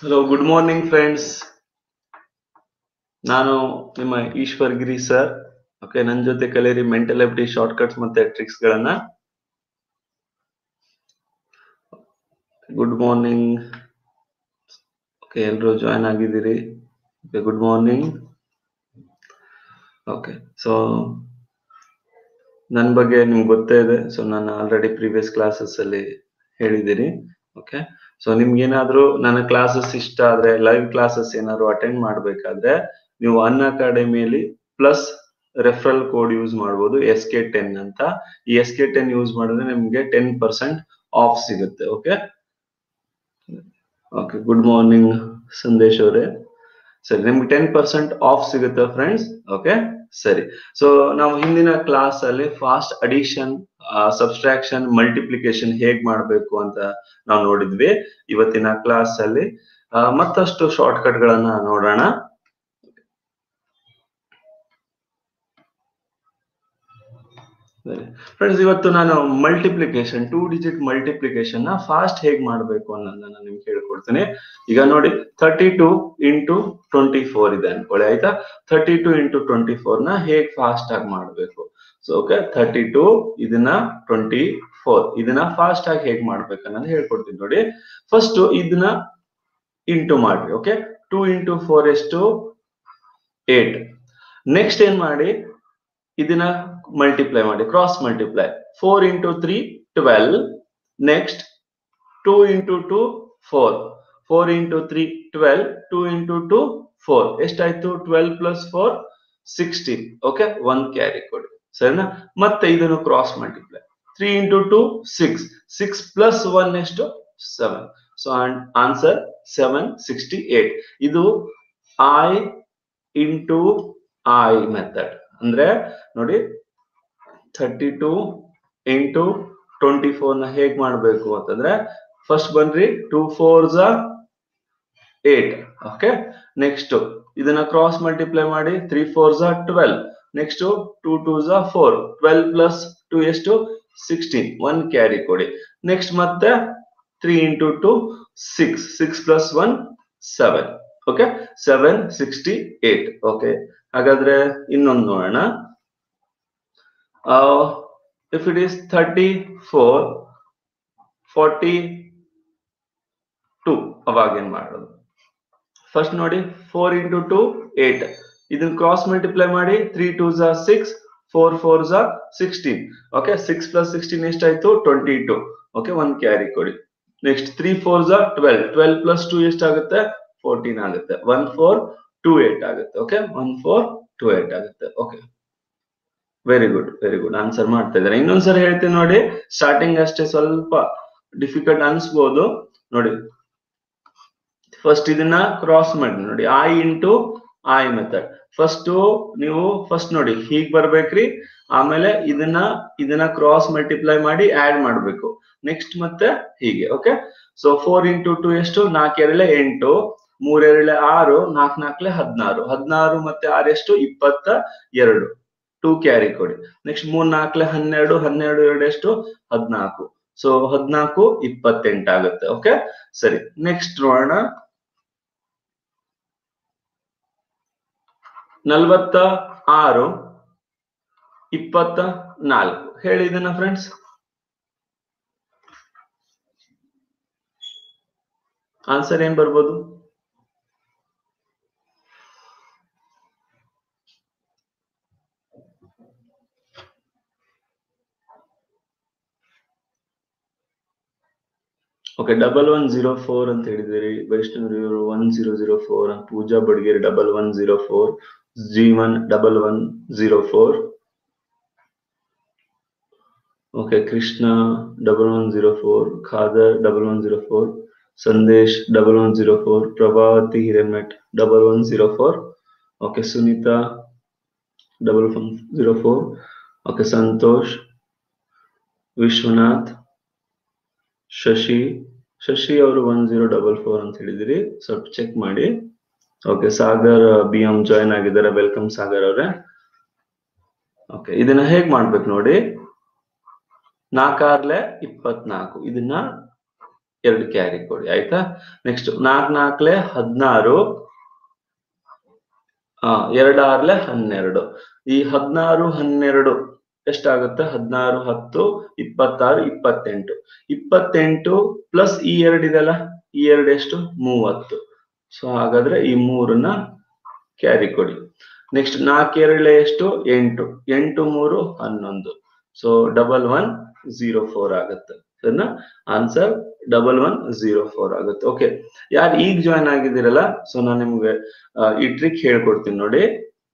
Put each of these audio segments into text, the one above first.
Hello good morning friends ನಾನು ನಿಮ್ಮ ಈಶ್ವರ್ ಗಿರಿ sir okay ನನ್ನ ಜೊತೆ ಕಲಿಯಿರಿ ಮೆಂಟಲ್ ಎಬಿಟಿ ಶಾರ್ಟ್ ಕಟ್ಸ್ ಮತ್ತೆ ಟ್ರಿಕ್ಸ್ ಗಳನ್ನ ಗುಡ್ ಮಾರ್ನಿಂಗ್ ಓಕೆ ಎಲ್ಲರೂ ಜಾಯ್ನ್ ಆಗಿದ್ದೀರಿ okay good morning okay so ನನ್ನ ಬಗ್ಗೆ ನಿಮ್ಗೆ ಗೊತ್ತೇ ಇದೆ ಸೊ ನಾನು ಆಲ್ರೆಡಿ ಪ್ರೀವಿಯಸ್ ಕ್ಲಾಸಸ್ ಅಲ್ಲಿ ಹೇಳಿದ್ದೀನಿ ಓಕೆ ಸೊ ನಿಮ್ಗೆ ಏನಾದ್ರೂ ನನ್ನ ಕ್ಲಾಸಸ್ ಇಷ್ಟ ಆದ್ರೆ ಲೈವ್ ಕ್ಲಾಸಸ್ ಏನಾದ್ರು ಅಟೆಂಡ್ ಮಾಡ್ಬೇಕಾದ್ರೆ ನೀವು ಅನ್ ಅಕಾಡೆಮಿಯಲ್ಲಿ ಪ್ಲಸ್ ರೆಫರಲ್ ಕೋಡ್ ಯೂಸ್ ಮಾಡ್ಬೋದು ಎಸ್ ಕೆ ಟೆನ್ ಅಂತ ಈ ಎಸ್ ಕೆ ಟೆನ್ ಯೂಸ್ ಮಾಡಿದ್ರೆ ನಿಮ್ಗೆ ಟೆನ್ ಪರ್ಸೆಂಟ್ ಆಫ್ ಸಿಗುತ್ತೆ okay okay good morning Sandesh ಅವರೇ ಸರಿ ನಿಮ್ಗೆ ಟೆನ್ ಪರ್ಸೆಂಟ್ ಆಫ್ ಸಿಗುತ್ತೆ ಫ್ರೆಂಡ್ಸ್ ಓಕೆ ಸರಿ ಸೊ ನಾವು ಹಿಂದಿನ ಕ್ಲಾಸ್ ಅಲ್ಲಿ ಫಾಸ್ಟ್ ಅಡಿಷನ್ ಸಬ್ಸ್ಟ್ರಾಕ್ಷನ್ ಮಲ್ಟಿಪ್ಲಿಕೇಶನ್ ಹೇಗ್ ಮಾಡ್ಬೇಕು ಅಂತ ನಾವು ನೋಡಿದ್ವಿ ಇವತ್ತಿನ ಕ್ಲಾಸ್ ಅಲ್ಲಿ ಆ, ಮತ್ತಷ್ಟು ಶಾರ್ಟ್ ಕಟ್ ಗಳನ್ನ ನೋಡೋಣ ಫ್ರೆಂಡ್ಸ್ ಇವತ್ತು ನಾನು ಮಲ್ಟಿಪ್ಲಿಕೇಶನ್ ಟೂ ಡಿಜಿಟ್ ಮಲ್ಟಿಪ್ಲಿಕೇಶನ್ ನ ಫಾಸ್ಟ್ ಹೇಗ್ ಮಾಡ್ಬೇಕು ಅನ್ನೋದನ್ನ ನಿಮ್ಗೆ ಹೇಳ್ಕೊಡ್ತೀನಿ ಈಗ ನೋಡಿ thirty two into twenty four ಇದೆ ಅನ್ಕೊಳ್ಳಿ ಆಯ್ತಾ thirty two into twenty four ನ ಹೇಗ್ ಫಾಸ್ಟ್ ಆಗಿ ಮಾಡ್ಬೇಕು ಸೊ ಓಕೆ ತರ್ಟಿ ಟು ಇದನ್ನ ಟ್ವೆಂಟಿ ಫೋರ್ ಇದನ್ನ ಫಾಸ್ಟ್ ಆಗಿ ಹೇಗ್ ಮಾಡ್ಬೇಕು ಅನ್ನೋದು ಹೇಳ್ಕೊಡ್ತೀನಿ ನೋಡಿ ಫಸ್ಟ್ ಇದನ್ನ ಇಂಟು ಮಾಡ್ರಿ ಓಕೆ ಟೂ ಇಂಟು ಫೋರ್ ಎಷ್ಟು ಏಟ್ ನೆಕ್ಸ್ಟ್ ಏನ್ ಮಾಡಿ ಇದನ್ನ ಮಲ್ಟಿಪ್ಲೈ ಮಾಡಿ cross multiply four into three twelve next two into two four four into three twelve two into two four ಎಷ್ಟಾಯ್ತು twelve plus four sixteen okay one carry ಕೊಡಿ ಸರಿನಾ ಮತ್ತೆ ಇದನ್ನು cross multiply three into two six six plus one ಎಷ್ಟು seven so answer seven sixty eight ಇದು I into I method ಅಂದ್ರೆ ನೋಡಿ thirty two into twenty four ನ ಹೇಗ್ ಮಾಡ್ಬೇಕು ಅಂತಂದ್ರೆ ಫಸ್ಟ್ ಬನ್ರಿ ಟೂ ಫೋರ್ ಝ ಏಟ್ ಓಕೆ ನೆಕ್ಸ್ಟ್ ಇದನ್ನ ಕ್ರಾಸ್ ಮಲ್ಟಿಪ್ಲೈ ಮಾಡಿ ತ್ರೀ ಫೋರ್ ಝ ಟ್ವೆಲ್ ನೆಕ್ಸ್ಟ್ ಟೂ ಟೂ ಝ ಫೋರ್ ಟ್ವೆಲ್ ಪ್ಲಸ್ ಟು ಎಷ್ಟು ಸಿಕ್ಸ್ಟೀನ್ ಒನ್ ಕ್ಯಾರಿ ಕೊಡಿ ನೆಕ್ಸ್ಟ್ ಮತ್ತೆ three into two six six plus one seven okay seven sixty eight okay ಹಾಗಾದ್ರೆ ಇನ್ನೊಂದು ನೋಡೋಣ if it is thirty four forty two ಅವಾಗ ಏನ್ ಮಾಡೋದು ಫಸ್ಟ್ ನೋಡಿ ಫೋರ್ ಇಂಟು ಟು ಏಟ್ ಇದನ್ನ ಕ್ರಾಸ್ ಮಲ್ಟಿಪ್ಲೈ ಮಾಡಿ ತ್ರೀ ಟೂ ಝ ಸಿಕ್ಸ್ ಫೋರ್ ಫೋರ್ ಝ sixteen okay six plus sixteen ಎಷ್ಟಾಯ್ತು twenty two okay one carry ಕೊಡಿ ನೆಕ್ಸ್ಟ್ ತ್ರೀ ಫೋರ್ ಝ ಟ್ವೆಲ್ ಟ್ವೆಲ್ ಪ್ಲಸ್ ಟು ಎಷ್ಟಾಗುತ್ತೆ ಫೋರ್ಟೀನ್ ಆಗುತ್ತೆ ಒನ್ ಫೋರ್ ಟೂ ಏಟ್ ಆಗುತ್ತೆ okay one four two eight ಆಗುತ್ತೆ okay very good very good answer ಮಾಡ್ತಾ ಇದ್ದಾರೆ ಇನ್ನೊಂದ್ಸರಿ ಹೇಳ್ತೀನಿ ನೋಡಿ ಸ್ಟಾರ್ಟಿಂಗ್ ಅಷ್ಟೇ ಸ್ವಲ್ಪ ಡಿಫಿಕಲ್ಟ್ ಅನ್ಸ್ಬೋದು ನೋಡಿ ಫಸ್ಟ್ ಇದನ್ನ ಕ್ರಾಸ್ ಮಾಡಿ ನೋಡಿ I into I method first ನೀವು ಫಸ್ಟ್ ನೋಡಿ ಹೀಗ್ ಬರ್ಬೇಕ್ರಿ ಆಮೇಲೆ ಇದನ್ನ ಇದನ್ನ ಕ್ರಾಸ್ ಮಲ್ಟಿಪ್ಲೈ ಮಾಡಿ ಆಡ್ ಮಾಡ್ಬೇಕು ನೆಕ್ಸ್ಟ್ ಮತ್ತೆ ಹೀಗೆ okay so four into two ಎಷ್ಟು ನಾಲ್ಕು ಎರಳೆ ಎಂಟು ಮೂರ್ ಎರಳೆ ಆರು ನಾಲ್ಕು ನಾಲ್ಕಲೆ ಹದಿನಾರು ಹದಿನಾರು ಮತ್ತೆ ಆರು ಎಷ್ಟು ಇಪ್ಪತ್ತ ಎರಡು ಟೂ ಕ್ಯಾರಿ ಕೊಡಿ ನೆಕ್ಸ್ಟ್ ಮೂರ್ ನಾಲ್ಕಲೆ ಹನ್ನೆರಡು ಹನ್ನೆರಡು ಎರಡು ಎಷ್ಟು ಹದಿನಾಲ್ಕು ಸೊ ಹದಿನಾಲ್ಕು ಇಪ್ಪತ್ತೆಂಟು ಆಗುತ್ತೆ ಓಕೆ ಸರಿ ನೆಕ್ಸ್ಟ್ ನೋಡೋಣ ನಲ್ವತ್ತ ಆರು ಇಪ್ಪತ್ತ ನಾಲ್ಕು ಹೇಳಿ ಇದನ್ನ ಫ್ರೆಂಡ್ಸ್ ಆನ್ಸರ್ ಏನ್ ಬರ್ಬೋದು okay double one zero four ಅಂತ ಹೇಳಿದಿರಿ Vaishnav one zero zero four Pooja Badgeri double one zero four Jeevan double one zero four okay Krishna double one zero four Khadar double one zero four Sandesh double one zero four Prabhavati Hiremath double one zero four okay Sunita double one zero four okay Santosh Vishwanath Shashi Shashi ಅವರು one zero double four ಅಂತ ಹೇಳಿದಿರಿ ಸ್ವಲ್ಪ check ಮಾಡಿ okay Sagar B M join ಆಗಿದ್ದಾರೆ welcome Sagar ಅವರೇ okay ಇದನ್ನ ಹೇಗ್ ಮಾಡ್ಬೇಕು ನೋಡಿ ನಾಲ್ಕಾರ್ಲೆ ಇಪ್ಪತ್ನಾಲ್ಕು ಇದನ್ನ ಎರಡು ಕ್ಯಾರಿ ಕೊಡಿ ಆಯ್ತಾ ನೆಕ್ಸ್ಟ್ ನಾಲ್ಕ್ ನಾಲ್ಕಲೆ ಹದಿನಾರು ಆ ಎರಡಾರ್ಲೆ ಹನ್ನೆರಡು ಈ ಹದಿನಾರು ಹನ್ನೆರಡು ಎಷ್ಟಾಗುತ್ತೆ ಹದಿನಾರು ಹತ್ತು ಇಪ್ಪತ್ತಾರು ಇಪ್ಪತ್ತೆಂಟು ಇಪ್ಪತ್ತೆಂಟು ಪ್ಲಸ್ ಈ ಎರಡು ಇದೆಲ್ಲ ಈ ಎರಡು ಎಷ್ಟು ಮೂವತ್ತು ಸೊ ಹಾಗಾದ್ರೆ ಈ ಮೂರನ್ನ ಕ್ಯಾರಿ ಕೊಡಿ ನೆಕ್ಸ್ಟ್ ನಾಲ್ಕು ಎರಡಲೆ ಎಷ್ಟು ಎಂಟು ಎಂಟು ಮೂರು ಹನ್ನೊಂದು so double one zero four ಆಗುತ್ತೆ ಸರಿನಾ answer double one zero four ಆಗುತ್ತೆ ಓಕೆ ಯಾರು ಈಗ ಜಾಯ್ನ್ ಆಗಿದ್ದೀರಲ್ಲ ಸೊ ನಾನು ನಿಮ್ಗೆ ಆ, ಈ ಟ್ರಿಕ್ ಹೇಳ್ಕೊಡ್ತೀನಿ ನೋಡಿ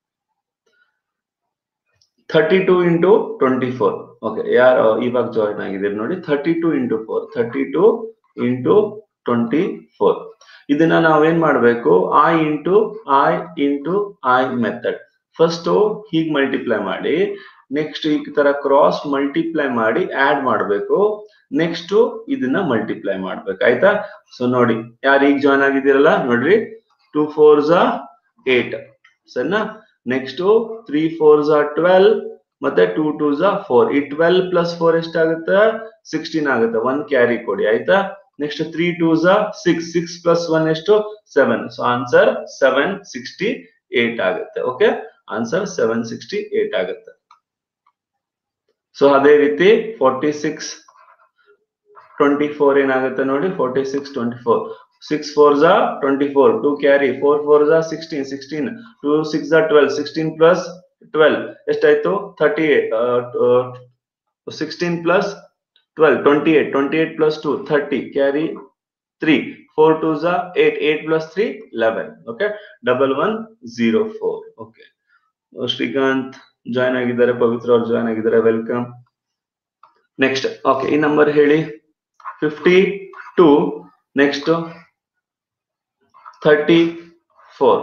thirty two into twenty four okay ಯಾರು ಇವಾಗ ಜಾಯ್ನ್ ಆಗಿದ್ದೀರಿ ನೋಡಿ thirty two into four thirty two into twenty four ಇದನ್ನ ನಾವೇನ್ ಮಾಡ್ಬೇಕು I into I into I method first ಹೀಗ್ ಮಲ್ಟಿಪ್ಲೈ ಮಾಡಿ ನೆಕ್ಸ್ಟ್ ಈ ತರ ಕ್ರಾಸ್ ಮಲ್ಟಿಪ್ಲೈ ಮಾಡಿ ಆಡ್ ಮಾಡ್ಬೇಕು ನೆಕ್ಸ್ಟ್ ಇದನ್ನ ಮಲ್ಟಿಪ್ಲೈ ಮಾಡ್ಬೇಕು ಆಯ್ತಾ ಸೊ ನೋಡಿ ಯಾರು ಈಗ ಜಾಯ್ನ್ ಆಗಿದ್ದೀರಲ್ಲ ನೋಡ್ರಿ ಟೂ ಫೋರ್ ಝಾ ಏಟ್ ಸರಿನಾ ನೆಕ್ಸ್ಟ್ ತ್ರೀ ಫೋರ್ ಝಾ ಟ್ವೆಲ್ ಮತ್ತೆ ಟೂ ಟೂ ಝಾ ಫೋರ್ ಈ ಟ್ವೆಲ್ ಪ್ಲಸ್ ಫೋರ್ ಎಷ್ಟಾಗುತ್ತೆ ಸಿಕ್ಸ್ಟೀನ್ ಆಗುತ್ತೆ ಒನ್ ಕ್ಯಾರಿ ಕೊಡಿ ಆಯ್ತಾ ನೆಕ್ಸ್ಟ್ ತ್ರೀ ಟೂ ಝಾ ಸಿಕ್ಸ್ ಸಿಕ್ಸ್ ಪ್ಲಸ್ ಒನ್ ಎಷ್ಟು seven so answer seven sixty eight ಆಗುತ್ತೆ okay answer seven sixty eight ಆಗುತ್ತೆ ಸೊ ಅದೇ ರೀತಿ ಫೋರ್ಟಿ ಸಿಕ್ಸ್ ಟ್ವೆಂಟಿ ಫೋರ್ ಏನಾಗುತ್ತೆ ನೋಡಿ forty six twenty four six four ಝಾ twenty four two carry four four ಝಾ sixteen sixteen two six ಝಾ twelve sixteen plus twelve ಎಷ್ಟಾಯ್ತು thirty eight sixteen plus twelve twenty eight twenty eight plus two thirty carry three four two ಝಾ eight eight plus three eleven okay double one zero four okay Srikanth join ಆಗಿದ್ದಾರೆ ಪವಿತ್ರ ಅವ್ರು join ಆಗಿದ್ದಾರೆ welcome next okay ಈ number ಹೇಳಿ fifty two next thirty four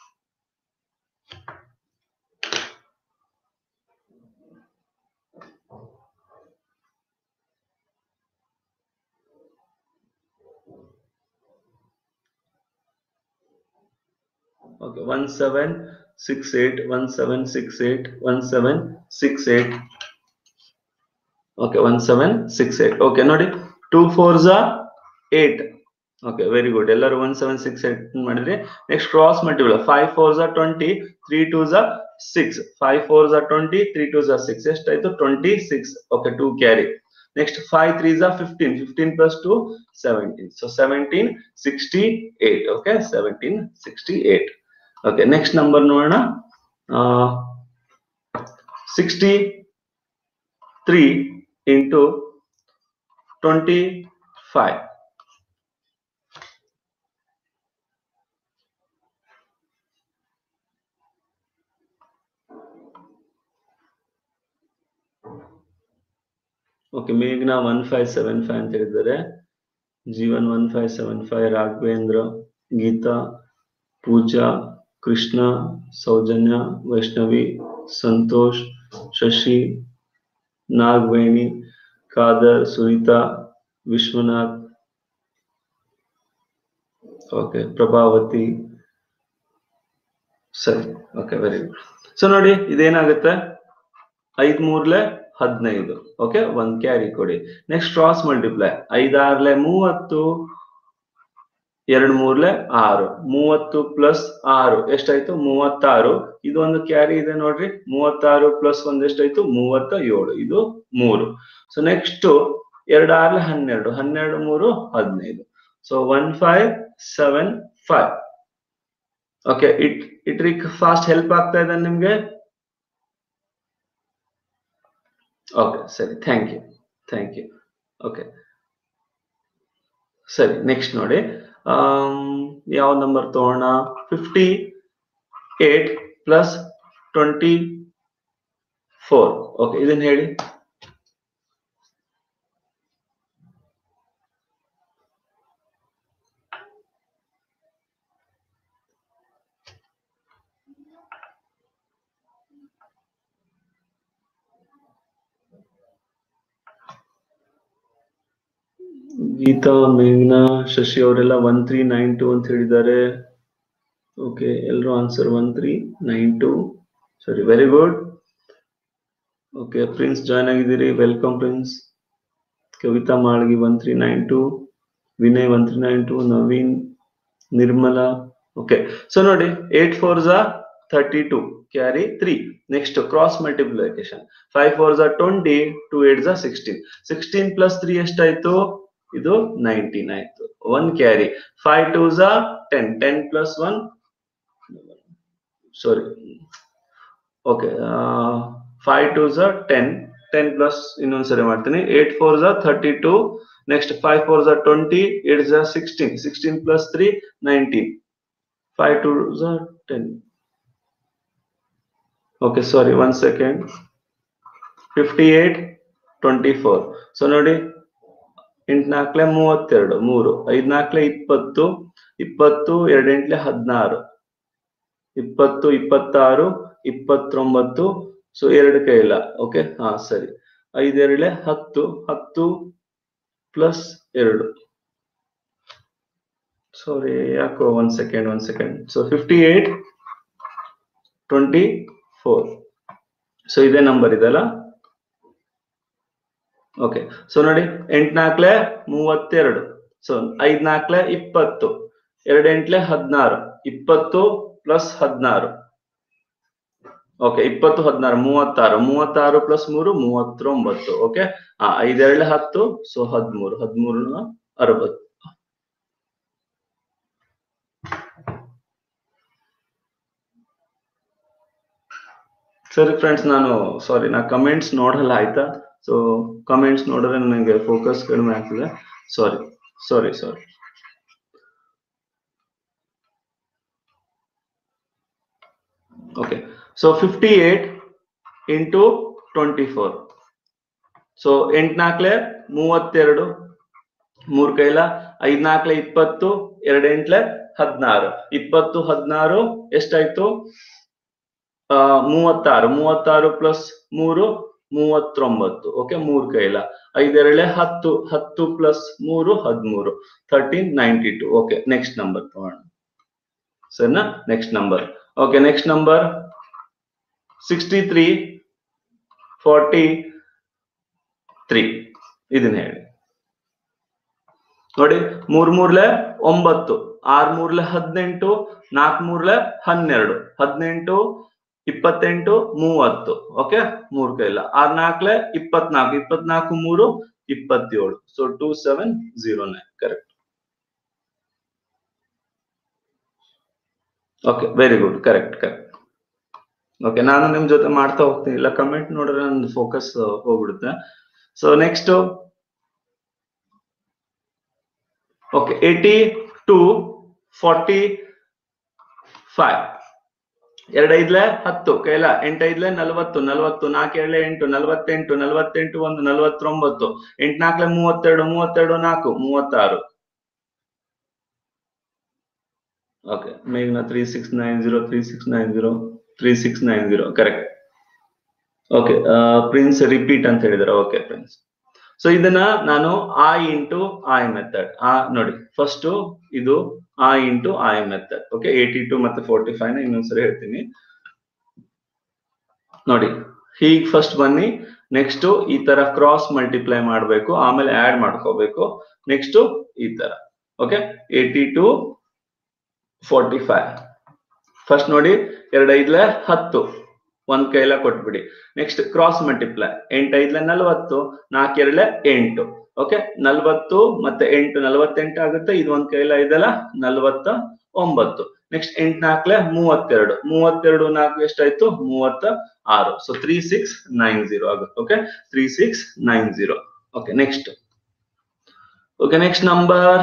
okay one seven six eight one seven six eight one seven six eight okay one seven six eight okay ನೋಡಿ two four ಝಾ eight okay very good ಎಲ್ಲರೂ one seven six eight ಮಾಡಿದ್ರಿ next cross multiple five four ಝಾ twenty three two ಝಾ six five four ಝಾ twenty three two ಝಾ six ಎಷ್ಟಾಯ್ತು twenty six okay two carry next five three ಝಾ fifteen fifteen plus two seventeen so seventeen sixty eight okay seventeen sixty eight okay next number ನೋಡೋಣ sixty three into twenty five okay ಮೇಘ್ನಾ one five seven five ಅಂತ ಹೇಳಿದ್ದಾರೆ Jeevan one five seven five Raghavendra Geetha Pooja Krishna Soujanya Vaishnavi Santosh Shashi Nagaveni Khader Sunitha Vishwanath okay Prabhavathi ಸರಿ okay very good so ನೋಡಿ ಇದೇನಾಗುತ್ತೆ ಐದ್ ಮೂರ್ಲೆ ಹದಿನೈದು okay ಒಂದ್ carry ಕೊಡಿ ನೆಕ್ಸ್ಟ್ ಕ್ರಾಸ್ ಮಲ್ಟಿಪ್ಲೈ ಐದಾರ್ಲೆ ಮೂವತ್ತು ಎರಡ್ ಮೂರ್ಲೆ ಆರು ಮೂವತ್ತು ಪ್ಲಸ್ ಆರು ಎಷ್ಟಾಯ್ತು ಮೂವತ್ತಾರು ಇದು ಒಂದು ಕ್ಯಾರಿ ಇದೆ ನೋಡ್ರಿ ಮೂವತ್ತಾರು ಪ್ಲಸ್ ಒಂದ್ ಎಷ್ಟಾಯ್ತು ಮೂವತ್ತ ಏಳು ಇದು ಮೂರು ಸೊ ನೆಕ್ಸ್ಟ್ ಎರಡ್ ಆರ್ಲೆ ಹನ್ನೆರಡು ಹನ್ನೆರಡು ಮೂರು ಹದಿನೈದು so one five seven five okay it ಇಟ್ರಿಕ್ ಫಾಸ್ಟ್ ಹೆಲ್ಪ್ ಆಗ್ತಾ ಇದೆ ನಿಮ್ಗೆ ಓಕೆ ಸರಿ thank you thank you okay ಸರಿ ನೆಕ್ಸ್ಟ್ ನೋಡಿ ಯಾವ ನಂಬರ್ ತಗೋಣ fifty eight plus twenty four okay ಇದನ್ನ ಹೇಳಿ ಗೀತಾ ಮೇಘ್ನಾ ಶಶಿ ಅವರೆಲ್ಲ ಒನ್ ತ್ರೀ ನೈನ್ ಟು ಅಂತ ಹೇಳಿದ್ದಾರೆ ಓಕೆ ಎಲ್ಲರೂ answer one three nine two ಸರಿ very good okay Prince join ಆಗಿದ್ದೀರಿ welcome Prince Kavitha Malgi one three nine two Vinay one three nine two Naveen Nirmala okay so ನೋಡಿ eight four ಝಾ thirty two carry three next cross multiplication five four ಝಾ twenty two eight ಝಾ sixteen sixteen plus three ಎಷ್ಟಾಯ್ತು ಇದು nineteen ಆಯ್ತು one carry five two ಝಾ ten ten plus one sorry okay five two ಝಾ ten ten plus ಇನ್ನೊಂದ್ಸರಿ ಮಾಡ್ತೀನಿ eight four ಝಾ thirty two next five four ಝಾ ಟ್ವೆಂಟಿ ಏಟ್ ಝಾ sixteen sixteen plus three nineteen five two ಝಾ ten okay sorry one second fifty eight twenty four so ನೋಡಿ ಎಂಟ್ನಾಲ್ಕಲೆ ಮೂವತ್ತೆರಡು ಮೂರು ಐದ್ನಾಲ್ಕಲೆ ಇಪ್ಪತ್ತು ಇಪ್ಪತ್ತು ಎರಡೆಂಟ್ಲೆ ಹದಿನಾರು ಇಪ್ಪತ್ತು ಇಪ್ಪತ್ತಾರು ಇಪ್ಪತ್ತೊಂಬತ್ತು ಸೊ ಎರಡು ಕೈಲ ಓಕೆ ಹಾ ಸರಿ ಐದೆರಡ್ಲೆ ಹತ್ತು ಹತ್ತು ಪ್ಲಸ್ ಎರಡು ಸಾರಿ ಯಾಕೋ one second one second so fifty eight twenty four so ಇದೇ ನಂಬರ್ ಇದೆಲ್ಲ ಓಕೆ ಸೊ ನೋಡಿ ಎಂಟ್ನಾಲ್ಕಲೆ ಮೂವತ್ತೆರಡು ಸೊ ಐದ್ನಾಲ್ಕಲೆ ಇಪ್ಪತ್ತು ಎರಡೆಂಟ್ಲೆ ಹದಿನಾರು ಇಪ್ಪತ್ತು ಪ್ಲಸ್ ಹದಿನಾರು ಓಕೆ ಇಪ್ಪತ್ತು ಹದಿನಾರು ಮೂವತ್ತಾರು ಮೂವತ್ತಾರು ಪ್ಲಸ್ ಮೂರು ಮೂವತ್ತೊಂಬತ್ತು ಓಕೆ ಆ ಐದೆರಡ್ಲೆ ಹತ್ತು ಸೊ ಹದಿಮೂರು ಹದಿಮೂರು ಅರವತ್ತು ಸರಿ ಫ್ರೆಂಡ್ಸ್ ನಾನು ಸಾರಿ ನಾ ಕಮೆಂಟ್ಸ್ ನೋಡಲ್ಲ ಆಯ್ತಾ ಸೊ ಕಮೆಂಟ್ಸ್ ನೋಡಿದ್ರೆ ನನಗೆ ಫೋಕಸ್ ಕಡಿಮೆ ಆಗ್ತದೆ sorry sorry sorry okay so fifty eight into twenty four so ಎಂಟ್ನಾಲ್ಕಲೆ ಮೂವತ್ತೆರಡು ಮೂರ್ ಕೈಲ ಐದ್ನಾಲ್ಕಲೆ ಇಪ್ಪತ್ತು ಎರಡೆಂಟ್ಲೆ ಹದಿನಾರು ಇಪ್ಪತ್ತು ಹದಿನಾರು ಎಷ್ಟಾಯ್ತು ಆ ಮೂವತ್ತಾರು ಮೂವತ್ತಾರು ಪ್ಲಸ್ ಮೂರು ಮೂವತ್ತೊಂಬತ್ತು ಓಕೆ ಮೂರ್ ಕೈಲ ಐದೆರಳೆ ಹತ್ತು ಹತ್ತು ಪ್ಲಸ್ ಮೂರು ಹದಿಮೂರು thirteen ninety two okay next number ತಗೋಣ ಸರಿನಾ next number okay next number sixty three forty three ಇದನ್ನ ಹೇಳಿ ನೋಡಿ ಮೂರ್ ಮೂರ್ಲೆ ಒಂಬತ್ತು ಆರ್ ಮೂರ್ಲೆ ಹದಿನೆಂಟು ನಾಲ್ಕ್ ಮೂರ್ಲೆ ಹನ್ನೆರಡು ಹದಿನೆಂಟು ಇಪ್ಪತ್ತೆಂಟು ಮೂವತ್ತು ಓಕೆ ಮೂರ್ ಕೈಲ ಆರ್ ನಾಲ್ಕಲೆ ಇಪ್ಪತ್ನಾಲ್ಕು ಇಪ್ಪತ್ನಾಲ್ಕು ಮೂರು ಇಪ್ಪತ್ತೇಳು so two seven zero nine correct okay very good correct correct okay ನಾನು ನಿಮ್ ಜೊತೆ ಮಾಡ್ತಾ ಹೋಗ್ತೀನಿ ಇಲ್ಲ ಕಮೆಂಟ್ ನೋಡಿದ್ರೆ ನಂದು ಫೋಕಸ್ ಹೋಗ್ಬಿಡುತ್ತೆ so next okay eighty two forty five ಎರಡೈದ್ಲೆ ಹತ್ತು ಕೈಲ ಎಂಟೈದ್ಲೆ ನಲ್ವತ್ತು ನಲ್ವತ್ತು ನಾಲ್ಕೆರಡ್ಲೆ ಎಂಟು ನಲ್ವತ್ತೆಂಟು ನಲ್ವತ್ತೆಂಟು ಒಂದು ನಲ್ವತ್ತೊಂಬತ್ತು ಎಂಟ್ನಾಲ್ಕಲೆ ಮೂವತ್ತೆರಡು ಮೂವತ್ತೆರಡು ನಾಲ್ಕು ಮೂವತ್ತಾರು ಓಕೆ ಮೇಘ್ನ three six nine zero three six nine zero three six nine zero correct okay Prince repeat ಅಂತ ಹೇಳಿದಾರೆ ಓಕೆ ಪ್ರಿನ್ಸ್ ಸೊ ಇದನ್ನ ನಾನು ಆ ಇಂಟು ಐ ಮೆಥಡ್ ಆ ನೋಡಿ ಫಸ್ಟ್ ಇದು ಆ into I method okay eighty two ಮತ್ತೆ ಫೋರ್ಟಿ ಫೈವ್ ನ ಇನ್ನೊಂದ್ಸರಿ ಹೇಳ್ತೀನಿ ನೋಡಿ ಹೀಗ್ ಫಸ್ಟ್ ಬನ್ನಿ ನೆಕ್ಸ್ಟ್ ಈ ತರ ಕ್ರಾಸ್ ಮಲ್ಟಿಪ್ಲೈ ಮಾಡಬೇಕು ಆಮೇಲೆ ಆಡ್ ಮಾಡ್ಕೋಬೇಕು ನೆಕ್ಸ್ಟ್ ಈ ತರ okay eighty two forty five first ನೋಡಿ ಎರಡ್ ಐದ್ಲೆ ಹತ್ತು ಒಂದ್ ಕೈಲ ಕೊಟ್ಬಿಡಿ ನೆಕ್ಸ್ಟ್ ಕ್ರಾಸ್ ಮಲ್ಟಿಪ್ಲೈ ಎಂಟ್ ಐದ್ಲೆ ನಲ್ವತ್ತು ನಾಲ್ಕೆರಡ್ಲೆ ಎಂಟು ಓಕೆ ನಲ್ವತ್ತು ಮತ್ತೆ ಎಂಟು ನಲ್ವತ್ತೆಂಟು ಆಗುತ್ತೆ ಇದು ಒಂದ್ ಕೈಲ ಇದೆಲ್ಲ ನಲ್ವತ್ತ ಒಂಬತ್ತು ನೆಕ್ಸ್ಟ್ ಎಂಟ್ ನಾಲ್ಕಲೆ ಮೂವತ್ತೆರಡು ಮೂವತ್ತೆರಡು ನಾಲ್ಕು ಎಷ್ಟಾಯ್ತು ಮೂವತ್ತ ಆರು so three six nine zero ಆಗುತ್ತೆ okay three six nine zero okay next okay next number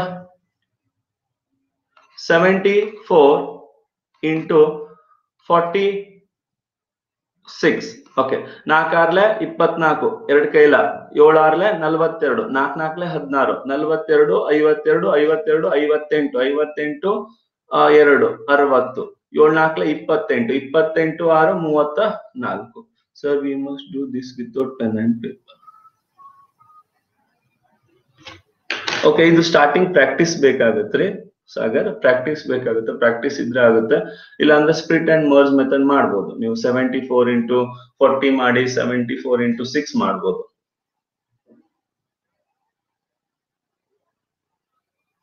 seventy four into forty six okay ನಾಲ್ಕಾರ್ಲೆ ಇಪ್ಪತ್ನಾಲ್ಕು ಎರಡ್ ಕೈಲ ಏಳಾರ್ಲೆ ನಲ್ವತ್ತೆರಡು ನಾಲ್ಕ್ ನಾಲ್ಕಲೆ ಹದಿನಾರು ನಲ್ವತ್ತೆರಡು ಐವತ್ತೆರಡು ಐವತ್ತೆರಡು ಐವತ್ತೆಂಟು ಐವತ್ತೆಂಟು ಆ, ಎರಡು ಅರವತ್ತು ಏಳ್ನಾಲ್ಕಲೆ ಇಪ್ಪತ್ತೆಂಟು ಇಪ್ಪತ್ತೆಂಟು ಆರು ಮೂವತ್ತ ನಾಲ್ಕು sir we must do this without pen and paper okay ಇದು ಸ್ಟಾರ್ಟಿಂಗ್ ಪ್ರಾಕ್ಟೀಸ್ ಬೇಕಾಗತ್ರಿ ಸಾಗರ್ ಪ್ರಾಕ್ಟೀಸ್ ಬೇಕಾಗುತ್ತೆ ಪ್ರಾಕ್ಟೀಸ್ ಇದ್ರೆ ಆಗುತ್ತೆ ಇಲ್ಲ ಅಂದ್ರೆ ಸ್ಪ್ಲಿಟ್ ಅಂಡ್ ಮರ್ಜ್ ಮೆಥಡ್ ಮಾಡ್ಬೋದು ನೀವು ಸೆವೆಂಟಿ ಫೋರ್ ಇಂಟು ಫೋರ್ಟಿ ಮಾಡಿ ಸೆವೆಂಟಿ ಫೋರ್ ಇಂಟು ಸಿಕ್ಸ್ ಮಾಡ್ಬೋದು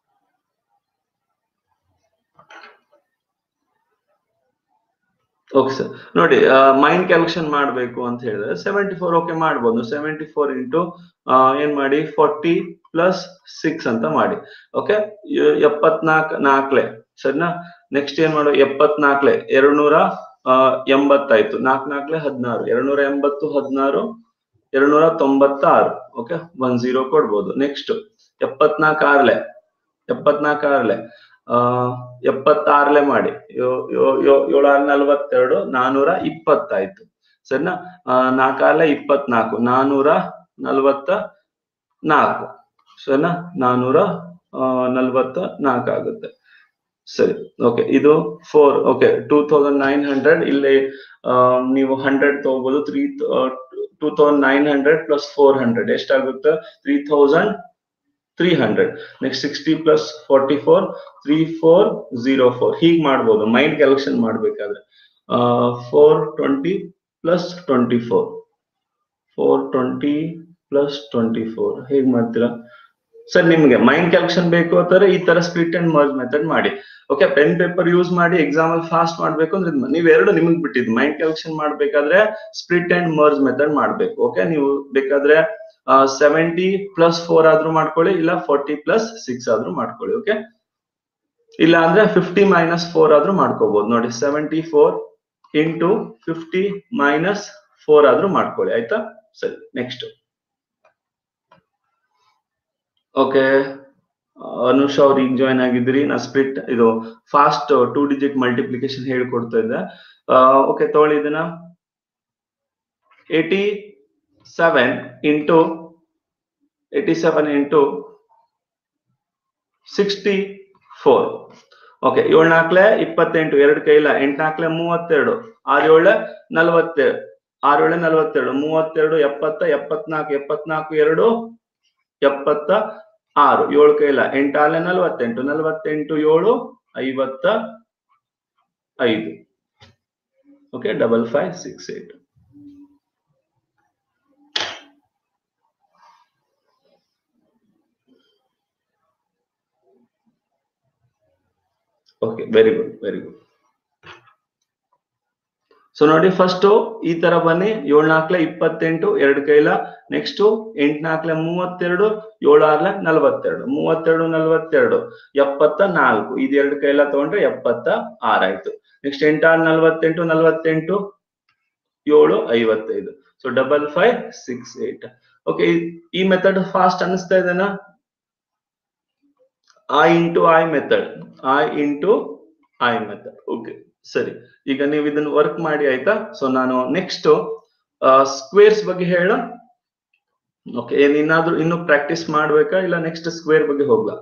ಓಕೆ ಸರ್ ನೋಡಿ ಮೈಂಡ್ ಕ್ಯಾಲ್ಕುಲೇಷನ್ ಮಾಡಬೇಕು ಅಂತ ಹೇಳಿದ್ರೆ ಸೆವೆಂಟಿ ಫೋರ್ ಓಕೆ ಮಾಡ್ಬೋದು ಸೆವೆಂಟಿ ಫೋರ್ ಇಂಟು ಏನ್ ಮಾಡಿ ಫಾರ್ಟಿ ಪ್ಲಸ್ ಸಿಕ್ಸ್ ಅಂತ ಮಾಡಿ ಓಕೆ ಎಪ್ಪತ್ನಾಲ್ಕು ನಾಲ್ಕಲೆ ಸರಿನಾ ನೆಕ್ಸ್ಟ್ ಏನ್ ಮಾಡು ಎಪ್ಪತ್ನಾಲ್ಕಲೆ ಎರಡ್ ನೂರ ಎಂಬತ್ತಾಯ್ತು ನಾಲ್ಕು ನಾಲ್ಕಲೆ ಹದಿನಾರು ಎರಡ್ ನೂರ ಎಂಬತ್ತು ಹದಿನಾರು ಎರಡ್ ನೂರ ತೊಂಬತ್ತಾರು ಓಕೆ ಒನ್ ಜೀರೋ ಕೊಡ್ಬೋದು ನೆಕ್ಸ್ಟ್ ಎಪ್ಪತ್ನಾಲ್ಕು ಆರ್ಲೆ ಎಪ್ಪತ್ನಾಲ್ಕು ಆರ್ಲೆ ಆ ಎಪ್ಪತ್ತಾರ್ಲೆ ಮಾಡಿ ಏಳು ಆರ್ ನಲ್ವತ್ತೆರಡು ನಾನೂರ ಇಪ್ಪತ್ತಾಯ್ತು ಸರಿನಾ ನಾಲ್ಕಾರ್ಲೆ ಇಪ್ಪತ್ನಾಲ್ಕು ನಾನೂರ ನಲ್ವತ್ತ ನಾಲ್ಕು ಸರಿನಾ ನಾನೂರ ನಲ್ವತ್ತ ನಾಲ್ಕು ಆಗುತ್ತೆ ಸರಿ ಓಕೆ ಇದು four okay two thousand nine hundred ಇಲ್ಲಿ ನೀವು ಹಂಡ್ರೆಡ್ ತಗೋಬಹುದು three two thousand nine hundred plus four hundred ಎಷ್ಟಾಗುತ್ತೆ three thousand three hundred next sixty plus forty four three four zero four ಹೀಗ್ ಮಾಡ್ಬೋದು ಮೈಂಡ್ ಕ್ಯಾಲ್ಕುಲೇಷನ್ ಮಾಡ್ಬೇಕಾದ್ರೆ four twenty plus twenty four four twenty plus twenty four ಹೇಗ್ ಮಾಡ್ತೀರಾ sir ನಿಮ್ಗೆ mind calculation ಬೇಕು ಅಂತಾರೆ ಈ ತರ ಸ್ಪ್ಲಿಟ್ ಅಂಡ್ ಮರ್ಜ್ ಮೆಥಡ್ ಮಾಡಿ ಓಕೆ ಪೆನ್ ಪೇಪರ್ ಯೂಸ್ ಮಾಡಿ ಎಕ್ಸಾಮ್ ಅಲ್ಲಿ ಫಾಸ್ಟ್ ಮಾಡ್ಬೇಕು ಅಂದ್ರೆ ನೀವು ಎರಡು ನಿಮಗೆ ಬಿಟ್ಟಿದ್ದು ಮೈಂಡ್ ಕ್ಯಾಲ್ಕುಲೇಷನ್ ಮಾಡ್ಬೇಕಾದ್ರೆ ಸ್ಪ್ಲಿಟ್ ಅಂಡ್ ಮರ್ಜ್ ಮೆಥಡ್ ಮಾಡ್ಬೇಕು ಓಕೆ ನೀವು ಬೇಕಾದ್ರೆ ಸೆವೆಂಟಿ ಪ್ಲಸ್ ಫೋರ್ ಆದ್ರೂ ಮಾಡ್ಕೊಳ್ಳಿ ಇಲ್ಲ ಫೋರ್ಟಿ ಪ್ಲಸ್ ಸಿಕ್ಸ್ ಆದ್ರೂ ಮಾಡ್ಕೊಳ್ಳಿ ಓಕೆ ಇಲ್ಲ ಅಂದ್ರೆ ಫಿಫ್ಟಿ ಮೈನಸ್ ಫೋರ್ ಆದ್ರೂ ಮಾಡ್ಕೋಬಹುದು ನೋಡಿ seventy four into fifty minus four ಆದ್ರೂ ಮಾಡ್ಕೊಳ್ಳಿ ಆಯ್ತಾ ಸರಿ ನೆಕ್ಸ್ಟ್ ಓಕೆ ಅನುಷ್ ಅವ್ರು ಈಗ ಜಾಯ್ನ್ ಆಗಿದ್ರಿ ನಾ ಸ್ಪ್ಲಿಟ್ ಇದು ಫಾಸ್ಟ್ ಟೂ ಡಿಜಿಟ್ ಮಲ್ಟಿಪ್ಲಿಕೇಶನ್ ಹೇಳ್ಕೊಡ್ತಾ ಇದ್ದೆ ಓಕೆ ತಗೊಳ್ಳಿ ಇದನ್ನ eighty seven into eighty seven into sixty four okay ಏಳು ನಾಲ್ಕಲೆ ಇಪ್ಪತ್ತೆಂಟು ಎರಡು ಕೈಲ ಎಂಟು ನಾಲ್ಕಲೆ ಮೂವತ್ತೆರಡು ಆರು ಏಳೆ ನಲವತ್ತೆರಡು ಆರು ಏಳೆ ನಲವತ್ತೆರಡು ಮೂವತ್ತೆರಡು ಎಪ್ಪತ್ತ ಎಪ್ಪತ್ನಾಲ್ಕು ಎಪ್ಪತ್ನಾಲ್ಕು ಎರಡು ಎಪ್ಪತ್ತ ಆರು ಏಳು ಕೈಲ ಎಂಟಾಲೆ ನಲವತ್ತೆಂಟು ನಲವತ್ತೆಂಟು ಏಳು ಐವತ್ತ ಐದು okay double five six eight okay very good very good so ನೋಡಿ ಫಸ್ಟ್ ಈ ತರ ಬನ್ನಿ ಏಳ್ ನಾಲ್ಕಲೆ ಇಪ್ಪತ್ತೆಂಟು ಎರಡು ಕೈಲ ನೆಕ್ಸ್ಟ್ ಎಂಟ್ ನಾಲ್ಕಲೆ ಮೂವತ್ತೆರಡು ಏಳು ಆರ್ಲೆ ನಲವತ್ತೆರಡು ಮೂವತ್ತೆರಡು ನಲವತ್ತೆರಡು ಎಪ್ಪತ್ತ ನಾಲ್ಕು ಇದು ಎರಡು ಕೈಲ ತಗೊಂಡ್ರೆ ಎಪ್ಪತ್ತ ಆರಾಯ್ತು ನೆಕ್ಸ್ಟ್ ಎಂಟಾರು ನಲವತ್ತೆಂಟು ನಲವತ್ತೆಂಟು ಏಳು ಐವತ್ತೈದು so double five six eight okay ಈ ಮೆಥಡ್ ಫಾಸ್ಟ್ ಅನಿಸ್ತಾ ಇದೆನಾ I into I method I into I method okay ಸರಿ ಈಗ ನೀವು ಇದನ್ನ ವರ್ಕ್ ಮಾಡಿ ಆಯ್ತಾ ಸೊ ನಾನು ನೆಕ್ಸ್ಟ್ ಸ್ಕ್ವೇರ್ಸ್ ಬಗ್ಗೆ ಹೇಳ ಓಕೆ ಏನಾದ್ರೂ ಇನ್ನು ಪ್ರಾಕ್ಟೀಸ್ ಮಾಡ್ಬೇಕಾ ಇಲ್ಲ ನೆಕ್ಸ್ಟ್ ಸ್ಕ್ವೇರ್ ಬಗ್ಗೆ ಹೋಗ್ಲಾ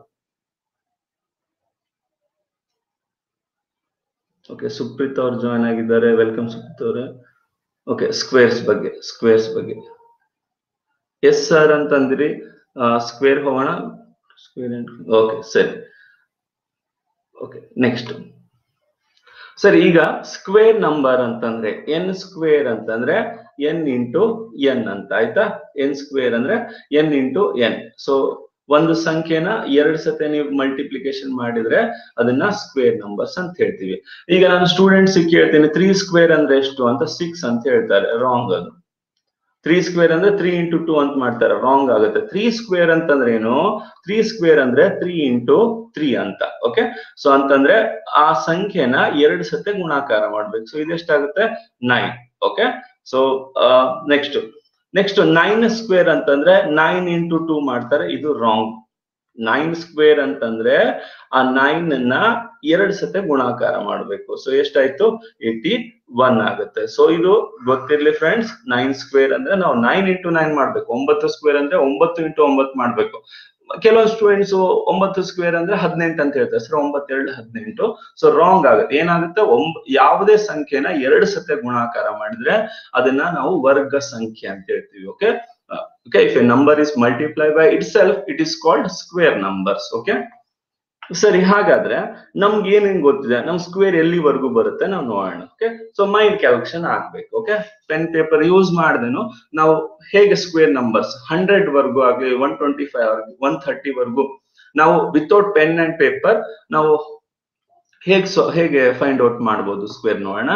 ಓಕೆ ಸುಪ್ರೀತ್ ಅವ್ರು ಜಾಯ್ನ್ ಆಗಿದ್ದಾರೆ ವೆಲ್ಕಮ್ ಸುಪ್ರೀತ್ ಅವರೇ ಓಕೆ ಸ್ಕ್ವೇರ್ಸ್ ಬಗ್ಗೆ ಸ್ಕ್ವೇರ್ಸ್ ಬಗ್ಗೆ ಎಸ್ ಸರ್ ಅಂತಂದ್ರಿ ಸ್ಕ್ವೇರ್ ಹೋಗೋಣ ಸ್ಕ್ವೇರ್ ಓಕೆ ಸರಿ ಓಕೆ ನೆಕ್ಸ್ಟ್ ಸರಿ ಈಗ ಸ್ಕ್ವೇರ್ ನಂಬರ್ ಅಂತಂದ್ರೆ ಎನ್ ಸ್ಕ್ವೇರ್ ಅಂತಂದ್ರೆ ಎನ್ ಇಂಟು ಎನ್ ಅಂತ ಆಯ್ತಾ ಎನ್ ಸ್ಕ್ವೇರ್ ಅಂದ್ರೆ ಎನ್ ಇಂಟು ಎನ್ ಸೊ ಒಂದು ಸಂಖ್ಯೆನ ಎರಡ್ ಸತಿ ನೀವು ಮಲ್ಟಿಪ್ಲಿಕೇಶನ್ ಮಾಡಿದ್ರೆ ಅದನ್ನ ಸ್ಕ್ವೇರ್ ನಂಬರ್ಸ್ ಅಂತ ಹೇಳ್ತೀವಿ ಈಗ ನಾನು ಸ್ಟೂಡೆಂಟ್ಸ್ ಕೇಳ್ತೀನಿ ತ್ರೀ ಸ್ಕ್ವೇರ್ ಅಂದ್ರೆ ಎಷ್ಟು ಅಂತ ಸಿಕ್ಸ್ ಅಂತ ಹೇಳ್ತಾರೆ ರಾಂಗ್ ಅದು ತ್ರೀ ಸ್ಕ್ವೇರ್ ಅಂದ್ರೆ ತ್ರೀ ಇಂಟು ಟೂ ಅಂತ ಮಾಡ್ತಾರೆ ರಾಂಗ್ ಆಗುತ್ತೆ ತ್ರೀ ಸ್ಕ್ವೇರ್ ಅಂತಂದ್ರೆ ಏನು ತ್ರೀ ಸ್ಕ್ವೇರ್ ಅಂದ್ರೆ ತ್ರೀ ಇಂಟು ತ್ರೀ ಅಂತ ಓಕೆ ಸೊ ಅಂತಂದ್ರೆ ಆ ಸಂಖ್ಯೆನ ಎರಡು ಸತಿ ಗುಣಾಕಾರ ಮಾಡ್ಬೇಕು ಸೊ ಇದೆಷ್ಟಾಗುತ್ತೆ nine okay so next next nine square ಅಂತಂದ್ರೆ ನೈನ್ ಇಂಟು ಟೂ ಮಾಡ್ತಾರೆ ಇದು ರಾಂಗ್ ನೈನ್ ಸ್ಕ್ವೇರ್ ಅಂತಂದ್ರೆ ಆ ನೈನ್ ನ ಎರಡ್ ಸತಿ ಗುಣಾಕಾರ ಮಾಡ್ಬೇಕು ಸೊ ಎಷ್ಟಾಯ್ತು ಏಟಿ ಒನ್ ಆಗುತ್ತೆ ಸೊ ಇದು ಗೊತ್ತಿರ್ಲಿ ಫ್ರೆಂಡ್ಸ್ ನೈನ್ ಸ್ಕ್ವೇರ್ ಅಂದ್ರೆ ನಾವು ನೈನ್ ಇಂಟು ನೈನ್ ಮಾಡ್ಬೇಕು ಒಂಬತ್ತು ಸ್ಕ್ವೇರ್ ಅಂದ್ರೆ ಒಂಬತ್ತು ಇಂಟು ಒಂಬತ್ತು ಮಾಡ್ಬೇಕು ಕೆಲವೊಂದು ಸ್ಟೂಡೆಂಟ್ಸ್ ಒಂಬತ್ತು ಸ್ಕ್ವೇರ್ ಅಂದ್ರೆ ಹದಿನೆಂಟು ಅಂತ ಹೇಳ್ತಾರೆ ಸರ್ ಒಂಬತ್ತೆರಡು ಹದಿನೆಂಟು ಸೊ ರಾಂಗ್ ಆಗುತ್ತೆ ಏನಾಗುತ್ತೆ ಒಂಬ ಯಾವುದೇ ಸಂಖ್ಯೆನ ಎರಡು ಸತಿ ಗುಣಾಕಾರ ಮಾಡಿದ್ರೆ ಅದನ್ನ ನಾವು ವರ್ಗ ಸಂಖ್ಯೆ ಅಂತ ಹೇಳ್ತೀವಿ okay okay if a number is multiply by itself it is called square numbers okay ಸರಿ ಹಾಗಾದ್ರೆ ನಮ್ಗೆ ಏನೇನ್ ಗೊತ್ತಿದೆ ನಮ್ ಸ್ಕ್ವೇರ್ ಎಲ್ಲಿವರೆಗೂ ಬರುತ್ತೆ ನಾವು ನೋಡೋಣ ಓಕೆ ಸೊ ಮೈಂಡ್ ಕ್ಯಾಲ್ಕುಲೇಷನ್ ಆಗ್ಬೇಕು ಓಕೆ ಪೆನ್ ಪೇಪರ್ ಯೂಸ್ ಮಾಡ್ದೇನು ನಾವು ಹೇಗೆ ಸ್ಕ್ವೇರ್ ನಂಬರ್ಸ್ ಹಂಡ್ರೆಡ್ ವರ್ಗು ಆಗ್ಲಿ ಒನ್ ಟ್ವೆಂಟಿ ಫೈವ್ ಆಗ್ಲಿ ಒನ್ ಥರ್ಟಿ ವರ್ಗು ನಾವು ವಿತೌಟ್ ಪೆನ್ ಅಂಡ್ ಪೇಪರ್ ನಾವು ಹೇಗ್ ಸೊ ಹೇಗೆ ಫೈಂಡ್ ಔಟ್ ಮಾಡ್ಬೋದು ಸ್ಕ್ವೇರ್ ನೋಡೋಣ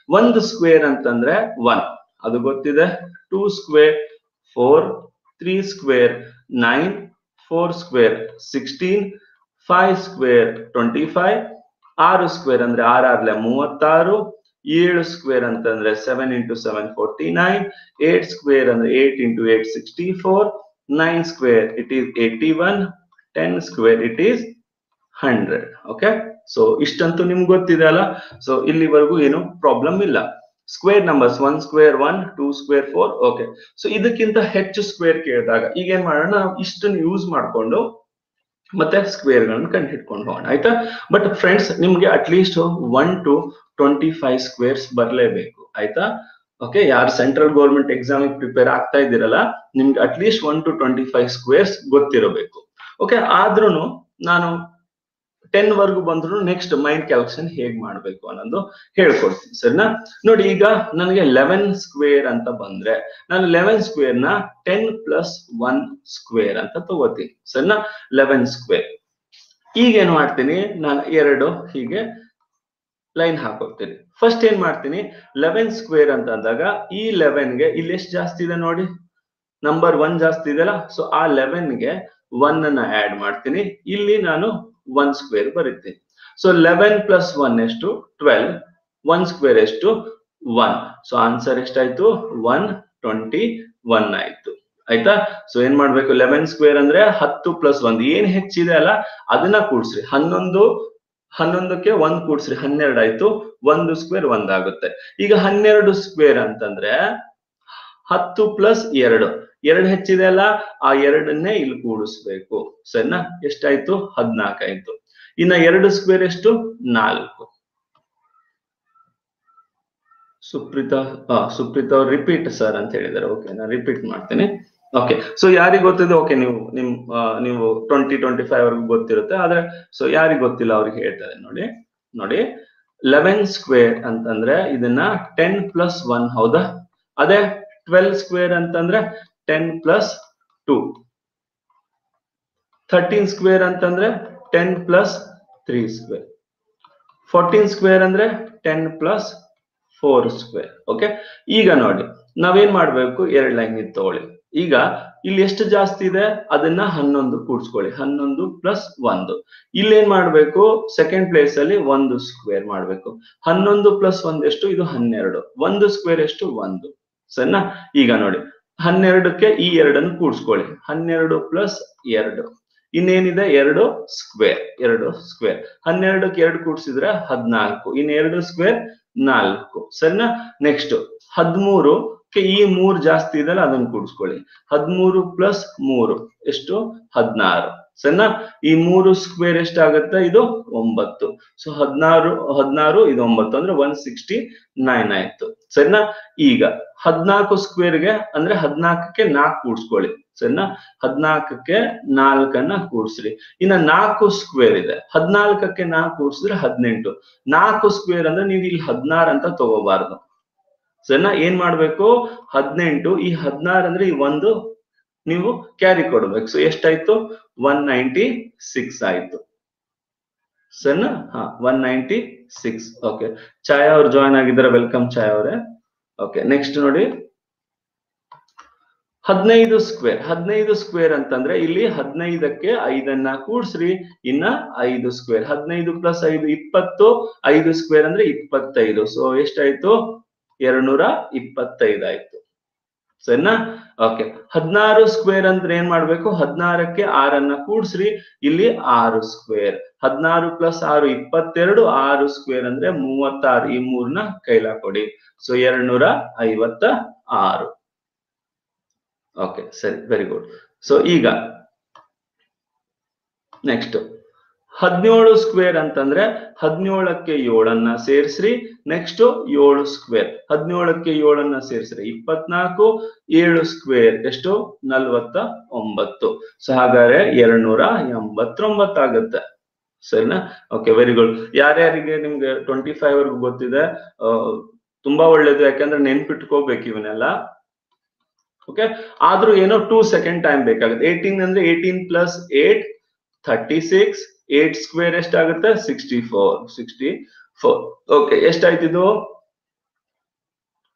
ಒಂದು ಸ್ಕ್ವೇರ್ ಅಂತಂದ್ರೆ ಒನ್ ಅದು ಗೊತ್ತಿದೆ two square four three square nine four square sixteen five square twenty five ಆರು ಸ್ಕ್ವೇರ್ ಅಂದ್ರೆ ಆರಾರ್ಲೆ ಮೂವತ್ತಾರು ಏಳು ಸ್ಕ್ವೇರ್ ಅಂತಂದ್ರೆ seven into seven forty nine eight square ಅಂದ್ರೆ eight into eight sixty four nine square it is eighty one ten square it is hundred okay so ಇಷ್ಟಂತೂ ನಿಮ್ಗೆ ಗೊತ್ತಿದೆ ಅಲ್ಲ ಸೊ ಇಲ್ಲಿವರೆಗೂ ಏನು ಪ್ರಾಬ್ಲಮ್ ಇಲ್ಲ square numbers one square one two square four okay so ಇದಕ್ಕಿಂತ ಹೆಚ್ಚು ಸ್ಕ್ವೇರ್ ಕೇಳಿದಾಗ ಈಗ ಏನ್ ಮಾಡೋಣ ನಾವು ಇಷ್ಟನ್ನು ಯೂಸ್ ಮಾಡ್ಕೊಂಡು ಮತ್ತೆ ಸ್ಕ್ವೇರ್ ಗಳನ್ನ ಕಂಡು ಹಿಡ್ಕೊಂಡು ಹೋಗೋಣ ಆಯ್ತಾ ಬಟ್ ಫ್ರೆಂಡ್ಸ್ ನಿಮ್ಗೆ at least one to twenty five squares ಬರಲೇಬೇಕು ಆಯ್ತಾ ಓಕೆ ಯಾರು ಸೆಂಟ್ರಲ್ ಗೌರ್ಮೆಂಟ್ ಎಕ್ಸಾಮ್ ಪ್ರಿಪೇರ್ ಆಗ್ತಾ ಇದ್ದೀರಲ್ಲ ನಿಮ್ಗೆ at least one to twenty five squares ಗೊತ್ತಿರಬೇಕು ಓಕೆ ಆದ್ರೂ ನಾನು ಟೆನ್ ವರ್ಗು ಬಂದ್ರು ನೆಕ್ಸ್ಟ್ ಮೈಂಡ್ ಕ್ಯಾಲ್ಕುಲೇಷನ್ ಹೇಗ್ ಮಾಡ್ಬೇಕು ಅನ್ನೋದು ಹೇಳ್ಕೊಡ್ತೀನಿ ಸರಿನಾ ನೋಡಿ ಈಗ ನನಗೆ ಲೆವೆನ್ ಸ್ಕ್ವೇರ್ ಅಂತ ಬಂದ್ರೆ ನಾನು ಲೆವೆನ್ ಸ್ಕ್ವೇರ್ ನ ಟೆನ್ ಪ್ಲಸ್ ಒನ್ ಸ್ಕ್ವೇರ್ ಅಂತ ತಗೋತೀನಿ ಸರಿನಾ ಲೆವೆನ್ ಸ್ಕ್ವೇರ್ ಈಗ ಏನ್ ಮಾಡ್ತೀನಿ ನಾನು ಎರಡು ಹೀಗೆ ಲೈನ್ ಹಾಕೋಗ್ತೀನಿ ಫಸ್ಟ್ ಏನ್ ಮಾಡ್ತೀನಿ ಲೆವೆನ್ ಸ್ಕ್ವೇರ್ ಅಂತ ಅಂದಾಗ ಈ ಲೆವೆನ್ಗೆ ಇಲ್ಲಿ ಎಷ್ಟು ಜಾಸ್ತಿ ಇದೆ ನೋಡಿ ನಂಬರ್ ಒನ್ ಜಾಸ್ತಿ ಇದೆಯಲ್ಲ ಸೊ ಆ ಲೆವೆನ್ಗೆ ಒನ್ ಅನ್ನ ಆಡ್ ಮಾಡ್ತೀನಿ ಇಲ್ಲಿ ನಾನು ಒನ್ ಸ್ಕ್ವೇರ್ ಬರೀತೀನಿ ಸೊ ಲೆವೆನ್ ಪ್ಲಸ್ ಒನ್ ಎಷ್ಟು ಟ್ವೆಲ್ವ್ ಒನ್ ಸ್ಕ್ವೇರ್ ಎಷ್ಟು ಒನ್ ಸೊ ಆನ್ಸರ್ ಎಷ್ಟಾಯ್ತು ಒನ್ ಟ್ವೆಂಟಿ ಒನ್ ಆಯ್ತು ಆಯ್ತಾ ಸೊ ಏನ್ ಮಾಡ್ಬೇಕು ಲೆವೆನ್ ಸ್ಕ್ವೇರ್ ಅಂದ್ರೆ ಹತ್ತು ಪ್ಲಸ್ ಒಂದ್ ಏನ್ ಹೆಚ್ಚಿದೆ ಅಲ್ಲ ಅದನ್ನ ಕೂಡ್ಸ್ರಿ ಹನ್ನೊಂದು ಹನ್ನೊಂದಕ್ಕೆ ಒಂದ್ ಕೂಡ್ಸ್ರಿ ಹನ್ನೆರಡು ಆಯ್ತು ಒಂದು ಸ್ಕ್ವೇರ್ ಒಂದಾಗುತ್ತೆ ಈಗ ಹನ್ನೆರಡು ಸ್ಕ್ವೇರ್ ಅಂತಂದ್ರೆ ಹತ್ತು ಪ್ಲಸ್ ಎರಡು ಎರಡು ಹೆಚ್ಚಿದೆ ಅಲ್ಲ ಆ ಎರಡನ್ನೇ ಇಲ್ಲಿ ಕೂಡಿಸ್ಬೇಕು ಸರಿನಾ ಎಷ್ಟಾಯ್ತು ಹದ್ನಾಲ್ಕು ಆಯ್ತು ಇನ್ನ ಎರಡು ಸ್ಕ್ವೇರ್ ಎಷ್ಟು ನಾಲ್ಕು ಸುಪ್ರೀತಾ ಆ ಸುಪ್ರೀತಾ ಅವ್ರು ರಿಪೀಟ್ ಸರ್ ಅಂತ ಹೇಳಿದಾರೆ ಓಕೆ ನಾನು ರಿಪೀಟ್ ಮಾಡ್ತೀನಿ ಓಕೆ ಸೊ ಯಾರಿಗ್ ಗೊತ್ತಿದೆ ಓಕೆ ನೀವು ನಿಮ್ ಆ, ನೀವು ಟ್ವೆಂಟಿ ಟ್ವೆಂಟಿ ಫೈವ್ ವರ್ಗು ಗೊತ್ತಿರುತ್ತೆ ಆದ್ರೆ ಸೊ ಯಾರಿಗ್ ಗೊತ್ತಿಲ್ಲ ಅವ್ರಿಗೆ ಹೇಳ್ತಾರೆ ನೋಡಿ ನೋಡಿ ಲೆವೆನ್ ಸ್ಕ್ವೇರ್ ಅಂತಂದ್ರೆ ಇದನ್ನ ಟೆನ್ ಪ್ಲಸ್ ಒನ್ ಹೌದಾ ಅದೇ ಟ್ವೆಲ್ ಸ್ಕ್ವೇರ್ ಅಂತಂದ್ರೆ ten plus two thirteen square ಅಂತಂದ್ರೆ ten plus three square fourteen square ಅಂದ್ರೆ ten plus four square okay ಈಗ ನೋಡಿ ನಾವೇನ್ ಮಾಡ್ಬೇಕು ಎರಡ್ ಲೈನ್ ಇದು ತಗೊಳ್ಳಿ ಈಗ ಇಲ್ಲಿ ಎಷ್ಟು ಜಾಸ್ತಿ ಇದೆ ಅದನ್ನ ಹನ್ನೊಂದು ಕೂಡ್ಸ್ಕೊಳ್ಳಿ ಹನ್ನೊಂದು ಪ್ಲಸ್ ಒಂದು ಇಲ್ಲೇನ್ ಮಾಡ್ಬೇಕು ಸೆಕೆಂಡ್ ಪ್ಲೇಸ್ ಅಲ್ಲಿ ಒಂದು ಸ್ಕ್ವೇರ್ ಮಾಡ್ಬೇಕು ಹನ್ನೊಂದು ಪ್ಲಸ್ ಒಂದ್ ಎಷ್ಟು ಇದು ಹನ್ನೆರಡು ಒಂದು ಸ್ಕ್ವೇರ್ ಎಷ್ಟು ಒಂದು ಸರಿನಾ ಈಗ ನೋಡಿ ಹನ್ನೆರಡಕ್ಕೆ ಈ ಎರಡನ್ನು ಕೂಡ್ಸ್ಕೊಳ್ಳಿ ಹನ್ನೆರಡು ಪ್ಲಸ್ ಎರಡು ಇನ್ನೇನಿದೆ ಎರಡು ಸ್ಕ್ವೇರ್ ಎರಡು ಸ್ಕ್ವೇರ್ ಹನ್ನೆರಡಕ್ಕೆ ಎರಡು ಕೂಡ್ಸಿದ್ರೆ ಹದ್ನಾಲ್ಕು ಇನ್ ಎರಡು ಸ್ಕ್ವೇರ್ ನಾಲ್ಕು ಸರಿನಾ ನೆಕ್ಸ್ಟ್ ಹದ್ಮೂರು ಈ ಮೂರ್ ಜಾಸ್ತಿ ಇದೆಲ್ಲ ಅದನ್ನ ಕೂಡಿಸ್ಕೊಳ್ಳಿ ಹದ್ಮೂರು ಪ್ಲಸ್ ಮೂರು ಎಷ್ಟು ಹದ್ನಾರು ಸರಿನಾ ಈ ಮೂರು ಸ್ಕ್ವೇರ್ ಎಷ್ಟಾಗತ್ತೆ ಇದು ಒಂಬತ್ತು ಸೊ ಹದ್ನಾರು ಹದ್ನಾರು ಇದು ಒಂಬತ್ತು ಅಂದ್ರೆ ಒನ್ ಸಿಕ್ಸ್ಟಿ ನೈನ್ ಆಯ್ತು ಸರಿನಾ ಈಗ ಹದ್ನಾಲ್ಕು ಸ್ಕ್ವೇರ್ಗೆ ಅಂದ್ರೆ ಹದ್ನಾಲ್ಕಕ್ಕೆ ನಾಲ್ಕು ಕೂಡ್ಸ್ಕೊಳ್ಳಿ ಸರಿನಾ ಹದ್ನಾಲ್ಕಕ್ಕೆ ನಾಲ್ಕನ್ನ ಕೂಡ್ಸ್ರಿ ಇನ್ನ ನಾಲ್ಕು ಸ್ಕ್ವೇರ್ ಇದೆ ಹದ್ನಾಲ್ಕಕ್ಕೆ ನಾಲ್ಕು ಕೂಡ್ಸಿದ್ರೆ ಹದಿನೆಂಟು ನಾಲ್ಕು ಸ್ಕ್ವೇರ್ ಅಂದ್ರೆ ನೀವು ಇಲ್ಲಿ ಹದ್ನಾರು ಅಂತ ತಗೋಬಾರ್ದು ಸರಿನಾ ಏನ್ ಮಾಡ್ಬೇಕು ಹದಿನೆಂಟು ಈ ಹದಿನಾರು ಅಂದ್ರೆ ಈ ಒಂದು ನೀವು ಕ್ಯಾರಿ ಕೊಡ್ಬೇಕು ಸೊ ಎಷ್ಟಾಯ್ತು ಒನ್ ನೈಂಟಿ ಸಿಕ್ಸ್ ಆಯ್ತು ಸರಿನಾ ಹಾ one ninety six okay Chhaya ಅವ್ರು ಜಾಯ್ನ್ ಆಗಿದ್ದಾರೆ ವೆಲ್ಕಮ್ ಛಾಯಾ ಅವರೇ ಓಕೆ ನೆಕ್ಸ್ಟ್ ನೋಡಿ ಹದಿನೈದು ಸ್ಕ್ವೇರ್ ಹದಿನೈದು ಸ್ಕ್ವೇರ್ ಅಂತಂದ್ರೆ ಇಲ್ಲಿ ಹದಿನೈದಕ್ಕೆ ಐದನ್ನ ಕೂಡ್ಸ್ರಿ ಇನ್ನ ಐದು ಸ್ಕ್ವೇರ್ ಹದಿನೈದು ಪ್ಲಸ್ ಐದು ಇಪ್ಪತ್ತು ಐದು ಸ್ಕ್ವೇರ್ ಅಂದ್ರೆ ಇಪ್ಪತ್ತೈದು ಸೊ ಎಷ್ಟಾಯ್ತು ಎರಡ್ನೂರ ಇಪ್ಪತ್ತೈದು ಆಯ್ತು ಸರಿನಾ ಓಕೆ ಹದಿನಾರು ಸ್ಕ್ವೇರ್ ಅಂದ್ರೆ ಏನ್ ಮಾಡ್ಬೇಕು ಹದಿನಾರಕ್ಕೆ ಆರನ್ನ ಕೂಡ್ಸ್ರಿ ಇಲ್ಲಿ ಆರು ಸ್ಕ್ವೇರ್ ಹದಿನಾರು ಪ್ಲಸ್ ಆರು ಇಪ್ಪತ್ತೆರಡು ಆರು ಸ್ಕ್ವೇರ್ ಅಂದ್ರೆ ಮೂವತ್ತಾರು ಈ ಮೂರ್ನ ಕೈಲಾ ಕೊಡಿ ಸೊ ಎರಡ್ನೂರ ಐವತ್ತ ಆರು ಓಕೆ ಸರಿ ವೆರಿ ಗುಡ್ ಸೊ ಈಗ ನೆಕ್ಸ್ಟ್ ಹದಿನೇಳು ಸ್ಕ್ವೇರ್ ಅಂತಂದ್ರೆ ಹದಿನೇಳಕ್ಕೆ ಏಳನ್ನ ಸೇರಿಸ್ರಿ ನೆಕ್ಸ್ಟ್ ಏಳು ಸ್ಕ್ವೇರ್ ಹದಿನೇಳಕ್ಕೆ ಏಳನ್ನ ಸೇರಿಸ್ರಿ ಇಪ್ಪತ್ನಾಲ್ಕು ಏಳು ಸ್ಕ್ವೇರ್ ಎಷ್ಟು ನಲ್ವತ್ತ ಒಂಬತ್ತು ಸೊ ಹಾಗಾದ್ರೆ ಎರಡ್ನೂರ ಎಂಬತ್ತೊಂಬತ್ತು ಆಗುತ್ತೆ ಸರಿನಾ ಓಕೆ ವೆರಿ ಗುಡ್ ಯಾರ್ಯಾರಿಗೆ ನಿಮ್ಗೆ ಟ್ವೆಂಟಿ ಫೈವ್ ವರ್ಗು ಗೊತ್ತಿದೆ ಆ, ತುಂಬಾ ಒಳ್ಳೇದು ಯಾಕಂದ್ರೆ ನೆನ್ಪಿಟ್ಕೋಬೇಕು ಇವನ್ನೆಲ್ಲ ಓಕೆ ಆದ್ರೂ ಏನೋ ಟೂ ಸೆಕೆಂಡ್ ಟೈಮ್ ಬೇಕಾಗುತ್ತೆ ಏಯ್ಟೀನ್ ಅಂದ್ರೆ eighteen plus eight thirty six eight square ಎಷ್ಟಾಗುತ್ತೆ sixty four sixty four okay ಎಷ್ಟಾಯ್ತಿದು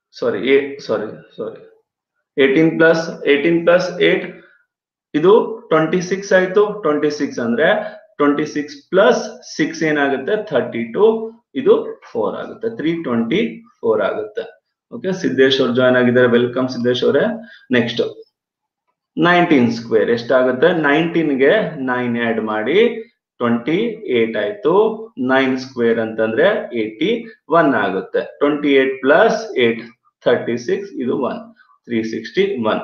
ಸಾರಿ ಏ sorry sorry eighteen plus eighteen plus eight ಇದು ಟ್ವೆಂಟಿ ಸಿಕ್ಸ್ ಆಯ್ತು ಟ್ವೆಂಟಿ ಸಿಕ್ಸ್ ಅಂದ್ರೆ ಟ್ವೆಂಟಿ ಸಿಕ್ಸ್ ಪ್ಲಸ್ ಸಿಕ್ಸ್ ಏನಾಗುತ್ತೆ thirty two ಇದು four ಆಗುತ್ತೆ three twenty four ಆಗುತ್ತೆ ಓಕೆ ಸಿದ್ದೇಶ್ ಅವ್ರು ಜಾಯ್ನ್ ಆಗಿದ್ದಾರೆ ವೆಲ್ಕಮ್ ಸಿದ್ದೇಶ್ ಅವರೇ ನೆಕ್ಸ್ಟ್ ನೈನ್ಟೀನ್ ಸ್ಕ್ವೇರ್ ಎಷ್ಟಾಗುತ್ತೆ ನೈನ್ಟೀನ್ಗೆ ನೈನ್ ಆಡ್ ಮಾಡಿ ಟ್ವೆಂಟಿ ಏಟ್ ಆಯ್ತು ನೈನ್ ಸ್ಕ್ವೇರ್ ಅಂತಂದ್ರೆ ಏಟಿ ಒನ್ ಆಗುತ್ತೆ twenty eight plus eight thirty six ಇದು one three sixty one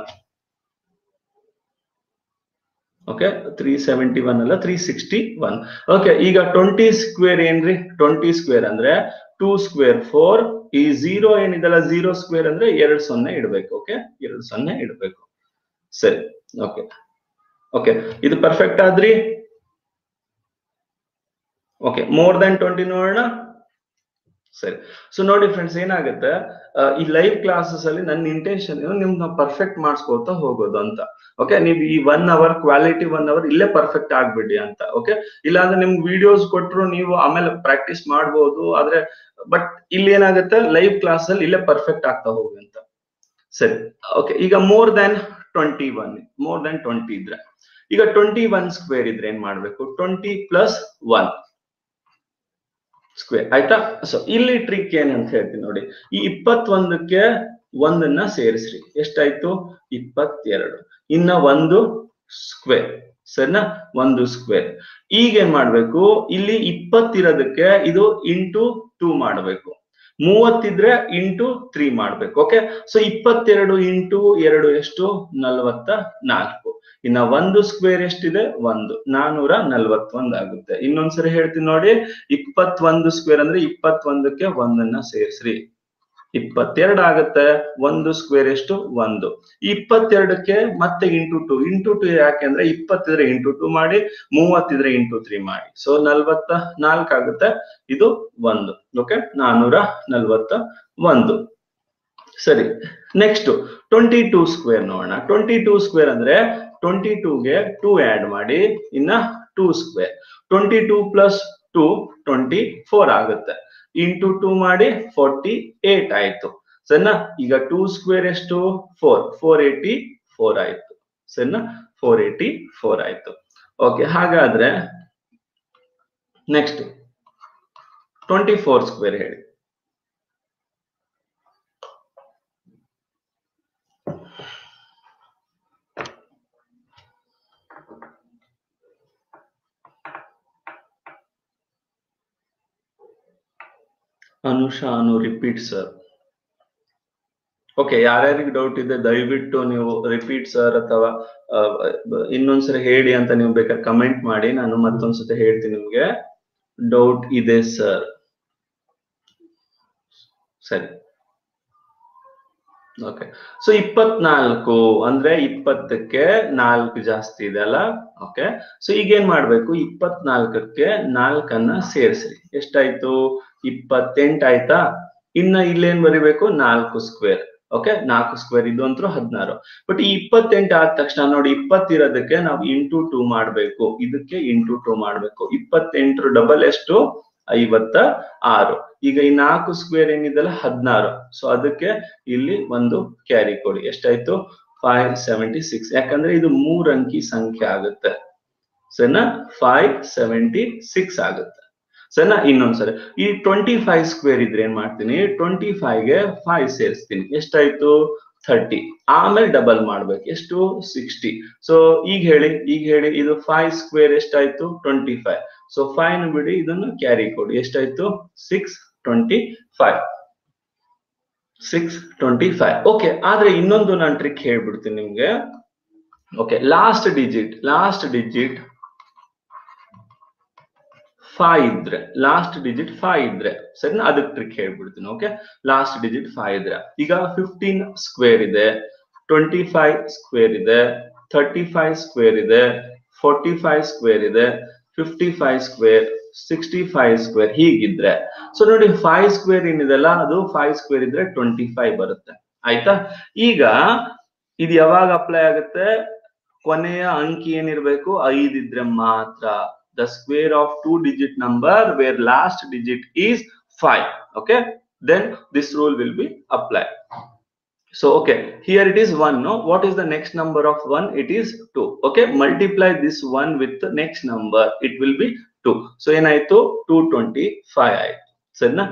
okay three seventy one ಅಲ್ಲ ತ್ರೀ ಸಿಕ್ಸ್ಟಿ ಒನ್ ಓಕೆ ಈಗ ಟ್ವೆಂಟಿ ಸ್ಕ್ವೇರ್ ಏನ್ರಿ ಟ್ವೆಂಟಿ ಸ್ಕ್ವೇರ್ ಅಂದ್ರೆ ಟೂ ಸ್ಕ್ವೇರ್ ಫೋರ್ ಈ zero ಏನಿದೆಲ್ಲ ಝೀರೋ ಸ್ಕ್ವೇರ್ ಅಂದ್ರೆ ಎರಡ್ ಸೊನ್ನೆ ಇಡ್ಬೇಕು ಓಕೆ ಎರಡು ಸೊನ್ನೆ ಇಡ್ಬೇಕು ಸರಿ ಓಕೆ ಓಕೆ ಇದು ಪರ್ಫೆಕ್ಟ್ ಆದ್ರಿ ಓಕೆ ಮೋರ್ ದನ್ ಟ್ವೆಂಟಿ ನೋಡೋಣ ಸರಿ ಸೊ ನೋಡಿ ಫ್ರೆಂಡ್ಸ್ ಏನಾಗುತ್ತೆ ಆ, ಈ ಲೈವ್ ಕ್ಲಾಸಸ್ ಅಲ್ಲಿ ನನ್ನ ಇಂಟೆನ್ಷನ್ ನಿಮ್ನ ಪರ್ಫೆಕ್ಟ್ ಮಾಡಿಸ್ಕೋತಾ ಹೋಗೋದು ಅಂತ ಓಕೆ ನೀವು ಈ one hour quality one hour ಇಲ್ಲೇ ಪರ್ಫೆಕ್ಟ್ ಆಗ್ಬಿಡಿ ಅಂತ ಓಕೆ ಇಲ್ಲಾಂದ್ರೆ ನಿಮ್ಗೆ ವಿಡಿಯೋಸ್ ಕೊಟ್ರು ನೀವು ಆಮೇಲೆ ಪ್ರಾಕ್ಟೀಸ್ ಮಾಡ್ಬೋದು ಆದ್ರೆ ಬಟ್ ಇಲ್ಲಿ ಏನಾಗುತ್ತೆ ಲೈವ್ ಕ್ಲಾಸ್ ಅಲ್ಲಿ ಇಲ್ಲೇ ಪರ್ಫೆಕ್ಟ್ ಆಗ್ತಾ ಹೋಗಿ ಅಂತ ಸರಿ ಓಕೆ ಈಗ more than twenty one more than twenty ಇದ್ರೆ ಈಗ ಟ್ವೆಂಟಿ ಒನ್ ಸ್ಕ್ವೇರ್ ಇದ್ರೆ ಏನ್ ಮಾಡ್ಬೇಕು ಟ್ವೆಂಟಿ ಪ್ಲಸ್ ಒನ್ ಸ್ಕ್ವೇರ್ ಆಯ್ತಾ ಸೊ ಇಲ್ಲಿ ಟ್ರಿಕ್ ಏನಂತ ಹೇಳ್ತೀನಿ ನೋಡಿ ಈ ಇಪ್ಪತ್ತೊಂದಕ್ಕೆ ಒಂದನ್ನ ಸೇರಿಸ್ರಿ ಎಷ್ಟಾಯ್ತು ಇಪ್ಪತ್ತೆರಡು ಇನ್ನ ಒಂದು ಸ್ಕ್ವೇರ್ ಸರಿನಾ ಒಂದು ಸ್ಕ್ವೇರ್ ಈಗ ಏನ್ ಮಾಡ್ಬೇಕು ಇಲ್ಲಿ ಇಪ್ಪತ್ತಿರೋದಕ್ಕೆ ಇದು ಇಂಟು ಟೂ ಮಾಡ್ಬೇಕು ಮೂವತ್ತಿದ್ರೆ ಇಂಟು ತ್ರೀ ಮಾಡ್ಬೇಕು ಓಕೆ ಸೊ ಇಪ್ಪತ್ತೆರಡು ಇಂಟು ಎರಡು ಎಷ್ಟು ನಲವತ್ತ ನಾಲ್ಕು ಇನ್ನ ಒಂದು ಸ್ಕ್ವೇರ್ ಎಷ್ಟಿದೆ ಒಂದು ನಾನೂರ ನಲ್ವತ್ತೊಂದು ಆಗುತ್ತೆ ಇನ್ನೊಂದ್ಸರಿ ಹೇಳ್ತೀನಿ ನೋಡಿ ಇಪ್ಪತ್ತೊಂದು ಸ್ಕ್ವೇರ್ ಅಂದ್ರೆ ಇಪ್ಪತ್ತೊಂದಕ್ಕೆ ಒಂದನ್ನ ಸೇರಿಸ್ರಿ ಇಪ್ಪತ್ತೆರಡು ಆಗುತ್ತೆ ಒಂದು ಸ್ಕ್ವೇರ್ ಎಷ್ಟು ಒಂದು ಈ ಇಪ್ಪತ್ತೆರಡಕ್ಕೆ ಮತ್ತೆ ಇಂಟು ಟು ಇಂಟು ಟು ಯಾಕೆಂದ್ರೆ ಇಪ್ಪತ್ತಿದ್ರೆ ಇಂಟು ಟು ಮಾಡಿ ಮೂವತ್ತಿದ್ರೆ ಇಂಟು ತ್ರೀ ಮಾಡಿ ಸೊ ನಲ್ವತ್ತ ನಾಲ್ಕು ಆಗುತ್ತೆ ಇದು ಒಂದು ಓಕೆ ನಾನೂರ ನಲ್ವತ್ತ ಒಂದು ಸರಿ ನೆಕ್ಸ್ಟ್ ಟ್ವೆಂಟಿ ಟೂ ಸ್ಕ್ವೇರ್ ನೋಡೋಣ ಟ್ವೆಂಟಿ ಟೂ ಸ್ಕ್ವೇರ್ ಅಂದ್ರೆ ಟ್ವೆಂಟಿ ಟೂಗೆ ಟೂ ಆಡ್ ಮಾಡಿ ಇನ್ನ two square twenty two plus two twenty four ಆಗುತ್ತೆ ಇಂಟು ಟೂ ಮಾಡಿ ಫೋರ್ಟಿ ಏಟ್ ಆಯ್ತು ಸರಿನಾ ಈಗ ಟೂ ಸ್ಕ್ವೇರ್ ಎಷ್ಟು ಫೋರ್ ಫೋರ್ ಏಟಿ ಫೋರ್ ಆಯ್ತು ಸರಿನಾ ಫೋರ್ ಏಟಿ ಫೋರ್ ಆಯ್ತು ಓಕೆ ಹಾಗಾದ್ರೆ ನೆಕ್ಸ್ಟ್ ಟ್ವೆಂಟಿ ಫೋರ್ ಸ್ಕ್ವೇರ್ ಹೇಳಿ Anusha Anu repeat sir okay ಯಾರ್ಯಾರಿಗೆ ಡೌಟ್ ಇದೆ ದಯವಿಟ್ಟು ನೀವು ರಿಪೀಟ್ ಸರ್ ಅಥವಾ ಆ, ಬ- ಇನ್ನೊಂದ್ಸರಿ ಹೇಳಿ ಅಂತ ನೀವು ಬೇಕಾದ್ರೆ ಕಮೆಂಟ್ ಮಾಡಿ ನಾನು ಮತ್ತೊಂದ್ಸತಿ ಹೇಳ್ತೀನಿ ನಿಮ್ಗೆ ಡೌಟ್ ಇದೆ ಸರ್ ಸರಿ ಓಕೆ ಸೊ ಇಪ್ಪತ್ನಾಲ್ಕು ಅಂದ್ರೆ ಇಪ್ಪತ್ತಕ್ಕೆ ನಾಲ್ಕು ಜಾಸ್ತಿ ಇದೆ ಅಲ್ಲ ಓಕೆ ಸೊ ಈಗ ಏನ್ ಮಾಡ್ಬೇಕು ಇಪ್ಪತ್ನಾಲ್ಕಕ್ಕೆ ನಾಲ್ಕನ್ನ ಸೇರಿಸ್ರಿ ಎಷ್ಟಾಯ್ತು ಇಪ್ಪತ್ತೆಂಟು ಆಯ್ತಾ ಇನ್ನ ಇಲ್ಲೇನ್ ಬರಿಬೇಕು ನಾಲ್ಕು ಸ್ಕ್ವೇರ್ ಓಕೆ ನಾಲ್ಕು ಸ್ಕ್ವೇರ್ ಇದು ಅಂತೂ ಹದಿನಾರು ಬಟ್ ಈ ಇಪ್ಪತ್ತೆಂಟು ಆದ ತಕ್ಷಣ ನೋಡಿ ಇಪ್ಪತ್ತಿರೋದಕ್ಕೆ ನಾವು ಇಂಟು ಟೂ ಮಾಡ್ಬೇಕು ಇದಕ್ಕೆ ಇಂಟು ಟೂ ಮಾಡ್ಬೇಕು ಇಪ್ಪತ್ತೆಂಟರ ಡಬಲ್ ಎಷ್ಟು ಐವತ್ತ ಆರು ಈಗ ಈ ನಾಲ್ಕು ಸ್ಕ್ವೇರ್ ಏನಿದೆಲ್ಲ ಹದಿನಾರು ಸೊ ಅದಕ್ಕೆ ಇಲ್ಲಿ ಒಂದು ಕ್ಯಾರಿ ಕೊಡಿ ಎಷ್ಟಾಯ್ತು ಫೈವ್ ಸೆವೆಂಟಿ ಸಿಕ್ಸ್ ಯಾಕಂದ್ರೆ ಇದು ಮೂರ್ ಅಂಕಿ ಸಂಖ್ಯೆ ಆಗುತ್ತೆ ಸರಿನಾ ಫೈವ್ ಸೆವೆಂಟಿ ಸಿಕ್ಸ್ ಆಗುತ್ತೆ ಸರಿನಾ ಇನ್ನೊಂದ್ಸರಿ ಈ ಟ್ವೆಂಟಿ ಫೈವ್ ಸ್ಕ್ವೇರ್ ಇದ್ರೆ ಏನ್ ಮಾಡ್ತೀನಿ ಟ್ವೆಂಟಿ ಗೆ ಫೈವ್ ಸೇರಿಸ್ತೀನಿ ಎಷ್ಟಾಯ್ತು ಥರ್ಟಿ ಆಮೇಲೆ ಡಬಲ್ ಮಾಡ್ಬೇಕು ಎಷ್ಟು ಸಿಕ್ಸ್ಟಿ ಸೊ ಈಗ ಹೇಳಿ ಈಗ ಹೇಳಿ ಇದು ಫೈವ್ ಸ್ಕ್ವೇರ್ ಎಷ್ಟಾಯ್ತು ಟ್ವೆಂಟಿ ಫೈವ್ ಸೊ ಫೈವ್ ಬಿಡಿ ಇದನ್ನು ಕ್ಯಾರಿ ಕೊಡಿ ಎಷ್ಟಾಯ್ತು six twenty five six twenty five okay ಆದ್ರೆ ಇನ್ನೊಂದು ನಾನು ಟ್ರಿಕ್ ಹೇಳ್ಬಿಡ್ತೀನಿ ನಿಮ್ಗೆ okay last digit last digit five ಇದ್ರೆ ಲಾಸ್ಟ್ ಡಿಜಿಟ್ ಫೈವ್ ಇದ್ರೆ ಸರಿನಾ ಅದಕ್ಕೆ ಟ್ರಿಕ್ ಹೇಳ್ಬಿಡ್ತೀನಿ ಓಕೆ ಲಾಸ್ಟ್ ಡಿಜಿಟ್ ಫೈವ್ ಇದ್ರೆ ಈಗ ಫಿಫ್ಟೀನ್ ಸ್ಕ್ವೇರ್ ಇದೆ ಟ್ವೆಂಟಿ ಫೈವ್ ಸ್ಕ್ವೇರ್ ಇದೆ ಥರ್ಟಿ ಫೈವ್ ಸ್ಕ್ವೇರ್ ಇದೆ ಫೋರ್ಟಿ ಫೈವ್ ಸ್ಕ್ವೇರ್ ಇದೆ fifty five square sixty five square ಹೀಗಿದ್ರೆ ಸೊ ನೋಡಿ ಫೈವ್ ಸ್ಕ್ವೇರ್ ಏನಿದೆಲ್ಲ ಅದು ಫೈವ್ ಸ್ಕ್ವೇರ್ ಇದ್ರೆ ಟ್ವೆಂಟಿ ಫೈವ್ ಬರುತ್ತೆ ಆಯ್ತಾ ಈಗ ಇದು ಯಾವಾಗ ಅಪ್ಲೈ ಆಗುತ್ತೆ ಕೊನೆಯ ಅಂಕಿ ಏನಿರ್ಬೇಕು ಐದ್ ಇದ್ರೆ ಮಾತ್ರ the square of two digit number where last digit is five okay then this rule will be applied so okay here it is 1 no what is the next number of 1 it is 2 okay multiply this 1 with the next number it will be 2 so ಏನಾಯ್ತು 225 ಆಯ್ತು ಸರಿನಾ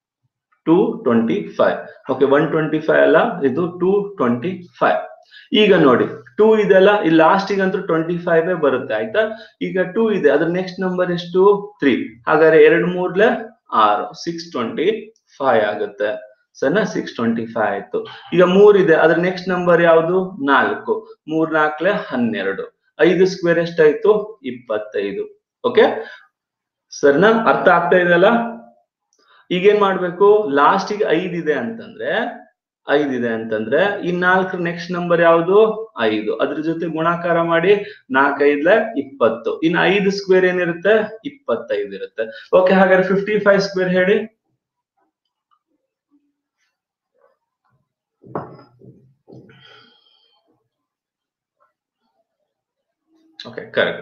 225 okay 125 ಅಲ್ಲ ಇದು 225 ಈಗ ನೋಡಿ 2 ಇದೆಲ್ಲ ಈ last ಗಂತೂ 25 ಬರುತ್ತೆ ಆಯ್ತಾ ಈಗ 2 ಇದೆ ಅದ್ರ ನೆಕ್ಸ್ಟ್ ನಂಬರ್ ಎಷ್ಟು 3 ಹಾಗಾದ್ರೆ ಎರಡು ಮೂರ್ಲೆ ಆರು ಸಿಕ್ಸ್ ಟ್ವೆಂಟಿ ಫೈವ್ ಆಗುತ್ತೆ ಸರಿನಾ ಸಿಕ್ಸ್ ಟ್ವೆಂಟಿ ಫೈವ್ ಆಯ್ತು ಈಗ ಮೂರ್ ಇದೆ ಅದ್ರ ನೆಕ್ಸ್ಟ್ ನಂಬರ್ ಯಾವುದು ನಾಲ್ಕು ಮೂರ್ ನಾಲ್ಕಲೆ ಹನ್ನೆರಡು ಐದು ಸ್ಕ್ವೇರ್ ಎಷ್ಟಾಯ್ತು ಇಪ್ಪತ್ತೈದು ಓಕೆ ಸರಿನಾ ಅರ್ಥ ಆಗ್ತಾ ಇದೆಯಲ್ಲ ಈಗೇನ್ ಮಾಡ್ಬೇಕು ಲಾಸ್ಟ್ ಗೆ ಐದ್ ಇದೆ ಅಂತಂದ್ರೆ ಐದ್ ಇದೆ ಅಂತಂದ್ರೆ ಈ ನಾಲ್ಕು ನೆಕ್ಸ್ಟ್ ನಂಬರ್ ಯಾವುದು ಐದು ಅದ್ರ ಜೊತೆ ಗುಣಾಕಾರ ಮಾಡಿ ನಾಲ್ಕೈದ್ಲೆ ಇಪ್ಪತ್ತು ಇನ್ನು ಐದು ಸ್ಕ್ವೇರ್ ಏನಿರುತ್ತೆ ಇಪ್ಪತ್ತೈದು ಇರುತ್ತೆ ಓಕೆ ಹಾಗಾದ್ರೆ ಫಿಫ್ಟಿ ಫೈವ್ ಸ್ಕ್ವೇರ್ ಹೇಳಿ okay correct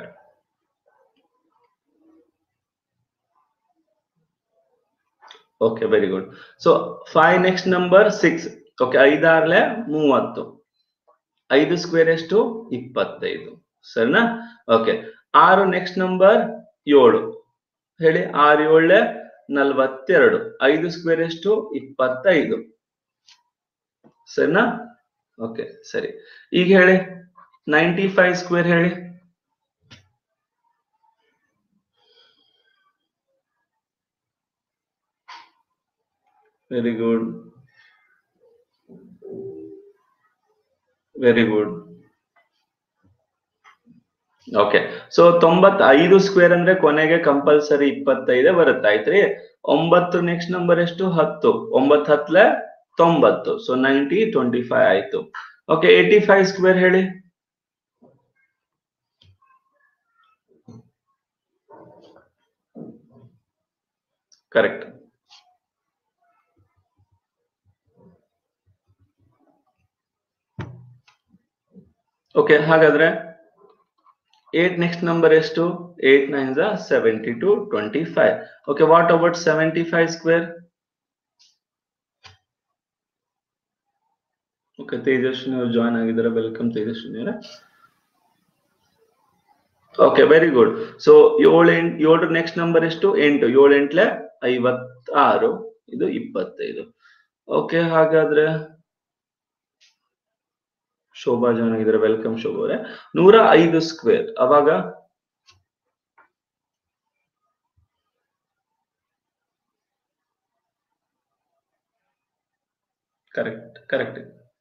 okay very good so five next number six okay ಐದಾರ್ಲೆ ಮೂವತ್ತು ಐದು ಸ್ಕ್ವೇರ್ ಎಷ್ಟು ಇಪ್ಪತ್ತೈದು ಸರಿನಾ ಓಕೆ ಆರು ನೆಕ್ಸ್ಟ್ ನಂಬರ್ ಏಳು ಹೇಳಿ ಆರು ಏಳೆ ನಲ್ವತ್ತೆರಡು ಐದು ಸ್ಕ್ವೇರ್ ಎಷ್ಟು ಇಪ್ಪತ್ತೈದು ಸರಿನಾ ಓಕೆ ಸರಿ ಈಗ ಹೇಳಿ ನೈಂಟಿ ಫೈವ್ ಸ್ಕ್ವೇರ್ ಹೇಳಿ very good very good okay so ತೊಂಬತ್ತೈದು ಸ್ಕ್ವೇರ್ ಅಂದ್ರೆ ಕೊನೆಗೆ ಕಂಪಲ್ಸರಿ ಇಪ್ಪತ್ತೈದೇ ಬರುತ್ತೆ ಆಯ್ತ್ರಿ ಒಂಬತ್ತು ನೆಕ್ಸ್ಟ್ ನಂಬರ್ ಎಷ್ಟು ಹತ್ತು ಒಂಬತ್ತು ಹತ್ಲೆ ತೊಂಬತ್ತು ಸೊ ನೈಂಟಿ ಟ್ವೆಂಟಿ ಫೈವ್ ಆಯ್ತು ಓಕೆ ಏಟಿ ಫೈವ್ ಸ್ಕ್ವೇರ್ ಹೇಳಿ ಕರೆಕ್ಟ್ ಓಕೆ ಹಾಗಾದ್ರೆ ಏಟ್ ನೆಕ್ಸ್ಟ್ ನಂಬರ್ ಎಷ್ಟು ಏಟ್ ನೈನ್ ಝ seventy two twenty five okay what about seventy five square okay Tejaswini ಅವ್ರು ಜಾಯ್ನ್ ಆಗಿದ್ದಾರೆ ವೆಲ್ಕಮ್ ತೇಜಸ್ವಿನಿ ಅವರೇ ಓಕೆ ವೆರಿ ಗುಡ್ ಸೊ ಏಳು ಎಂಟು ಏಳು ನೆಕ್ಸ್ಟ್ ನಂಬರ್ ಎಷ್ಟು ಎಂಟು ಏಳು ಎಂಟ್ಲೆ ಐವತ್ತಾರು ಇದು ಇಪ್ಪತ್ತೈದು ಓಕೆ ಹಾಗಾದ್ರೆ ಶೋಭಾ ಜಾಯ್ನ್ ಆಗಿದ್ದಾರೆ ವೆಲ್ಕಮ್ ಶೋಭಾ ಅವರೇ ನೂರ ಐದು ಸ್ಕ್ವೇರ್ ಅವಾಗ ಕರೆಕ್ಟ್ ಕರೆಕ್ಟ್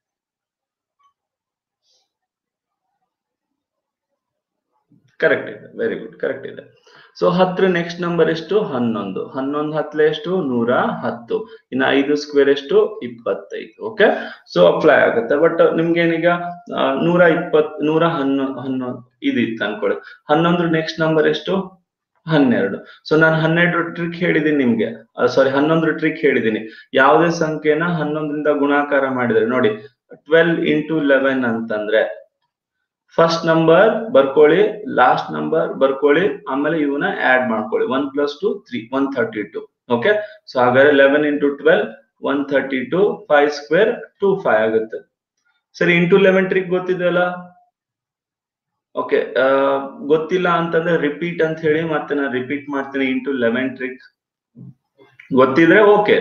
ಕರೆಕ್ಟ್ ಇದೆ ವೆರಿ ಗುಡ್ ಕರೆಕ್ಟ್ ಇದೆ ಸೊ ಹತ್ರ ನೆಕ್ಸ್ಟ್ ನಂಬರ್ ಎಷ್ಟು ಹನ್ನೊಂದು ಹನ್ನೊಂದು ಹತ್ಲೆ ಎಷ್ಟು ನೂರ ಹತ್ತು ಇನ್ನು ಐದು ಸ್ಕ್ವೇರ್ ಎಷ್ಟು ಇಪ್ಪತ್ತೈದು ಓಕೆ ಸೊ ಅಪ್ಲೈ ಆಗುತ್ತೆ ಬಟ್ ನಿಮ್ಗೇನೀಗ ಆ, ನೂರ ಇಪ್ಪತ್ ನೂರ ಹನ್ನೊ ಹನ್ನೊಂದು ಇದಿತ್ತು ಅನ್ಕೊಳ್ಳಿ ಹನ್ನೊಂದು ನೆಕ್ಸ್ಟ್ ನಂಬರ್ ಎಷ್ಟು ಹನ್ನೆರಡು ಸೊ ನಾನು ಹನ್ನೆರಡು ಟ್ರಿಕ್ ಹೇಳಿದ್ದೀನಿ ನಿಮ್ಗೆ ಸಾರಿ ಹನ್ನೊಂದು ಟ್ರಿಕ್ ಹೇಳಿದ್ದೀನಿ ಯಾವುದೇ ಸಂಖ್ಯೆನ ಹನ್ನೊಂದರಿಂದ ಗುಣಾಕಾರ ಮಾಡಿದ್ರೆ ನೋಡಿ ಟ್ವೆಲ್ ಇಂಟು ಲೆವೆನ್ ಅಂತಂದ್ರೆ ಫಸ್ಟ್ ನಂಬರ್ ಬರ್ಕೊಳ್ಳಿ ಲಾಸ್ಟ್ ನಂಬರ್ ಬರ್ಕೊಳ್ಳಿ ಆಮೇಲೆ ಇವನ್ನ ಆಡ್ ಮಾಡ್ಕೊಳ್ಳಿ one plus two three one thirty two okay so ಹಾಗಾದ್ರೆ eleven into twelve one thirty two five square two five ಆಗುತ್ತೆ ಸರಿ ಇಂಟು ಲೆವೆನ್ ಟ್ರಿಕ್ ಗೊತ್ತಿದೆಯಲ್ಲ ಓಕೆ ಗೊತ್ತಿಲ್ಲ ಅಂತಂದ್ರೆ ರಿಪೀಟ್ ಅಂತ ಹೇಳಿ ಮತ್ತೆ ನಾನು ರಿಪೀಟ್ ಮಾಡ್ತೀನಿ ಇಂಟು ಲೆವೆನ್ ಟ್ರಿಕ್ ಗೊತ್ತಿದ್ರೆ okay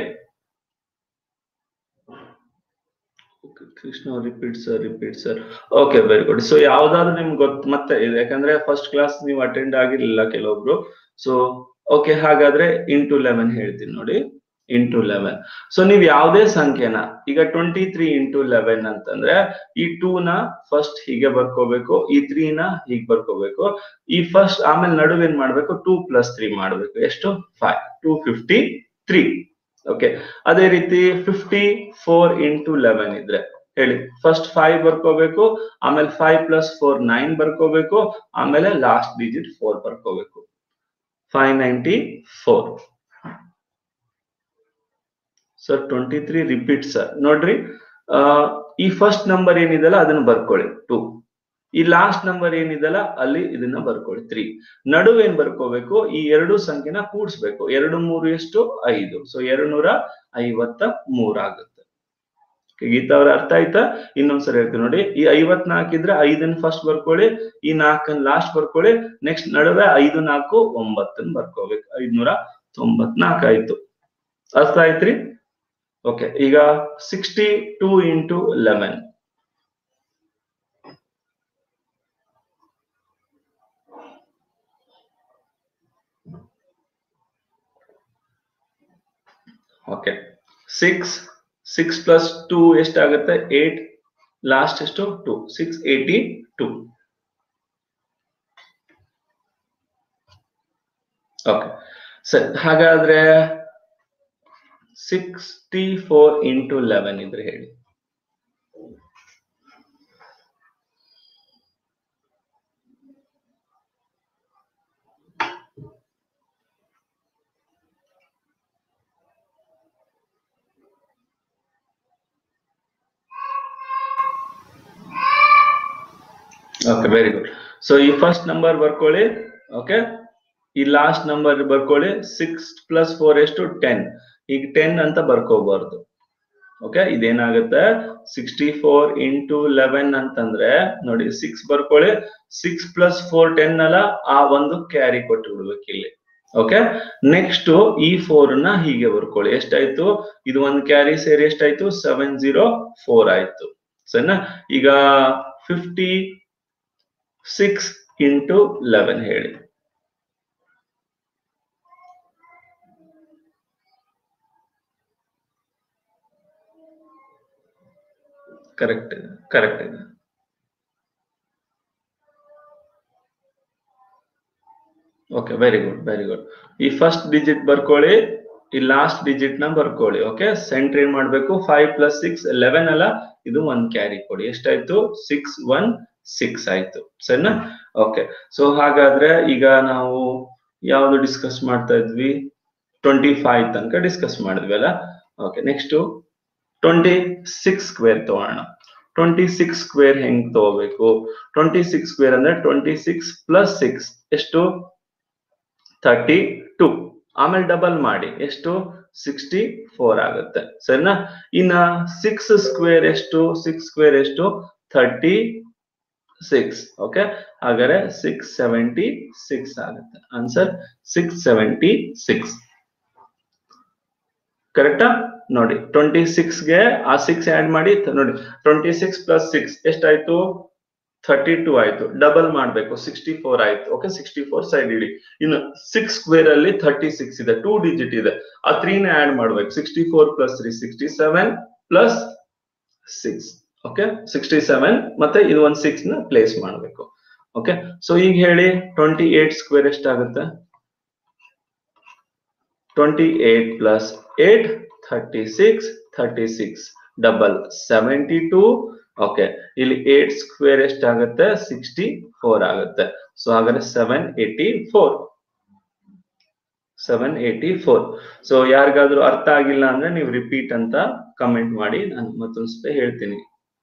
Krishna repeat sir repeat sir okay very good so ಯಾವ್ದಾದ್ರು ನಿಮ್ಗೆ ಗೊತ್ತು ಮತ್ತೆ ಇದೆ ಯಾಕಂದ್ರೆ ಫಸ್ಟ್ ಕ್ಲಾಸ್ ನೀವು ಅಟೆಂಡ್ ಆಗಿರ್ಲಿಲ್ಲ ಕೆಲವೊಬ್ರು ಸೊ ಓಕೆ ಹಾಗಾದ್ರೆ ಇಂಟು ಲೆವೆನ್ ಹೇಳ್ತೀನಿ ನೋಡಿ ಇಂಟು ಲೆವೆನ್ ಸೊ ನೀವ್ ಯಾವುದೇ ಸಂಖ್ಯೆನ ಈಗ ಟ್ವೆಂಟಿ ತ್ರೀ ಇಂಟು ಲೆವೆನ್ ಅಂತಂದ್ರೆ ಈ ಟೂ ನ ಫಸ್ಟ್ ಹೀಗೆ ಬರ್ಕೋಬೇಕು ಈ ತ್ರೀ ನ ಹೀಗೆ ಬರ್ಕೋಬೇಕು ಈ ಫಸ್ಟ್ ಆಮೇಲೆ ನಡುವೆ ಏನ್ ಮಾಡ್ಬೇಕು ಟೂ ಪ್ಲಸ್ ತ್ರೀ ಮಾಡ್ಬೇಕು ಎಷ್ಟು five two fifty three okay ಅದೇ ರೀತಿ ಫಿಫ್ಟಿ ಫೋರ್ ಇಂಟು ಲೆವೆನ್ ಇದ್ರೆ ಹೇಳಿ ಫಸ್ಟ್ ಫೈವ್ ಬರ್ಕೋಬೇಕು ಆಮೇಲೆ ಫೈವ್ ಪ್ಲಸ್ ಫೋರ್ ನೈನ್ ಬರ್ಕೋಬೇಕು ಆಮೇಲೆ ಲಾಸ್ಟ್ ಡಿಜಿಟ್ ಫೋರ್ ಬರ್ಕೋಬೇಕು five ninety four sir twenty three repeat sir ನೋಡ್ರಿ ಆ, ಈ ಫಸ್ಟ್ ನಂಬರ್ ಏನಿದೆಲ್ಲ ಅದನ್ನ ಬರ್ಕೊಳ್ಳಿ ಟೂ ಈ ಲಾಸ್ಟ್ ನಂಬರ್ ಏನಿದೆಲ್ಲ ಅಲ್ಲಿ ಇದನ್ನ ಬರ್ಕೊಳ್ಳಿ ತ್ರೀ ನಡುವೆ ಏನ್ ಬರ್ಕೋಬೇಕು ಈ ಎರಡು ಸಂಖ್ಯೆನ ಕೂಡಿಸ್ಬೇಕು ಎರಡು ಮೂರು ಎಷ್ಟು ಐದು ಸೊ ಎರಡು ನೂರ ಐವತ್ತ ಮೂರ್ ಆಗುತ್ತೆ ಗೀತಾ ಅವ್ರ ಅರ್ಥ ಆಯ್ತಾ ಇನ್ನೊಂದ್ಸರಿ ಹೇಳ್ತೀನಿ ನೋಡಿ ಈ ಐವತ್ನಾಲ್ಕು ಇದ್ರೆ ಐದನ್ ಫಸ್ಟ್ ಬರ್ಕೊಳ್ಳಿ ಈ ನಾಲ್ಕನ್ ಲಾಸ್ಟ್ ಬರ್ಕೊಳ್ಳಿ ನೆಕ್ಸ್ಟ್ ನಡುವೆ ಐದು ನಾಲ್ಕು ಒಂಬತ್ತನ್ ಬರ್ಕೋಬೇಕು ಐದ್ನೂರ ತೊಂಬತ್ನಾಲ್ಕು ಆಯ್ತು ಅರ್ಥ ಆಯ್ತ್ರಿ ಓಕೆ ಈಗ sixty two into eleven okay six six plus two ಎಷ್ಟಾಗುತ್ತೆ ಏಟ್ ಲಾಸ್ಟ್ ಎಷ್ಟು two six eighty two okay ಸರಿ ಹಾಗಾದ್ರೆ ಸಿಕ್ಸ್ಟಿ ಫೋರ್ ಇಂಟು ಲೆವೆನ್ ಇದ್ರೆ ಹೇಳಿ ಓಕೆ ವೆರಿ ಗುಡ್ ಸೊ ಈ ಫಸ್ಟ್ ನಂಬರ್ ಬರ್ಕೊಳ್ಳಿ ಓಕೆ ಈ ಲಾಸ್ಟ್ ನಂಬರ್ ಬರ್ಕೊಳ್ಳಿ ಸಿಕ್ಸ್ ಪ್ಲಸ್ ಫೋರ್ ಎಷ್ಟು ಟೆನ್ ಈಗ ಟೆನ್ ಅಂತ ಬರ್ಕೋಬಾರ್ದು ಓಕೆ ಇದೇನಾಗುತ್ತೆ ಸಿಕ್ಸ್ಟಿ ಫೋರ್ ಇಂಟು ಲೆವೆನ್ ಅಂತಂದ್ರೆ ನೋಡಿ ಸಿಕ್ಸ್ ಬರ್ಕೊಳ್ಳಿ ಸಿಕ್ಸ್ ಪ್ಲಸ್ ಫೋರ್ ಟೆನ್ ಅಲ್ಲ ಆ ಒಂದು ಕ್ಯಾರಿ ಕೊಟ್ಟು ಬಿಡ್ಬೇಕು ಇಲ್ಲಿ ಓಕೆ ನೆಕ್ಸ್ಟ್ ಈ ಫೋರ್ ನ ಹೀಗೆ ಬರ್ಕೊಳ್ಳಿ ಎಷ್ಟಾಯ್ತು ಇದು ಒಂದು ಕ್ಯಾರಿ ಸೇರಿ ಎಷ್ಟಾಯ್ತು ಸೆವೆನ್ ಜೀರೋ ಫೋರ್ ಆಯ್ತು ಸರಿನಾ ಈಗ ಫಿಫ್ಟಿ ಸಿಕ್ಸ್ ಇಂಟು ಲೆವೆನ್ ಹೇಳಿ ಕರೆಕ್ಟ್ ಇದೆ ಕರೆಕ್ಟ್ ಇದೆ okay very good very good ಈ ಫಸ್ಟ್ ಡಿಜಿಟ್ ಬರ್ಕೊಳ್ಳಿ ಈ ಲಾಸ್ಟ್ ಡಿಜಿಟ್ ನ ಬರ್ಕೊಳ್ಳಿ ಓಕೆ ಸೆಂಟ್ರ್ ಏನ್ ಮಾಡ್ಬೇಕು ಫೈವ್ ಪ್ಲಸ್ ಸಿಕ್ಸ್ ಲೆವೆನ್ ಅಲ್ಲ ಇದು ಒಂದ್ ಕ್ಯಾರಿ ಕೊಡಿ ಎಷ್ಟಾಯ್ತು ಸಿಕ್ಸ್ ಒನ್ ಸಿಕ್ಸ್ ಆಯ್ತು ಸರಿನಾ ಓಕೆ ಸೊ ಹಾಗಾದ್ರೆ ಈಗ ನಾವು ಯಾವ್ದು ಡಿಸ್ಕಸ್ ಮಾಡ್ತಾ ಇದ್ವಿ ಟ್ವೆಂಟಿ ಫೈವ್ ತನಕ ಡಿಸ್ಕಸ್ ಮಾಡಿದ್ವಿ ಅಲ್ಲ okay next twenty six square ತಗೋಣ ಟ್ವೆಂಟಿ ಸಿಕ್ಸ್ ಸ್ಕ್ವೇರ್ ಹೆಂಗ್ ತಗೋಬೇಕು ಟ್ವೆಂಟಿ ಸಿಕ್ಸ್ ಸ್ಕ್ವೇರ್ ಅಂದ್ರೆ ಟ್ವೆಂಟಿ ಸಿಕ್ಸ್ ಪ್ಲಸ್ ಸಿಕ್ಸ್ ಎಷ್ಟು ಥರ್ಟಿ ಟು ಆಮೇಲೆ ಡಬಲ್ ಮಾಡಿ ಎಷ್ಟು ಸಿಕ್ಸ್ಟಿ ಫೋರ್ ಆಗುತ್ತೆ ಸರಿನಾ ಇನ್ನ ಸಿಕ್ಸ್ ಸ್ಕ್ವೇರ್ ಎಷ್ಟು ಸಿಕ್ಸ್ ಸ್ಕ್ವೇರ್ ಎಷ್ಟು ಥರ್ಟಿ ಸಿಕ್ಸ್ ಓಕೆ ಹಾಗಾದ್ರೆ ಸಿಕ್ಸ್ ಸೆವೆಂಟಿ ಸಿಕ್ಸ್ ಆಗುತ್ತೆ ಆನ್ಸರ್ ಸಿಕ್ಸ್ ಸೆವೆಂಟಿ ಸಿಕ್ಸ್ ಕರೆಕ್ಟಾ ನೋಡಿ ಟ್ವೆಂಟಿ ಸಿಕ್ಸ್ಗೆ ಆ ಸಿಕ್ಸ್ ಆಡ್ ಮಾಡಿ ತ- ನೋಡಿ ಟ್ವೆಂಟಿ ಸಿಕ್ಸ್ ಪ್ಲಸ್ ಸಿಕ್ಸ್ ಎಷ್ಟಾಯ್ತು ಥರ್ಟಿ ಟೂ ಆಯ್ತು ಡಬಲ್ ಮಾಡ್ಬೇಕು ಸಿಕ್ಸ್ಟಿ ಫೋರ್ ಆಯ್ತು ಓಕೆ ಸಿಕ್ಸ್ಟಿ ಫೋರ್ ಸೈಡ್ ಇಡಿ ಇನ್ನು ಸಿಕ್ಸ್ ಸ್ಕ್ವೇರ್ ಅಲ್ಲಿ ಥರ್ಟಿ ಸಿಕ್ಸ್ ಇದೆ ಟೂ ಡಿಜಿಟ್ ಇದೆ ಆ ತ್ರೀನ ಆಡ್ ಮಾಡ್ಬೇಕು sixty four plus three sixty seven plus six okay sixty seven ಮತ್ತೆ ಇದು ಒಂದು ಸಿಕ್ಸ್ ನ ಪ್ಲೇಸ್ ಮಾಡ್ಬೇಕು ಓಕೆ ಸೊ ಈಗ ಹೇಳಿ ಟ್ವೆಂಟಿ ಏಟ್ ಸ್ಕ್ವೇರ್ ಎಷ್ಟಾಗುತ್ತೆ twenty eight plus eight thirty six thirty six double seventy two okay ಇಲ್ಲಿ ಏಟ್ ಸ್ಕ್ವೇರ್ ಎಷ್ಟಾಗುತ್ತೆ ಸಿಕ್ಸ್ಟಿ ಫೋರ್ ಆಗುತ್ತೆ ಸೊ ಹಾಗಾದ್ರೆ seven eighty four seven eighty four so ಯಾರಿಗಾದ್ರೂ ಅರ್ಥ ಆಗಿಲ್ಲ ಅಂದ್ರೆ ನೀವು ರಿಪೀಟ್ ಅಂತ ಕಮೆಂಟ್ ಮಾಡಿ ನಾನು ಮತ್ತೊಂದ್ಸತಿ ಹೇಳ್ತೀನಿ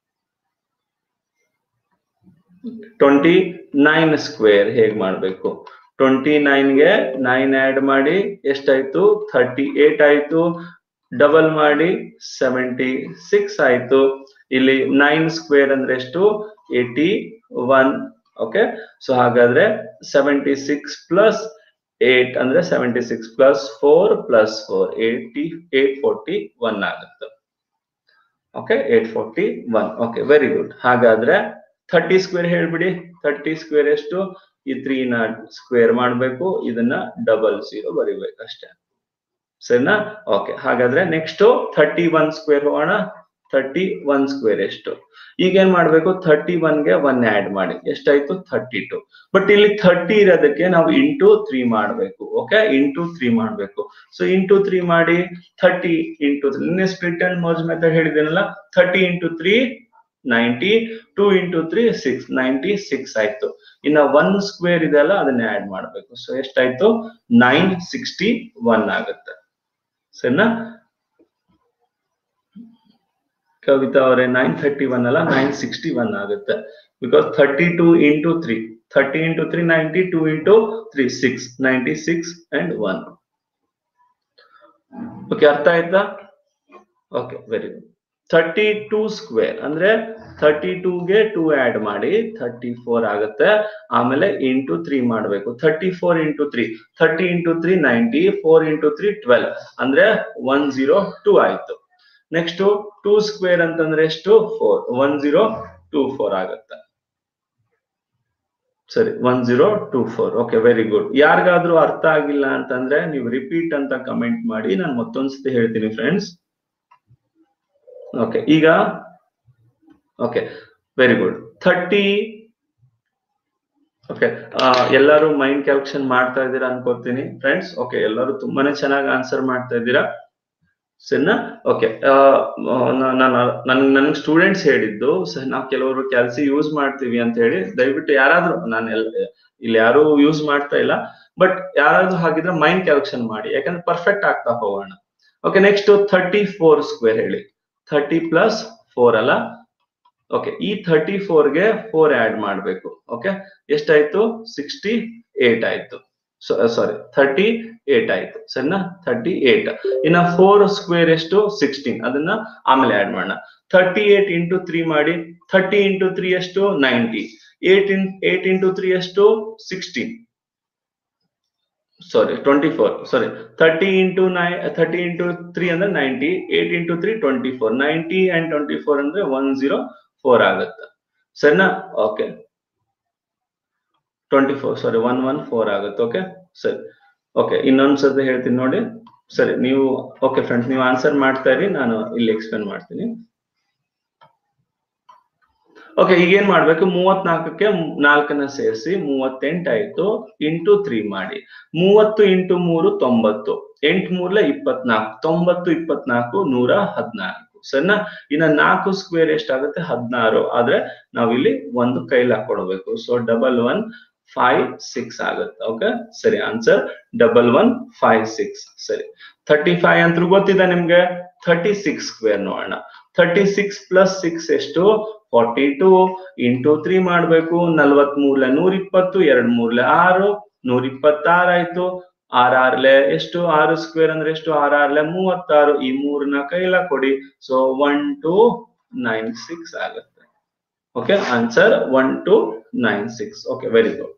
ಟ್ವೆಂಟಿ ನೈನ್ ಸ್ಕ್ವೇರ್ ಹೇಗ್ ಮಾಡ್ಬೇಕು ಟ್ವೆಂಟಿ ನೈನ್ಗೆ ನೈನ್ ಆಡ್ ಮಾಡಿ ಎಷ್ಟಾಯ್ತು ಥರ್ಟಿ ಏಟ್ ಆಯ್ತು ಡಬಲ್ ಮಾಡಿ ಸೆವೆಂಟಿ ಸಿಕ್ಸ್ ಆಯ್ತು ಇಲ್ಲಿ ನೈನ್ ಸ್ಕ್ವೇರ್ ಅಂದ್ರೆ ಎಷ್ಟು ಏಟಿ ಒನ್ ಓಕೆ ಸೊ ಹಾಗಾದ್ರೆ ಸೆವೆಂಟಿ ಸಿಕ್ಸ್ ಪ್ಲಸ್ ಏಟ್ ಅಂದ್ರೆ seventy six plus four plus four eighty eight forty one ಆಗುತ್ತೆ okay eight forty one okay very good ಹಾಗಾದ್ರೆ ಥರ್ಟಿ ಸ್ಕ್ವೇರ್ ಹೇಳ್ಬಿಡಿ thirty square ಎಷ್ಟು ಈ three ನ ಸ್ಕ್ವೇರ್ ಮಾಡ್ಬೇಕು ಇದನ್ನ ಡಬಲ್ ಜೀರೋ ಬರಿಬೇಕು ಅಷ್ಟೇ ಸರಿನಾ ಓಕೆ ಹಾಗಾದ್ರೆ ನೆಕ್ಸ್ಟ್ ಥರ್ಟಿ ಒನ್ ಸ್ಕ್ವೇರ್ ಹೋಗೋಣ ಥರ್ಟಿ ಒನ್ ಸ್ಕ್ವೇರ್ ಎಷ್ಟು ಈಗ ಏನ್ ಮಾಡ್ಬೇಕು ಥರ್ಟಿ ಒನ್ಗೆ ಒನ್ ಆಡ್ ಮಾಡಿ ಎಷ್ಟಾಯ್ತು ಥರ್ಟಿ ಟು ಬಟ್ ಇಲ್ಲಿ ಥರ್ಟಿ ಇರೋದಕ್ಕೆ ನಾವು ಇಂಟು ತ್ರೀ ಮಾಡ್ಬೇಕು ಓಕೆ ಇಂಟು ತ್ರೀ ಮಾಡ್ಬೇಕು ಸೊ ಇಂಟು ತ್ರೀ ಮಾಡಿ ಥರ್ಟಿ ಇಂಟು ನಿನ್ನೆ ಸ್ಪ್ಲಿಟ್ ಅಂಡ್ ಮರ್ಜ್ ಮೆಥಡ್ ಹೇಳಿದ್ದೇನಲ್ಲ thirty into three ninety two into three six ninety six ಆಯ್ತು ಇನ್ನ ಒನ್ ಸ್ಕ್ವೇರ್ ಇದೆಲ್ಲ ಅದನ್ನ ಆಡ್ ಮಾಡ್ಬೇಕು ಸೊ ಎಷ್ಟಾಯ್ತು ನೈನ್ ಸಿಕ್ಸ್ಟಿ ಒನ್ ಆಗುತ್ತೆ ಸರಿನಾ ಕವಿತಾ ಅವರೇ ನೈನ್ ಥರ್ಟಿ ಒನ್ ಅಲ್ಲ ನೈನ್ ಸಿಕ್ಸ್ಟಿ ಒನ್ ಆಗುತ್ತೆ because thirty two into three thirty into three ninety two into three six ninety six and one okay ಅರ್ಥ ಆಯ್ತಾ okay very good thirty two square ಅಂದ್ರೆ thirty ಟೂಗೆ two add ಮಾಡಿ thirty four ಆಗುತ್ತೆ ಆಮೇಲೆ into three ಮಾಡಬೇಕು thirty four into three thirty into three ninety four into three twelve ಅಂದ್ರೆ one zero two ಆಯ್ತು ನೆಕ್ಸ್ಟ್ ಟೂ ಸ್ಕ್ವೇರ್ ಅಂತಂದ್ರೆ ಎಷ್ಟು four one zero two four ಆಗುತ್ತೆ ಸರಿ one zero two four okay very good ಯಾರಿಗಾದ್ರೂ ಅರ್ಥ ಆಗಿಲ್ಲ ಅಂತಂದ್ರೆ ನೀವು ರಿಪೀಟ್ ಅಂತ ಕಮೆಂಟ್ ಮಾಡಿ ನಾನು ಮತ್ತೊಂದ್ಸತಿ ಹೇಳ್ತೀನಿ ಫ್ರೆಂಡ್ಸ್ ಓಕೆ ಈಗ okay very good thirty okay ಎಲ್ಲರೂ ಮೈಂಡ್ ಕ್ಯಾಲ್ಕುಲೇಷನ್ ಮಾಡ್ತಾ ಇದ್ದೀರಾ ಅನ್ಕೋತೀನಿ ಫ್ರೆಂಡ್ಸ್ ಓಕೆ ಎಲ್ಲರೂ ತುಂಬಾನೇ ಚೆನ್ನಾಗಿ ಆನ್ಸರ್ ಮಾಡ್ತಾ ಇದ್ದೀರಾ ಸರಿನಾ ಓಕೆ ನಾನು ನನ್ ನನ್ ಸ್ಟೂಡೆಂಟ್ಸ್ ಹೇಳಿದ್ದು ಸರ್ ನಾವು ಕೆಲವರು ಕ್ಯಾಲ್ಸಿ ಯೂಸ್ ಮಾಡ್ತೀವಿ ಅಂತ ಹೇಳಿ ದಯವಿಟ್ಟು ಯಾರಾದ್ರೂ ನಾನು ಇಲ್ಲಿ ಯಾರು ಯೂಸ್ ಮಾಡ್ತಾ ಇಲ್ಲ ಬಟ್ ಯಾರಾದ್ರೂ ಹಾಗಿದ್ರೆ ಮೈಂಡ್ ಕ್ಯಾಲ್ಕುಲೇಷನ್ ಮಾಡಿ ಯಾಕಂದ್ರೆ ಪರ್ಫೆಕ್ಟ್ ಆಗ್ತಾ ಹೋಗೋಣ okay next thirty four square ಹೇಳಿ ಥರ್ಟಿ ಪ್ಲಸ್ ಫೋರ್ ಅಲ್ಲ ಓಕೆ ಈ ಥರ್ಟಿ ಫೋರ್ಗೆ ಫೋರ್ ಆಡ್ ಮಾಡಬೇಕು ಓಕೆ ಎಷ್ಟಾಯ್ತು ಸಿಕ್ಸ್ಟಿ ಏಟ್ ಆಯ್ತು ಸಾರಿ ಥರ್ಟಿ ಏಟ್ ಆಯ್ತು ಸರಿನಾ ಥರ್ಟಿ ಏಟ್ ಇನ್ನ ಫೋರ್ ಸ್ಕ್ವೇರ್ ಎಷ್ಟು ಸಿಕ್ಸ್ಟೀನ್ ಅದನ್ನ ಆಮೇಲೆ ಆಡ್ ಮಾಡೋಣ ಥರ್ಟಿ ಏಟ್ ಇಂಟು ತ್ರೀ ಮಾಡಿ ಥರ್ಟಿ ಇಂಟು ತ್ರೀ ಎಷ್ಟು ninety eight in eight into three ಎಷ್ಟು sixteen sorry twenty four sorry thirty into ನೈ ಥರ್ಟಿ ಇಂಟು ತ್ರೀ ಅಂದ್ರೆ ninety eight into three twenty four ninety and twenty four ಅಂದ್ರೆ one zero four ಆಗುತ್ತೆ ಸರಿನಾ okay twenty four sorry one one four ಆಗುತ್ತೆ okay ಸರಿ okay ಇನ್ನೊಂದ್ಸತಿ ಹೇಳ್ತೀನಿ ನೋಡಿ ಸರಿ ನೀವು ಓಕೆ ಫ್ರೆಂಡ್ಸ್ ನೀವು ಆನ್ಸರ್ ಮಾಡ್ತಾ ಇರಿ ನಾನು ಇಲ್ಲಿ ಎಕ್ಸ್ಪ್ಲೇನ್ ಮಾಡ್ತೀನಿ ಓಕೆ ಈಗೇನ್ ಮಾಡ್ಬೇಕು ಮೂವತ್ನಾಲ್ಕಕ್ಕೆ ನಾಲ್ಕನ್ನ ಸೇರಿಸಿ ಮೂವತ್ತೆಂಟು ಆಯ್ತು ಇಂಟು ತ್ರೀ ಮಾಡಿ ಮೂವತ್ತು ಇಂಟು ಮೂರು ತೊಂಬತ್ತು ಎಂಟು ಮೂರ್ಲೆ ಇಪ್ಪತ್ನಾಲ್ಕು ತೊಂಬತ್ತು ಇಪ್ಪತ್ನಾಲ್ಕು ನೂರ ಹದಿನಾಲ್ಕು ಸರಿನಾ ಇನ್ನ ನಾಲ್ಕು ಸ್ಕ್ವೇರ್ ಎಷ್ಟಾಗುತ್ತೆ ಹದಿನಾರು ಆದ್ರೆ ನಾವಿಲ್ಲಿ ಒಂದು ಕೈಲಿ ಹಾಕೊಡ್ಬೇಕು so double one five six ಆಗುತ್ತೆ ಓಕೆ ಸರಿ answer double one five six ಸರಿ ಥರ್ಟಿ ಫೈವ್ ಅಂತ ಗೊತ್ತಿದೆ ನಿಮ್ಗೆ ಥರ್ಟಿ ಸಿಕ್ಸ್ ಸ್ಕ್ವೇರ್ ನೋಡೋಣ ಥರ್ಟಿ ಸಿಕ್ಸ್ ಪ್ಲಸ್ ಸಿಕ್ಸ್ ಎಷ್ಟು ಫಾರ್ಟಿ ಟು ಇಂಟು ತ್ರೀ ಮಾಡ್ಬೇಕು ನಲ್ವತ್ ಮೂರ್ಲೆ ನೂರ ಇಪ್ಪತ್ತು ಎರಡ್ ಮೂರ್ಲೆ ಆರು ನೂರ ಇಪ್ಪತ್ತಾರು ಆಯ್ತು ಆರ್ ಆರ್ಲೆ ಎಷ್ಟು ಆರು ಸ್ಕ್ವೇರ್ ಅಂದ್ರೆ ಎಷ್ಟು ಆರ್ ಆರ್ಲೆ ಮೂವತ್ತಾರು ಈ ಮೂರನ್ನ ಕೈಲ ಕೊಡಿ so one two nine six ಆಗುತ್ತೆ okay answer one two nine six okay very good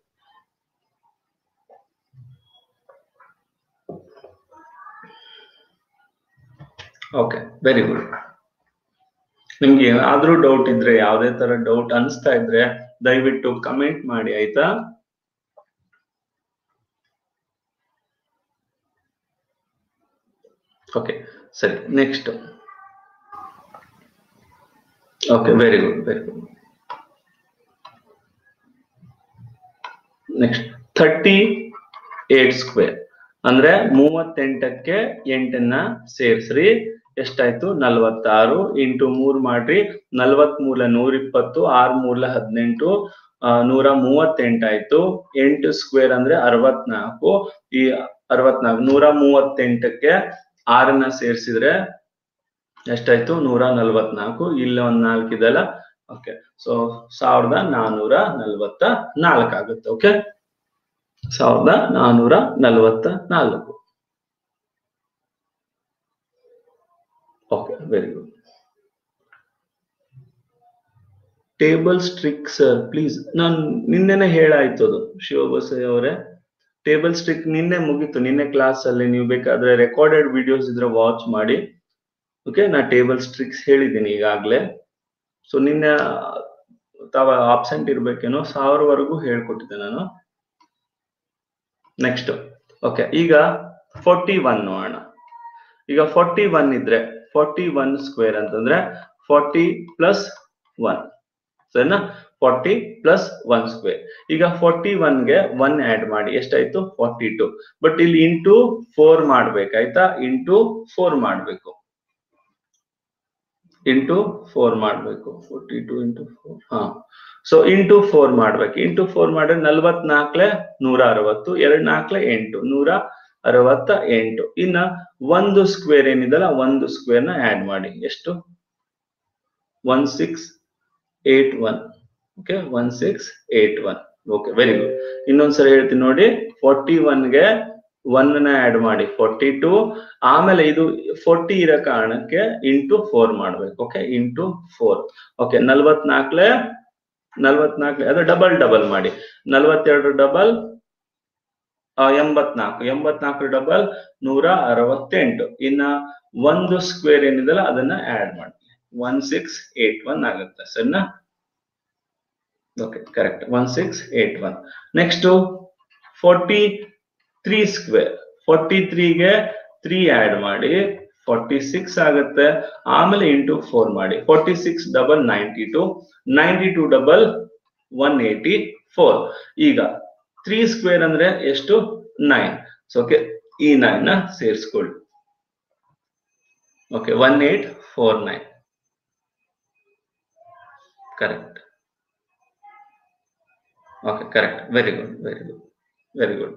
okay very good ನಿಮ್ಗೆ ಏನಾದ್ರೂ ಡೌಟ್ ಇದ್ರೆ ಯಾವ್ದೇ ತರ ಡೌಟ್ ಅನ್ಸ್ತಾ ಇದ್ರೆ ದಯವಿಟ್ಟು ಕಮೆಂಟ್ ಮಾಡಿ ಆಯ್ತಾ ಓಕೆ ಸರಿ next okay very good very good next thirty eight square ಅಂದ್ರೆ ಮೂವತ್ತೆಂಟಕ್ಕೆ ಎಂಟನ್ನ ಸೇರ್ಸ್ರಿ ಎಷ್ಟಾಯ್ತು ನಲ್ವತ್ತಾರು ಇಂಟು ಮೂರ್ ಮಾಡ್ರಿ ನಲ್ವತ್ ಮೂಲ ನೂರ ಇಪ್ಪತ್ತು ಆರ್ ಮೂಲ ಹದಿನೆಂಟು ನೂರ ಮೂವತ್ತೆಂಟಾಯ್ತು ಎಂಟು ಸ್ಕ್ವೇರ್ ಅಂದ್ರೆ ಅರವತ್ನಾಲ್ಕು ಈ ಅರವತ್ನಾಲ್ಕು ನೂರ ಮೂವತ್ತೆಂಟಕ್ಕೆ ಆರನ್ನ ಸೇರ್ಸಿದ್ರೆ ಎಷ್ಟಾಯ್ತು ನೂರ ನಲ್ವತ್ನಾಲ್ಕು ಇಲ್ಲಿ ಒಂದ್ ನಾಲ್ಕು ಇದೆಲ್ಲ ಓಕೆ ಸೊ ಸಾವಿರದ ನಾನೂರ ನಲ್ವತ್ತ ನಾಲ್ಕು ಆಗುತ್ತೆ ಓಕೆ ಸಾವಿರದ ನಾನೂರ ನಲ್ವತ್ತ ನಾಲ್ಕು okay very good table trick sir please ನಾನು ನಿನ್ನೆನೆ ಹೇಳಾಯ್ತು ಅದು ಶಿವಬಸಯ್ಯ ಅವರೇ ಟೇಬಲ್ ಸ್ಟ್ರಿಕ್ ನಿನ್ನೆ ಮುಗೀತು ನಿನ್ನೆ ಕ್ಲಾಸ್ ಅಲ್ಲಿ ನೀವು ಬೇಕಾದ್ರೆ ರೆಕಾರ್ಡೆಡ್ ವಿಡಿಯೋಸ್ ಇದ್ರೆ ವಾಚ್ ಮಾಡಿ ಓಕೆ ನಾ ಟೇಬಲ್ ಸ್ಟ್ರಿಕ್ಸ್ ಹೇಳಿದ್ದೀನಿ ಈಗಾಗ್ಲೇ ಸೊ ನಿನ್ನೆ ತಾವ ಆಬ್ಸೆಂಟ್ ಇರ್ಬೇಕೇನೋ ಸಾವಿರವರೆಗೂ ಹೇಳ್ಕೊಟ್ಟಿದ್ದೆ ನಾನು ನೆಕ್ಸ್ಟ್ ಓಕೆ ಈಗ ಫೋರ್ಟಿ ಒನ್ ನೋಡೋಣ ಈಗ ಫೋರ್ಟಿ ಒನ್ ಇದ್ರೆ ಫೋರ್ಟಿ ಒನ್ ಸ್ಕ್ವೇರ್ ಅಂತಂದ್ರೆ ಫೋರ್ಟಿ ಪ್ಲಸ್ ಒನ್ ಸರಿನಾ ಫಾರ್ಟಿ ಪ್ಲಸ್ ಒನ್ ಸ್ಕ್ವೇರ್ ಈಗ ಫಾರ್ಟಿ ಒನ್ಗೆ ಒನ್ ಆಡ್ ಮಾಡಿ ಎಷ್ಟಾಯ್ತು ಫಾರ್ಟಿ ಟು ಬಟ್ ಇಲ್ಲಿ ಇಂಟು ಫೋರ್ ಮಾಡ್ಬೇಕಾಯ್ತಾ ಇಂಟು ಫೋರ್ ಮಾಡ್ಬೇಕು ಇಂಟು ಫೋರ್ ಮಾಡ್ಬೇಕು ಫೋರ್ಟಿ ಟು ಇಂಟು ಫೋರ್ ಹಾ ಸೊ ಇಂಟು ಫೋರ್ ಮಾಡ್ಬೇಕು ಇಂಟು ಫೋರ್ ಮಾಡಿದ್ರೆ ನಲ್ವತ್ನಾಲ್ಕಲೆ ನೂರ ಅರವತ್ತು ಎರಡ್ ನಾಲ್ಕಲೆ ಎಂಟು ನೂರ ಅರವತ್ತ ಎಂಟು ಇನ್ನ ಒಂದು ಸ್ಕ್ವೇರ್ ಏನಿದಲ್ಲ ಒಂದು ಸ್ಕ್ವೇರ್ ನ ಆಡ್ ಮಾಡಿ ಎಷ್ಟು one six eight one okay one six eight one okay very good ಇನ್ನೊಂದ್ಸರಿ ಹೇಳ್ತೀನಿ ನೋಡಿ ಫೋರ್ಟಿ ಒನ್ಗೆ ಒನ್ ನ ಆಡ್ ಮಾಡಿ ಫೋರ್ಟಿ ಟು ಆಮೇಲೆ ಇದು ಫೋರ್ಟಿ ಇರೋ ಕಾರಣಕ್ಕೆ ಇಂಟು ಫೋರ್ ಮಾಡ್ಬೇಕು ಓಕೆ ಇಂಟು ಫೋರ್ ಓಕೆ ನಲ್ವತ್ನಾಲ್ಕಲೆ ನಲ್ವತ್ನಾಲ್ಕಲೆ ಅದು ಡಬಲ್ ಡಬಲ್ ಮಾಡಿ ನಲ್ವತ್ತೆರಡು ಡಬಲ್ ಎಂಬತ್ನಾಲ್ಕು ಎಂಬತ್ನಾಲ್ಕು ಡಬಲ್ ನೂರ ಅರವತ್ತೆಂಟು ಇನ್ನ ಒಂದು ಸ್ಕ್ವೇರ್ ಏನಿದೆಲ್ಲ ಅದನ್ನ ಆಡ್ ಮಾಡಿ ಒನ್ ಸಿಕ್ಸ್ ಏಟ್ ಒನ್ ಆಗುತ್ತೆ ಸರಿನಾ okay correct one six eight one next forty three square forty ತ್ರೀಗೆ ತ್ರೀ ಆಡ್ ಮಾಡಿ ಫೋರ್ಟಿ ಸಿಕ್ಸ್ ಆಗುತ್ತೆ ಆಮೇಲೆ ಇಂಟು ಫೋರ್ ಮಾಡಿ forty six double ninety two ninety two double one eighty four ಈಗ three square ಅಂದ್ರೆ ಎಷ್ಟು ನೈನ್ ಸೊ ಓಕೆ ಈ nine ನ ಸೇರಿಸ್ಕೊಳ್ಳಿ okay one eight four nine correct okay correct very good very good very good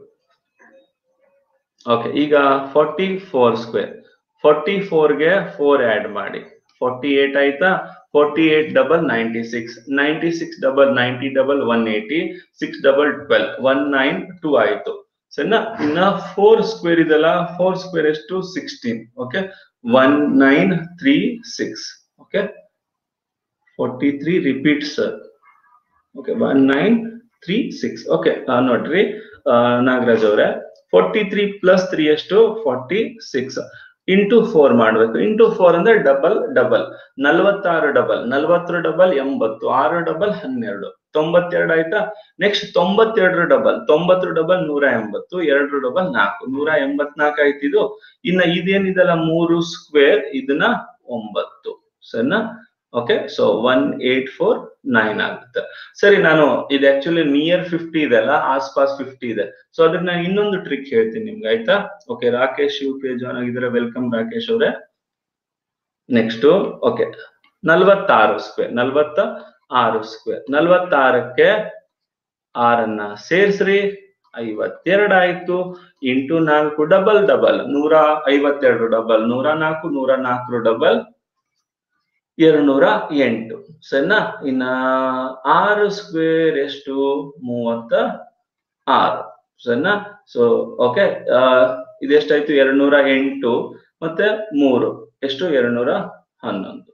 okay ಈಗ forty four square forty ಫೋರ್ಗೆ four add ಮಾಡಿ forty eight ಆಯ್ತಾ forty eight double ninety six ninety six double ninety double one eighty six double twelve one nine two ಆಯ್ತು ಸರಿನಾ ಇನ್ನ four square ಇದೆಲ್ಲ four square ಎಷ್ಟು sixteen okay one nine three six okay forty three repeat sir okay one nine three six okay ನೋಡ್ರಿ ನಾಗರಾಜ್ ಅವರೇ forty three plus three ಎಷ್ಟು forty six into four ಮಾಡ್ಬೇಕು into four ಅಂದ್ರೆ double double ನಲ್ವತ್ತಾರು double ನಲ್ವತ್ತರ double ಎಂಬತ್ತು ಆರು double ಹನ್ನೆರಡು ತೊಂಬತ್ತೆರಡು ಆಯ್ತಾ ನೆಕ್ಸ್ಟ್ ತೊಂಬತ್ತೆರಡರ ಡಬಲ್ ತೊಂಬತ್ತರ ಡಬಲ್ ನೂರ ಎಂಬತ್ತು ಎರಡರ ಡಬಲ್ ನಾಲ್ಕು ನೂರ ಎಂಬತ್ನಾಲ್ಕು ಆಯ್ತು ಇದು ಇನ್ನ ಇದೇನಿದೆಲ್ಲ ಮೂರು ಸ್ಕ್ವೇರ್ ಇದನ್ನ ಒಂಬತ್ತು ಸರಿನಾ okay so one eight four nine ಆಗುತ್ತೆ ಸರಿ ನಾನು ಇದು ಆಕ್ಚುಲಿ ನಿಯರ್ ಫಿಫ್ಟಿ ಇದೆ ಅಲ್ಲ ಆಸ್ಪಾಸ್ ಫಿಫ್ಟಿ ಇದೆ ಸೊ ಅದಕ್ಕೆ ನಾನು ಇನ್ನೊಂದು ಟ್ರಿಕ್ ಹೇಳ್ತೀನಿ ನಿಮ್ಗೆ ಆಯ್ತಾ okay Rakesh U P join ಆಗಿದ್ರೆ ವೆಲ್ಕಮ್ ರಾಕೇಶ್ ಅವರೇ ನೆಕ್ಸ್ಟ್ ಓಕೆ ನಲ್ವತ್ತಾರು ಸ್ಕ್ವೇರ್ ನಲ್ವತ್ತ ಆರು ಸ್ಕ್ವೇರ್ ನಲ್ವತ್ತಾರಕ್ಕೆ ಆರನ್ನ ಸೇರ್ಸ್ರಿ ಐವತ್ತೆರಡು ಆಯ್ತು ಇಂಟು ನಾಲ್ಕು ಡಬಲ್ ಡಬಲ್ ನೂರ ಐವತ್ತೆರಡು ಡಬಲ್ ನೂರ ನಾಲ್ಕು ನೂರ ನಾಲ್ಕು ಡಬಲ್ ಎರಡ್ನೂರ ಎಂಟು ಸರಿನಾ ಇನ್ನ ಆರು ಸ್ಕ್ವೇರ್ ಎಷ್ಟು ಮೂವತ್ತ ಆರು ಸರಿನಾ ಸೊ ಓಕೆ ಇದೆಷ್ಟಾಯ್ತು ಎರಡ್ನೂರ ಎಂಟು ಮತ್ತೆ ಮೂರು ಎಷ್ಟು ಎರಡ್ನೂರ ಹನ್ನೊಂದು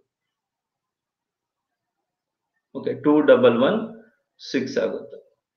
okay two double one six ಆಗುತ್ತೆ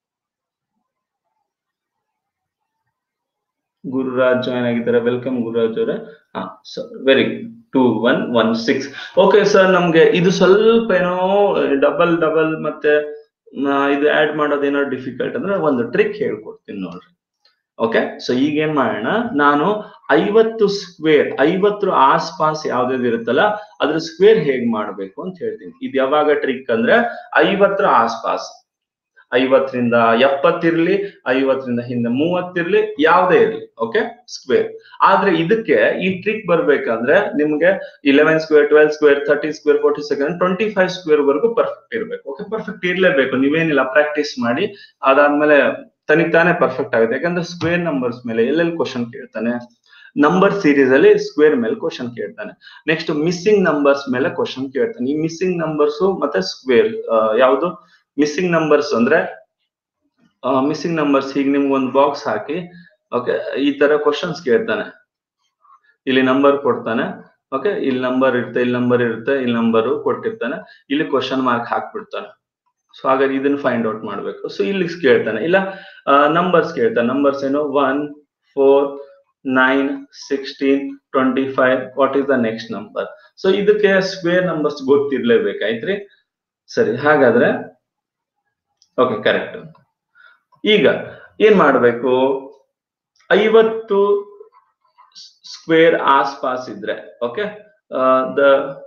ಗುರುರಾಜ್ ಜಾಯ್ನ್ ಆಗಿದ್ದಾರೆ ವೆಲ್ಕಮ್ ಗುರುರಾಜ್ ಅವರೇ ಹಾ very good two one one six okay sir ನಮ್ಗೆ ಇದು ಸ್ವಲ್ಪ ಏನೋ ಡಬಲ್ ಡಬಲ್ ಮತ್ತೆ ಇದು ಆಡ್ ಮಾಡೋದೇನೋ ಡಿಫಿಕಲ್ಟ್ ಅಂದ್ರೆ ಒಂದು ಟ್ರಿಕ್ ಹೇಳ್ಕೊಡ್ತೀನಿ ನೋಡ್ರಿ ಓಕೆ ಸೊ ಈಗ ಏನ್ ಮಾಡೋಣ ನಾನು ಐವತ್ತು ಸ್ಕ್ವೇರ್ ಐವತ್ತರ ಆಸ್ಪಾಸ್ ಯಾವ್ದಾದ್ರು ಇರುತ್ತಲ್ಲ ಅದ್ರ ಸ್ಕ್ವೇರ್ ಹೇಗ್ ಮಾಡ್ಬೇಕು ಅಂತ ಹೇಳ್ತೀನಿ ಇದು ಯಾವಾಗ ಟ್ರಿಕ್ ಅಂದ್ರೆ ಐವತ್ತರ ಆಸ್ಪಾಸ್ ಐವತ್ತರಿಂದ ಎಪ್ಪತ್ತಿರ್ಲಿ ಐವತ್ತರಿಂದ ಹಿಂದೆ ಮೂವತ್ತಿರ್ಲಿ ಯಾವ್ದೇ ಇರ್ಲಿ ಓಕೆ ಸ್ಕ್ವೇರ್ ಆದ್ರೆ ಇದಕ್ಕೆ ಈ ಟ್ರಿಕ್ ಬರ್ಬೇಕಂದ್ರೆ ನಿಮ್ಗೆ eleven square twelve square thirty square forty second twenty five square ವರೆಗೂ ಪರ್ಫೆಕ್ಟ್ ಇರ್ಬೇಕು ಓಕೆ ಪರ್ಫೆಕ್ಟ್ ಇರ್ಲೇಬೇಕು ನೀವೇನಿಲ್ಲ ಪ್ರಾಕ್ಟೀಸ್ ಮಾಡಿ ಅದಾದ್ಮೇಲೆ ತನಿಗ್ ತಾನೇ ಪರ್ಫೆಕ್ಟ್ ಆಗುತ್ತೆ ಯಾಕಂದ್ರೆ ಸ್ಕ್ವೇರ್ ನಂಬರ್ಸ್ ಮೇಲೆ ಎಲ್ಲೆಲ್ಲಿ ಕ್ವಶನ್ ಕೇಳ್ತಾನೆ ನಂಬರ್ ಸೀರೀಸ್ ಅಲ್ಲಿ ಸ್ಕ್ವೇರ್ ಮೇಲೆ ಕ್ವಶನ್ ಕೇಳ್ತಾನೆ ನೆಕ್ಸ್ಟ್ ಮಿಸ್ಸಿಂಗ್ ನಂಬರ್ಸ್ ಮೇಲೆ ಕ್ವಶನ್ ಕೇಳ್ತಾನೆ ಈ ಮಿಸ್ಸಿಂಗ್ ನಂಬರ್ಸ್ ಮತ್ತೆ ಸ್ಕ್ವೇರ್ ಯಾವುದು ಮಿಸ್ಸಿಂಗ್ ನಂಬರ್ಸ್ ಅಂದ್ರೆ ಮಿಸ್ಸಿಂಗ್ ನಂಬರ್ಸ್ ಈಗ ನಿಮ್ಗೆ ಒಂದು ಬಾಕ್ಸ್ ಹಾಕಿ ಓಕೆ ಈ ತರ ಕ್ವಶನ್ಸ್ ಕೇಳ್ತಾನೆ ಇಲ್ಲಿ ನಂಬರ್ ಕೊಡ್ತಾನೆ ಓಕೆ ಇಲ್ಲಿ ನಂಬರ್ ಇರುತ್ತೆ ಇಲ್ಲಿ ನಂಬರ್ ಇರುತ್ತೆ ಇಲ್ಲಿ ನಂಬರ್ ಕೊಟ್ಟಿರ್ತಾನೆ ಇಲ್ಲಿ ಕ್ವಶನ್ ಮಾರ್ಕ್ ಹಾಕ್ಬಿಡ್ತಾನೆ ಸೊ ಹಾಗಾದ್ರೆ ಇದನ್ನ ಫೈಂಡ್ ಔಟ್ ಮಾಡ್ಬೇಕು ಸೊ ಇಲ್ಲಿ ಕೇಳ್ತಾನೆ ಇಲ್ಲ ನಂಬರ್ಸ್ ಕೇಳ್ತಾನೆ ನಂಬರ್ಸ್ ಏನು one four nine sixteen twenty five what is the next number so ಇದಕ್ಕೆ ಸ್ಕ್ವೇರ್ ನಂಬರ್ಸ್ ಗೊತ್ತಿರ್ಲೇಬೇಕಾಯ್ತ್ರಿ ಸರಿ ಹಾಗಾದ್ರೆ ಓಕೆ ಕರೆಕ್ಟ್ ಈಗ ಏನ್ ಮಾಡ್ಬೇಕು ಐವತ್ತು ಸ್ಕ್ವೇರ್ ಆಸ್ಪಾಸ್ ಇದ್ರೆ okay the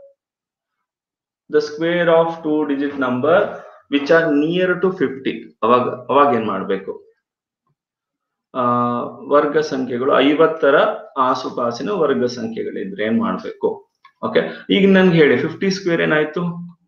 the square of two digit number which are near to fifty ಅವಾಗ ಅವಾಗ ಏನ್ ಮಾಡ್ಬೇಕು ಆ ವರ್ಗ ಸಂಖ್ಯೆಗಳು ಐವತ್ತರ ಆಸುಪಾಸಿನ ವರ್ಗ ಸಂಖ್ಯೆಗಳಿದ್ರೆ ಏನ್ ಮಾಡ್ಬೇಕು ಓಕೆ ಈಗ ನನ್ಗೆ ಹೇಳಿ ಫಿಫ್ಟಿ ಸ್ಕ್ವೇರ್ ಏನಾಯ್ತು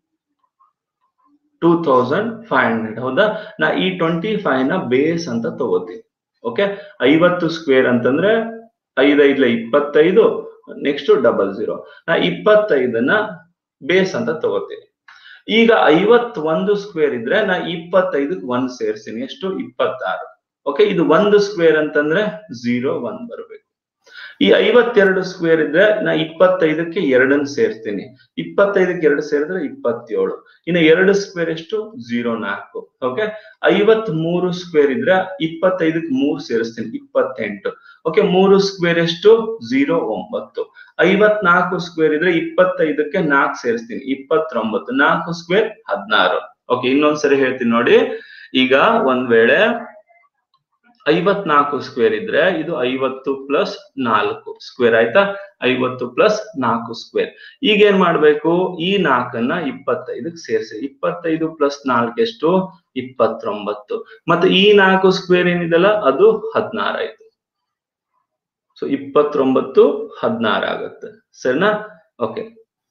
ಟೂ ತೌಸಂಡ್ ಫೈವ್ ಹಂಡ್ರೆಡ್ ಹೌದಾ ನಾ ಈ ಟ್ವೆಂಟಿ ಫೈವ್ ನ ಬೇಸ್ ಅಂತ ತಗೋತೀನಿ ಓಕೆ ಐವತ್ತು ಸ್ಕ್ವೇರ್ ಅಂತಂದ್ರೆ ಐದೈದ್ಲ ಇಪ್ಪತ್ತೈದು ನೆಕ್ಸ್ಟ್ ಡಬಲ್ ಜೀರೋ ನಾ ಇಪ್ಪತ್ತೈದನ್ನ ಬೇಸ್ ಅಂತ ತಗೋತೀನಿ ಈಗ ಐವತ್ತೊಂದು ಸ್ಕ್ವೇರ್ ಇದ್ರೆ ನಾ ಇಪ್ಪತ್ತೈದಕ್ಕೆ ಒಂದ್ ಸೇರ್ತೀನಿ ಎಷ್ಟು ಇಪ್ಪತ್ತಾರು ಓಕೆ ಇದು ಒಂದು ಸ್ಕ್ವೇರ್ ಅಂತಂದ್ರೆ ಝೀರೋ ಒನ್ ಬರ್ಬೇಕು ಈ ಐವತ್ತೆರಡು ಸ್ಕ್ವೇರ್ ಇದ್ರೆ ನಾ ಇಪ್ಪತ್ತೈದಕ್ಕೆ ಎರಡನ್ನ ಸೇರ್ತೀನಿ ಇಪ್ಪತ್ತೈದಕ್ಕೆ ಎರಡು ಸೇರಿದ್ರೆ ಇಪ್ಪತ್ತೇಳು ಇನ್ನು ಎರಡು ಸ್ಕ್ವೇರ್ ಎಷ್ಟು ಝೀರೋ ನಾಲ್ಕು ಓಕೆ ಐವತ್ ಮೂರು ಸ್ಕ್ವೇರ್ ಇದ್ರೆ ಇಪ್ಪತ್ತೈದಕ್ಕೆ ಮೂರು ಸೇರಿಸ್ತೀನಿ ಇಪ್ಪತ್ತೆಂಟು ಓಕೆ ಮೂರು ಸ್ಕ್ವೇರ್ ಎಷ್ಟು ಝೀರೋ ಒಂಬತ್ತು ಐವತ್ನಾಲ್ಕು ಸ್ಕ್ವೇರ್ ಇದ್ರೆ ಇಪ್ಪತ್ತೈದಕ್ಕೆ ನಾಲ್ಕು ಸೇರಿಸ್ತೀನಿ ಇಪ್ಪತ್ತೊಂಬತ್ತು ನಾಲ್ಕು ಸ್ಕ್ವೇರ್ ಹದಿನಾರು ಓಕೆ ಇನ್ನೊಂದ್ಸರಿ ಹೇಳ್ತೀನಿ ನೋಡಿ ಈಗ ಒಂದ್ ವೇಳೆ ಐವತ್ನಾಲ್ಕು ಸ್ಕ್ವೇರ್ ಇದ್ರೆ ಇದು ಐವತ್ತು ಪ್ಲಸ್ ನಾಲ್ಕು ಸ್ಕ್ವೇರ್ ಆಯ್ತಾ ಐವತ್ತು ಪ್ಲಸ್ ನಾಲ್ಕು ಸ್ಕ್ವೇರ್ ಈಗ ಏನ್ ಮಾಡ್ಬೇಕು ಈ ನಾಲ್ಕನ್ನ ಇಪ್ಪತ್ತೈದಕ್ಕೆ ಸೇರಿಸಿ ಇಪ್ಪತ್ತೈದು ಪ್ಲಸ್ ನಾಲ್ಕು ಎಷ್ಟು ಇಪ್ಪತ್ತೊಂಬತ್ತು ಮತ್ತೆ ಈ ನಾಲ್ಕು ಸ್ಕ್ವೇರ್ ಏನಿದೆಲ್ಲ ಅದು ಹದಿನಾರು ಆಯ್ತು ಸೊ ಇಪ್ಪತ್ತೊಂಬತ್ತು ಹದಿನಾರು ಆಗತ್ತೆ ಸರಿನಾ ಓಕೆ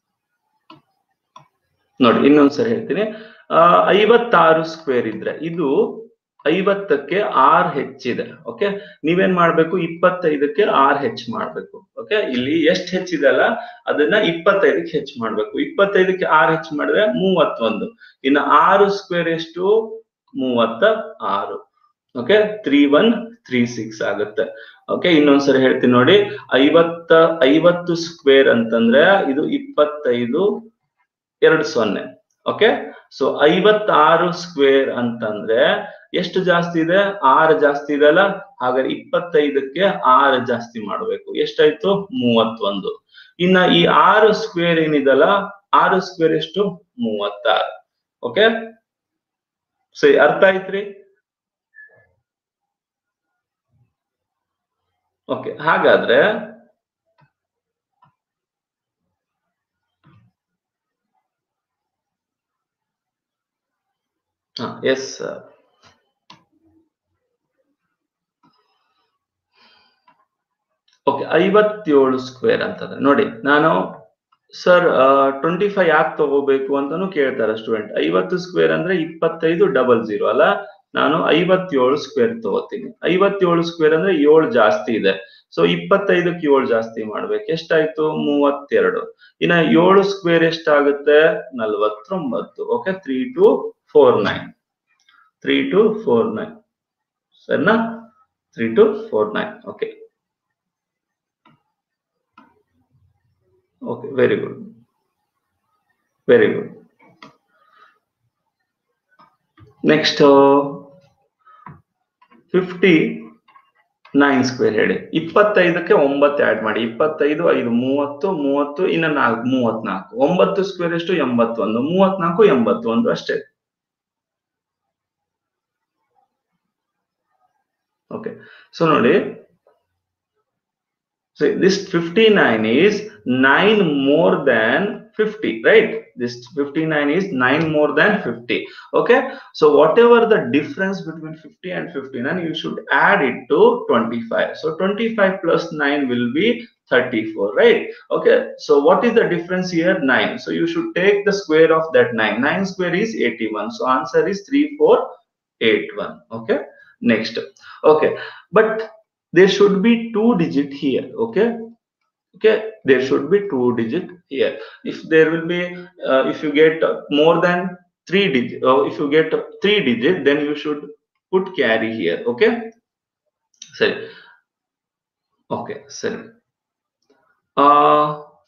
ನೋಡಿ ಇನ್ನೊಂದ್ಸರಿ ಹೇಳ್ತೀನಿ ಆ ಐವತ್ತಾರು ಸ್ಕ್ವೇರ್ ಇದ್ರೆ ಇದು ಐವತ್ತಕ್ಕೆ ಆರ್ ಹೆಚ್ಚಿದೆ ಓಕೆ ನೀವೇನ್ ಮಾಡ್ಬೇಕು ಇಪ್ಪತ್ತೈದಕ್ಕೆ ಆರ್ ಹೆಚ್ಚು ಮಾಡ್ಬೇಕು ಓಕೆ ಇಲ್ಲಿ ಎಷ್ಟು ಹೆಚ್ಚಿದೆ ಅಲ್ಲ ಅದನ್ನ ಇಪ್ಪತ್ತೈದಕ್ಕೆ ಹೆಚ್ಚು ಮಾಡ್ಬೇಕು ಇಪ್ಪತ್ತೈದಕ್ಕೆ ಆರ್ ಹೆಚ್ಚು ಮಾಡಿದ್ರೆ ಮೂವತ್ತೊಂದು ಇನ್ನು ಆರು ಸ್ಕ್ವೇರ್ ಎಷ್ಟು ಮೂವತ್ತ ಆರು okay three one three six ಆಗುತ್ತೆ ಓಕೆ ಇನ್ನೊಂದ್ಸರಿ ಹೇಳ್ತೀನಿ ನೋಡಿ ಐವತ್ತ ಐವತ್ತು ಸ್ಕ್ವೇರ್ ಅಂತಂದ್ರೆ ಇದು ಇಪ್ಪತ್ತೈದು ಎರಡು ಸೊನ್ನೆ ಓಕೆ ಸೊ ಐವತ್ತಾರು ಸ್ಕ್ವೇರ್ ಅಂತಂದ್ರೆ ಎಷ್ಟು ಜಾಸ್ತಿ ಇದೆ ಆರು ಜಾಸ್ತಿ ಇದೆ ಅಲ್ಲ ಹಾಗಾದ್ರೆ ಇಪ್ಪತ್ತೈದಕ್ಕೆ ಆರು ಜಾಸ್ತಿ ಮಾಡ್ಬೇಕು ಎಷ್ಟಾಯ್ತು ಮೂವತ್ತೊಂದು ಇನ್ನ ಈ ಆರು ಸ್ಕ್ವೇರ್ ಏನಿದಲ್ಲ ಆರು ಸ್ಕ್ವೇರ್ ಎಷ್ಟು ಮೂವತ್ತಾರು ಓಕೆ ಸರಿ ಅರ್ಥ ಆಯ್ತ್ರಿ ಓಕೆ ಹಾಗಾದ್ರೆ ಹಾ ಎಸ್ ಸರ್ ಓಕೆ ಐವತ್ತೇಳು ಸ್ಕ್ವೇರ್ ಅಂತಂದ್ರೆ ನೋಡಿ ನಾನು ಸರ್ ಟ್ವೆಂಟಿ ಫೈವ್ ಯಾಕೆ ತಗೋಬೇಕು ಅಂತಾನು ಕೇಳ್ತಾರೆ ಸ್ಟೂಡೆಂಟ್ ಐವತ್ತು ಸ್ಕ್ವೇರ್ ಅಂದ್ರೆ ಇಪ್ಪತ್ತೈದು ಡಬಲ್ ಜೀರೋ ಅಲ್ಲ ನಾನು ಐವತ್ತೇಳು ಸ್ಕ್ವೇರ್ ತಗೋತೀನಿ ಐವತ್ತೇಳು ಸ್ಕ್ವೇರ್ ಅಂದ್ರೆ ಏಳು ಜಾಸ್ತಿ ಇದೆ ಸೊ ಇಪ್ಪತ್ತೈದಕ್ಕೆ ಏಳು ಜಾಸ್ತಿ ಮಾಡ್ಬೇಕು ಎಷ್ಟಾಯ್ತು ಮೂವತ್ತೆರಡು ಇನ್ನ ಏಳು ಸ್ಕ್ವೇರ್ ಎಷ್ಟಾಗುತ್ತೆ ನಲ್ವತ್ತೊಂಬತ್ತು okay three two four nine three two four nine ಸರಿನಾ three two four nine okay okay very good very good next fifty nine square ಹೇಳಿ ಇಪ್ಪತ್ತೈದಕ್ಕೆ ಒಂಬತ್ತು ಆಡ್ ಮಾಡಿ ಇಪ್ಪತ್ತೈದು ಐದು ಮೂವತ್ತು ಮೂವತ್ತು ಇನ್ನ ನಾಲ್ಕು ಮೂವತ್ನಾಲ್ಕು ಒಂಬತ್ತು ಸ್ಕ್ವೇರ್ ಎಷ್ಟು ಎಂಬತ್ತೊಂದು ಮೂವತ್ನಾಲ್ಕು ಎಂಬತ್ತೊಂದು ಅಷ್ಟೇ ಓಕೆ ಸೊ ನೋಡಿ So this 59 is 9 more than 50, right? This 59 is 9 more than 50. Okay. So whatever the difference between 50 and 59, you should add it to 25. So 25 plus 9 will be 34, right? Okay. So what is the difference here? 9. So you should take the square of that 9. 9 square is 81. So answer is 3481. Okay. Next. Okay. But there should be two digit here okay okay there should be two digit here if there will be uh, if you get uh, more than three digit or if you get uh, three digit then you should put carry here okay sorry okay sorry uh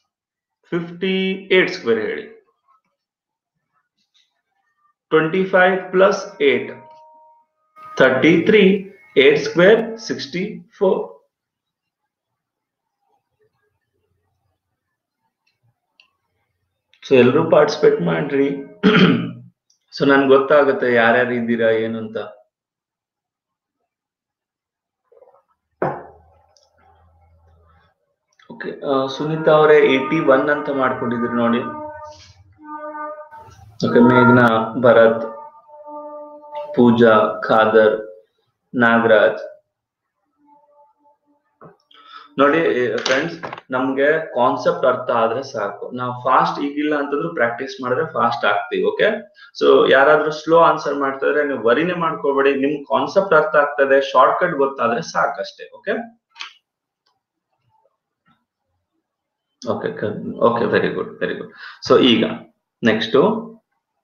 58 square ಹೇಳಿ 25 plus 8 33 8 square 64 so ಎಲ್ಲರೂ participate ಮಾಡ್ರಿ so ನನ್ಗೆ ಗೊತ್ತಾಗುತ್ತೆ ಯಾರ್ಯಾರು ಇದ್ದೀರಾ ಏನು ಅಂತ okay Sunita ಅವರೇ ಏಯ್ಟಿ ಒನ್ ಅಂತ ಮಾಡ್ಕೊಂಡಿದ್ರಿ ನೋಡಿ ಓಕೆ ಮೇಘ್ನಾ ಭರತ್ ಪೂಜಾ ಖಾದರ್ ನಾಗರಾಜ್ ನೋಡಿ ಫ್ರೆಂಡ್ಸ್ ನಮ್ಗೆ ಕಾನ್ಸೆಪ್ಟ್ ಅರ್ಥ ಆದ್ರೆ ಸಾಕು ನಾವು ಫಾಸ್ಟ್ ಈಗಿಲ್ಲ ಅಂತಂದ್ರು ಪ್ರಾಕ್ಟೀಸ್ ಮಾಡಿದ್ರೆ ಫಾಸ್ಟ್ ಆಗ್ತೀವಿ ಓಕೆ ಸೊ ಯಾರಾದ್ರೂ ಸ್ಲೋ ಆನ್ಸರ್ ಮಾಡ್ತಿದ್ರೆ ನೀವು ವರಿನೇ ಮಾಡ್ಕೋಬೇಡಿ ನಿಮ್ ಕಾನ್ಸೆಪ್ಟ್ ಅರ್ಥ ಆಗ್ತದೆ ಶಾರ್ಟ್ ಕಟ್ ಗೊತ್ತಾದ್ರೆ ಸಾಕಷ್ಟೇ okay okay okay very good very good so ಈಗ ನೆಕ್ಸ್ಟ್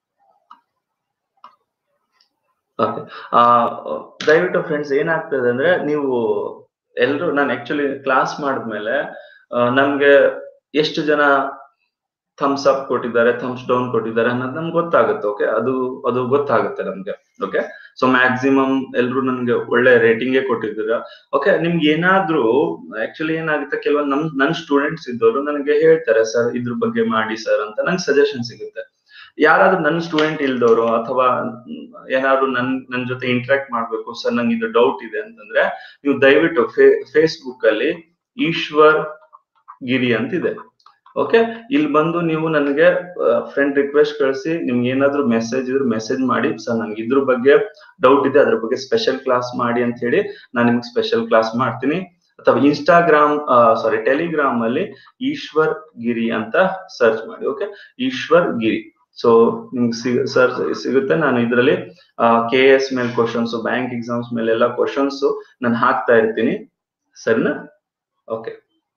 ಆ ದಯವಿಟ್ಟು ಫ್ರೆಂಡ್ಸ್ ಏನಾಗ್ತದೆ ಅಂದ್ರೆ ನೀವು ಎಲ್ರು ನಾನು ಆಕ್ಚುಲಿ ಕ್ಲಾಸ್ ಮಾಡಿದ್ಮೇಲೆ ಆ, ನಮ್ಗೆ ಎಷ್ಟು ಜನ ಥಮ್ಸ್ ಅಪ್ ಕೊಟ್ಟಿದ್ದಾರೆ ಥಮ್ಸ್ ಡೌನ್ ಕೊಟ್ಟಿದ್ದಾರೆ ಅನ್ನೋದು ನಮ್ಗೆ ಗೊತ್ತಾಗುತ್ತೆ ಓಕೆ ಅದು ಅದು ಗೊತ್ತಾಗುತ್ತೆ ನಮ್ಗೆ ಓಕೆ ಸೊ ಮ್ಯಾಕ್ಸಿಮಮ್ ಎಲ್ರು ನನ್ಗೆ ಒಳ್ಳೆ ರೇಟಿಂಗೇ ಕೊಟ್ಟಿದ್ದೀರಾ ಓಕೆ ನಿಮ್ಗೆ ಏನಾದ್ರೂ ಆಕ್ಚುಲಿ ಏನಾಗುತ್ತೆ ಕೆಲವೊಂದು ನಮ್ ನನ್ ಸ್ಟೂಡೆಂಟ್ಸ್ ಇದ್ದವರು ನನಗೆ ಹೇಳ್ತಾರೆ ಸರ್ ಇದ್ರ ಬಗ್ಗೆ ಮಾಡಿ ಸರ್ ಅಂತ ನಂಗೆ ಸಜೆಷನ್ ಸಿಗುತ್ತೆ ಯಾರಾದ್ರೂ ನನ್ನ ಸ್ಟೂಡೆಂಟ್ ಇಲ್ದವರು ಅಥವಾ ಏನಾದ್ರು ನನ್ ನನ್ ಜೊತೆ ಇಂಟ್ರಾಕ್ಟ್ ಮಾಡ್ಬೇಕು ಸರ್ ನಂಗೆ ಇದು ಡೌಟ್ ಇದೆ ಅಂತಂದ್ರೆ ನೀವು ದಯವಿಟ್ಟು ಫೇಸ್ಬುಕ್ ಅಲ್ಲಿ ಈಶ್ವರ್ ಗಿರಿ ಅಂತಿದೆ ಓಕೆ ಇಲ್ಲಿ ಬಂದು ನೀವು ನನಗೆ ಫ್ರೆಂಡ್ ರಿಕ್ವೆಸ್ಟ್ ಕಳಿಸಿ ನಿಮ್ಗೆ ಏನಾದ್ರು ಮೆಸೇಜ್ ಇದ್ರೆ ಮೆಸೇಜ್ ಮಾಡಿ ಸರ್ ನಂಗೆ ಇದ್ರ ಬಗ್ಗೆ ಡೌಟ್ ಇದೆ ಅದ್ರ ಬಗ್ಗೆ ಸ್ಪೆಷಲ್ ಕ್ಲಾಸ್ ಮಾಡಿ ಅಂತ ಹೇಳಿ ನಾನು ನಿಮ್ಗೆ ಸ್ಪೆಷಲ್ ಕ್ಲಾಸ್ ಮಾಡ್ತೀನಿ ಅಥವಾ ಇನ್ಸ್ಟಾಗ್ರಾಮ್ ಸಾರಿ ಟೆಲಿಗ್ರಾಮ್ ಅಲ್ಲಿ ಈಶ್ವರ್ ಗಿರಿ ಅಂತ ಸರ್ಚ್ ಮಾಡಿ ಓಕೆ ಈಶ್ವರ್ ಗಿರಿ ಸೊ ನಿಮ್ಗೆ ಸಿಗ ಸರ್ ಸಿಗುತ್ತೆ ನಾನು ಇದರಲ್ಲಿ ಕೆ ಎಸ್ ಮೇಲೆ ಕ್ವಶನ್ಸ್ ಬ್ಯಾಂಕ್ ಎಕ್ಸಾಮ್ಸ್ ಮೇಲೆ ಎಲ್ಲ ಕ್ವಶನ್ಸ್ ನಾನು ಹಾಕ್ತಾ ಇರ್ತೀನಿ ಸರಿನಾ ಓಕೆ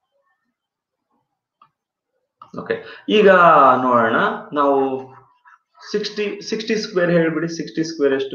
ಓಕೆ ಈಗ ನೋಡೋಣ ನಾವು ಸಿಕ್ಸ್ಟಿ ಸಿಕ್ಸ್ಟಿ ಸ್ಕ್ವೇರ್ ಹೇಳ್ಬಿಡಿ ಸಿಕ್ಸ್ಟಿ ಸ್ಕ್ವೇರ್ ಎಷ್ಟು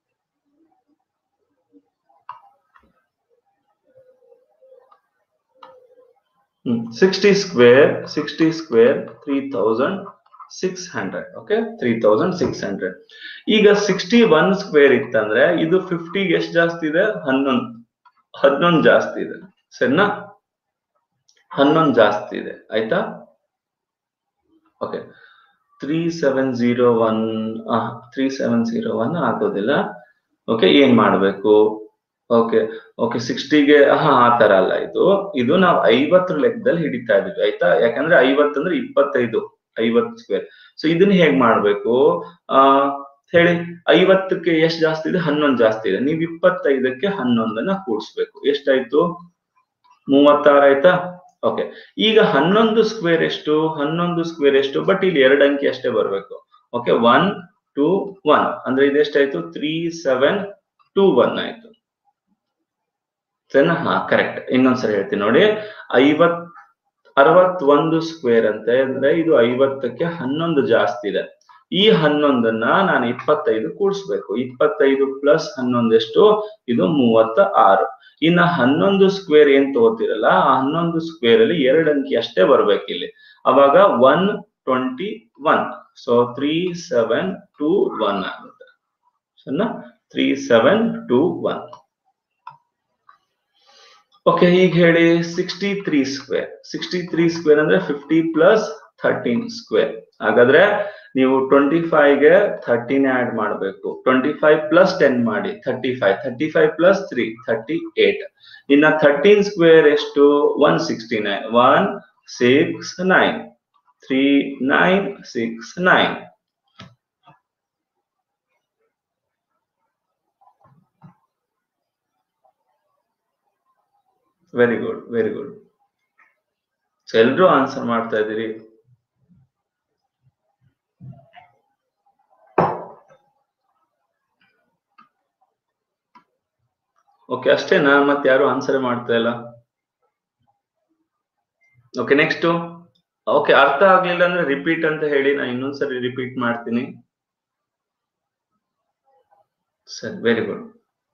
hmm sixty square sixty square three thousand six hundred okay three thousand six hundred ಈಗ ಸಿಕ್ಸ್ಟಿ ಒನ್ ಸ್ಕ್ವೇರ್ ಇತ್ತಂದ್ರೆ ಇದು ಫಿಫ್ಟಿಗೆ ಎಷ್ಟು ಜಾಸ್ತಿ ಇದೆ ಹನ್ನೊಂದು ಹನ್ನೊಂದು ಜಾಸ್ತಿ ಇದೆ ಸರಿನಾ ಹನ್ನೊಂದು ಜಾಸ್ತಿ ಇದೆ ಆಯ್ತಾ okay three seven zero one three seven zero one ಆಗೋದಿಲ್ಲ ಓಕೆ ಏನ್ ಮಾಡ್ಬೇಕು ಓಕೆ ಓಕೆ ಸಿಕ್ಸ್ಟಿಗೆ ಹಾ ಆ ತರ ಅಲ್ಲ ಇದು ಇದು ನಾವು ಐವತ್ತರ ಲೆಕ್ಕದಲ್ಲಿ ಹಿಡಿತಾ ಇದೀವಿ ಆಯ್ತಾ ಯಾಕಂದ್ರೆ ಐವತ್ತು ಅಂದ್ರೆ ಇಪ್ಪತ್ತೈದು ಐವತ್ತು ಸ್ಕ್ವೇರ್ ಸೊ ಇದನ್ನ ಹೇಗ್ ಮಾಡ್ಬೇಕು ಆ ಹೇಳಿ ಐವತ್ತಕ್ಕೆ ಎಷ್ಟು ಜಾಸ್ತಿ ಇದೆ ಹನ್ನೊಂದು ಜಾಸ್ತಿ ಇದೆ ನೀವು ಇಪ್ಪತ್ತೈದಕ್ಕೆ ಹನ್ನೊಂದನ್ನ ಕೂಡಿಸ್ಬೇಕು ಎಷ್ಟಾಯ್ತು ಮೂವತ್ತಾರು ಆಯ್ತಾ ಓಕೆ ಈಗ ಹನ್ನೊಂದು ಸ್ಕ್ವೇರ್ ಎಷ್ಟು ಹನ್ನೊಂದು ಸ್ಕ್ವೇರ್ ಎಷ್ಟು ಬಟ್ ಇಲ್ಲಿ ಎರಡು ಅಂಕಿ ಅಷ್ಟೇ ಬರ್ಬೇಕು ಓಕೆ ಒನ್ ಟೂ ಒನ್ ಅಂದ್ರೆ ಇದೆಷ್ಟಾಯ್ತು ತ್ರೀ ಸೆವೆನ್ ಟೂ ಒನ್ ಆಯ್ತು ಸರಿನಾ ಹಾ ಕರೆಕ್ಟ್ ಇನ್ನೊಂದ್ಸರಿ ಹೇಳ್ತೀನಿ ನೋಡಿ ಐವತ್ ಅರವತ್ತೊಂದು ಸ್ಕ್ವೇರ್ ಅಂತ ಅಂದ್ರೆ ಇದು ಐವತ್ತಕ್ಕೆ ಹನ್ನೊಂದು ಜಾಸ್ತಿ ಇದೆ ಈ ಹನ್ನೊಂದನ್ನ ನಾನು ಇಪ್ಪತ್ತೈದು ಕೂಡಿಸ್ಬೇಕು ಇಪ್ಪತ್ತೈದು ಪ್ಲಸ್ ಹನ್ನೊಂದು ಎಷ್ಟು ಇದು ಮೂವತ್ತ ಆರು ಇನ್ನ ಹನ್ನೊಂದು ಸ್ಕ್ವೇರ್ ಏನ್ ತಗೋತಿರಲ್ಲ ಆ ಹನ್ನೊಂದು ಸ್ಕ್ವೇರ್ ಅಲ್ಲಿ ಎರಡು ಅಂಕಿ ಅಷ್ಟೇ ಬರ್ಬೇಕು ಇಲ್ಲಿ ಅವಾಗ one twenty one so three seven two one ಆಗುತ್ತೆ ಸಣ್ಣ three seven two one okay ಈಗ ಹೇಳಿ sixty three square sixty three square ಅಂದ್ರೆ ಫಿಫ್ಟಿ ಪ್ಲಸ್ ಥರ್ಟೀನ್ ಸ್ಕ್ವೇರ್ ಹಾಗಾದ್ರೆ ನೀವು ಟ್ವೆಂಟಿ ಫೈವ್ಗೆ ಥರ್ಟೀನ್ ಆಡ್ ಮಾಡಬೇಕು ಟ್ವೆಂಟಿ ಫೈವ್ ಪ್ಲಸ್ ಟೆನ್ ಮಾಡಿ thirty five thirty five plus three thirty eight ಇನ್ನ ಥರ್ಟೀನ್ ಸ್ಕ್ವೇರ್ ಎಷ್ಟು one sixty nine one six nine three nine six nine very good very good so ಎಲ್ರೂ answer ಮಾಡ್ತಾ ಇದ್ದೀರಿ okay ಅಷ್ಟೇನಾ ಮತ್ತೆ ಯಾರು answer ಮಾಡ್ತಾ ಇಲ್ಲ ಓಕೆ ನೆಕ್ಸ್ಟ್ ಓಕೆ ಅರ್ಥ ಆಗ್ಲಿಲ್ಲ ಅಂದ್ರೆ ರಿಪೀಟ್ ಅಂತ ಹೇಳಿ ನಾನು ಇನ್ನೊಂದ್ಸರಿ ರಿಪೀಟ್ ಮಾಡ್ತೀನಿ ಸರಿ ವೆರಿ ಗುಡ್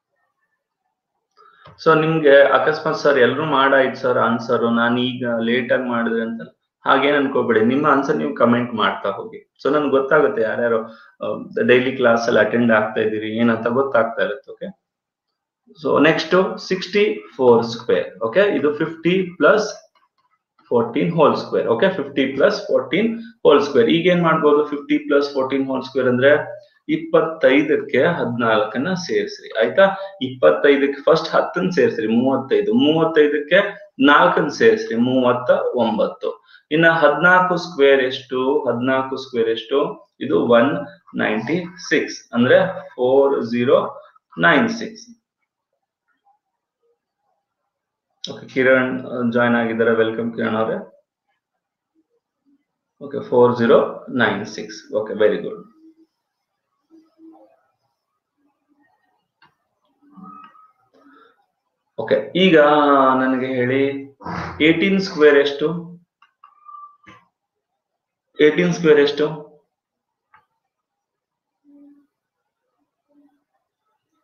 ಸೊ ನಿಮ್ಗೆ ಅಕಸ್ಮಾತ್ ಸರ್ ಎಲ್ರು ಮಾಡಾಯ್ತು ಸರ್ ಆನ್ಸರ್ ನಾನು ಈಗ ಲೇಟ್ ಆಗಿ ಮಾಡಿದ್ರೆ ಅಂತ ಹಾಗೇನ್ ಅನ್ಕೋಬೇಡಿ ನಿಮ್ಮ ಆನ್ಸರ್ ನೀವು ಕಮೆಂಟ್ ಮಾಡ್ತಾ ಹೋಗಿ ಸೊ ನನ್ಗೆ ಗೊತ್ತಾಗುತ್ತೆ ಯಾರ್ಯಾರು ಡೈಲಿ ಕ್ಲಾಸ್ ಅಲ್ಲಿ ಅಟೆಂಡ್ ಆಗ್ತಾ ಇದ್ದೀರಿ ಏನಂತ ಗೊತ್ತಾಗ್ತಾ ಇರುತ್ತೆ okay so next sixty four square okay ಇದು fifty plus fourteen whole square okay fifty plus fourteen whole square ಈಗ ಏನ್ ಮಾಡ್ಬೋದು fifty plus fourteen whole square ಅಂದ್ರೆ ಇಪ್ಪತ್ತೈದಕ್ಕೆ ಹದಿನಾಲ್ಕನ್ನ ಸೇರಿಸ್ರಿ ಆಯ್ತಾ ಇಪ್ಪತ್ತೈದಕ್ಕೆ ಫಸ್ಟ್ ಹತ್ತನ್ನ ಸೇರಿಸ್ರಿ ಮೂವತ್ತೈದು ಮೂವತ್ತೈದಕ್ಕೆ ನಾಲ್ಕನ್ನ ಸೇರಿಸ್ರಿ ಮೂವತ್ತ ಒಂಬತ್ತು ಇನ್ನ ಹದಿನಾಲ್ಕು ಸ್ಕ್ವೇರ್ ಎಷ್ಟು ಹದಿನಾಲ್ಕು ಸ್ಕ್ವೇರ್ ಎಷ್ಟು ಇದು ಒನ್ ನೈಂಟಿ ಸಿಕ್ಸ್ ಅಂದ್ರೆ four zero nine six okay Kiran join ಆಗಿದ್ದಾರೆ ವೆಲ್ಕಮ್ ಕಿರಣ್ ಅವರೇ okay four zero nine six okay very good okay ಈಗ ನನಗೆ ಹೇಳಿ ಏಟೀನ್ ಸ್ಕ್ವೇರ್ ಎಷ್ಟು ಏಟೀನ್ ಸ್ಕ್ವೇರ್ ಎಷ್ಟು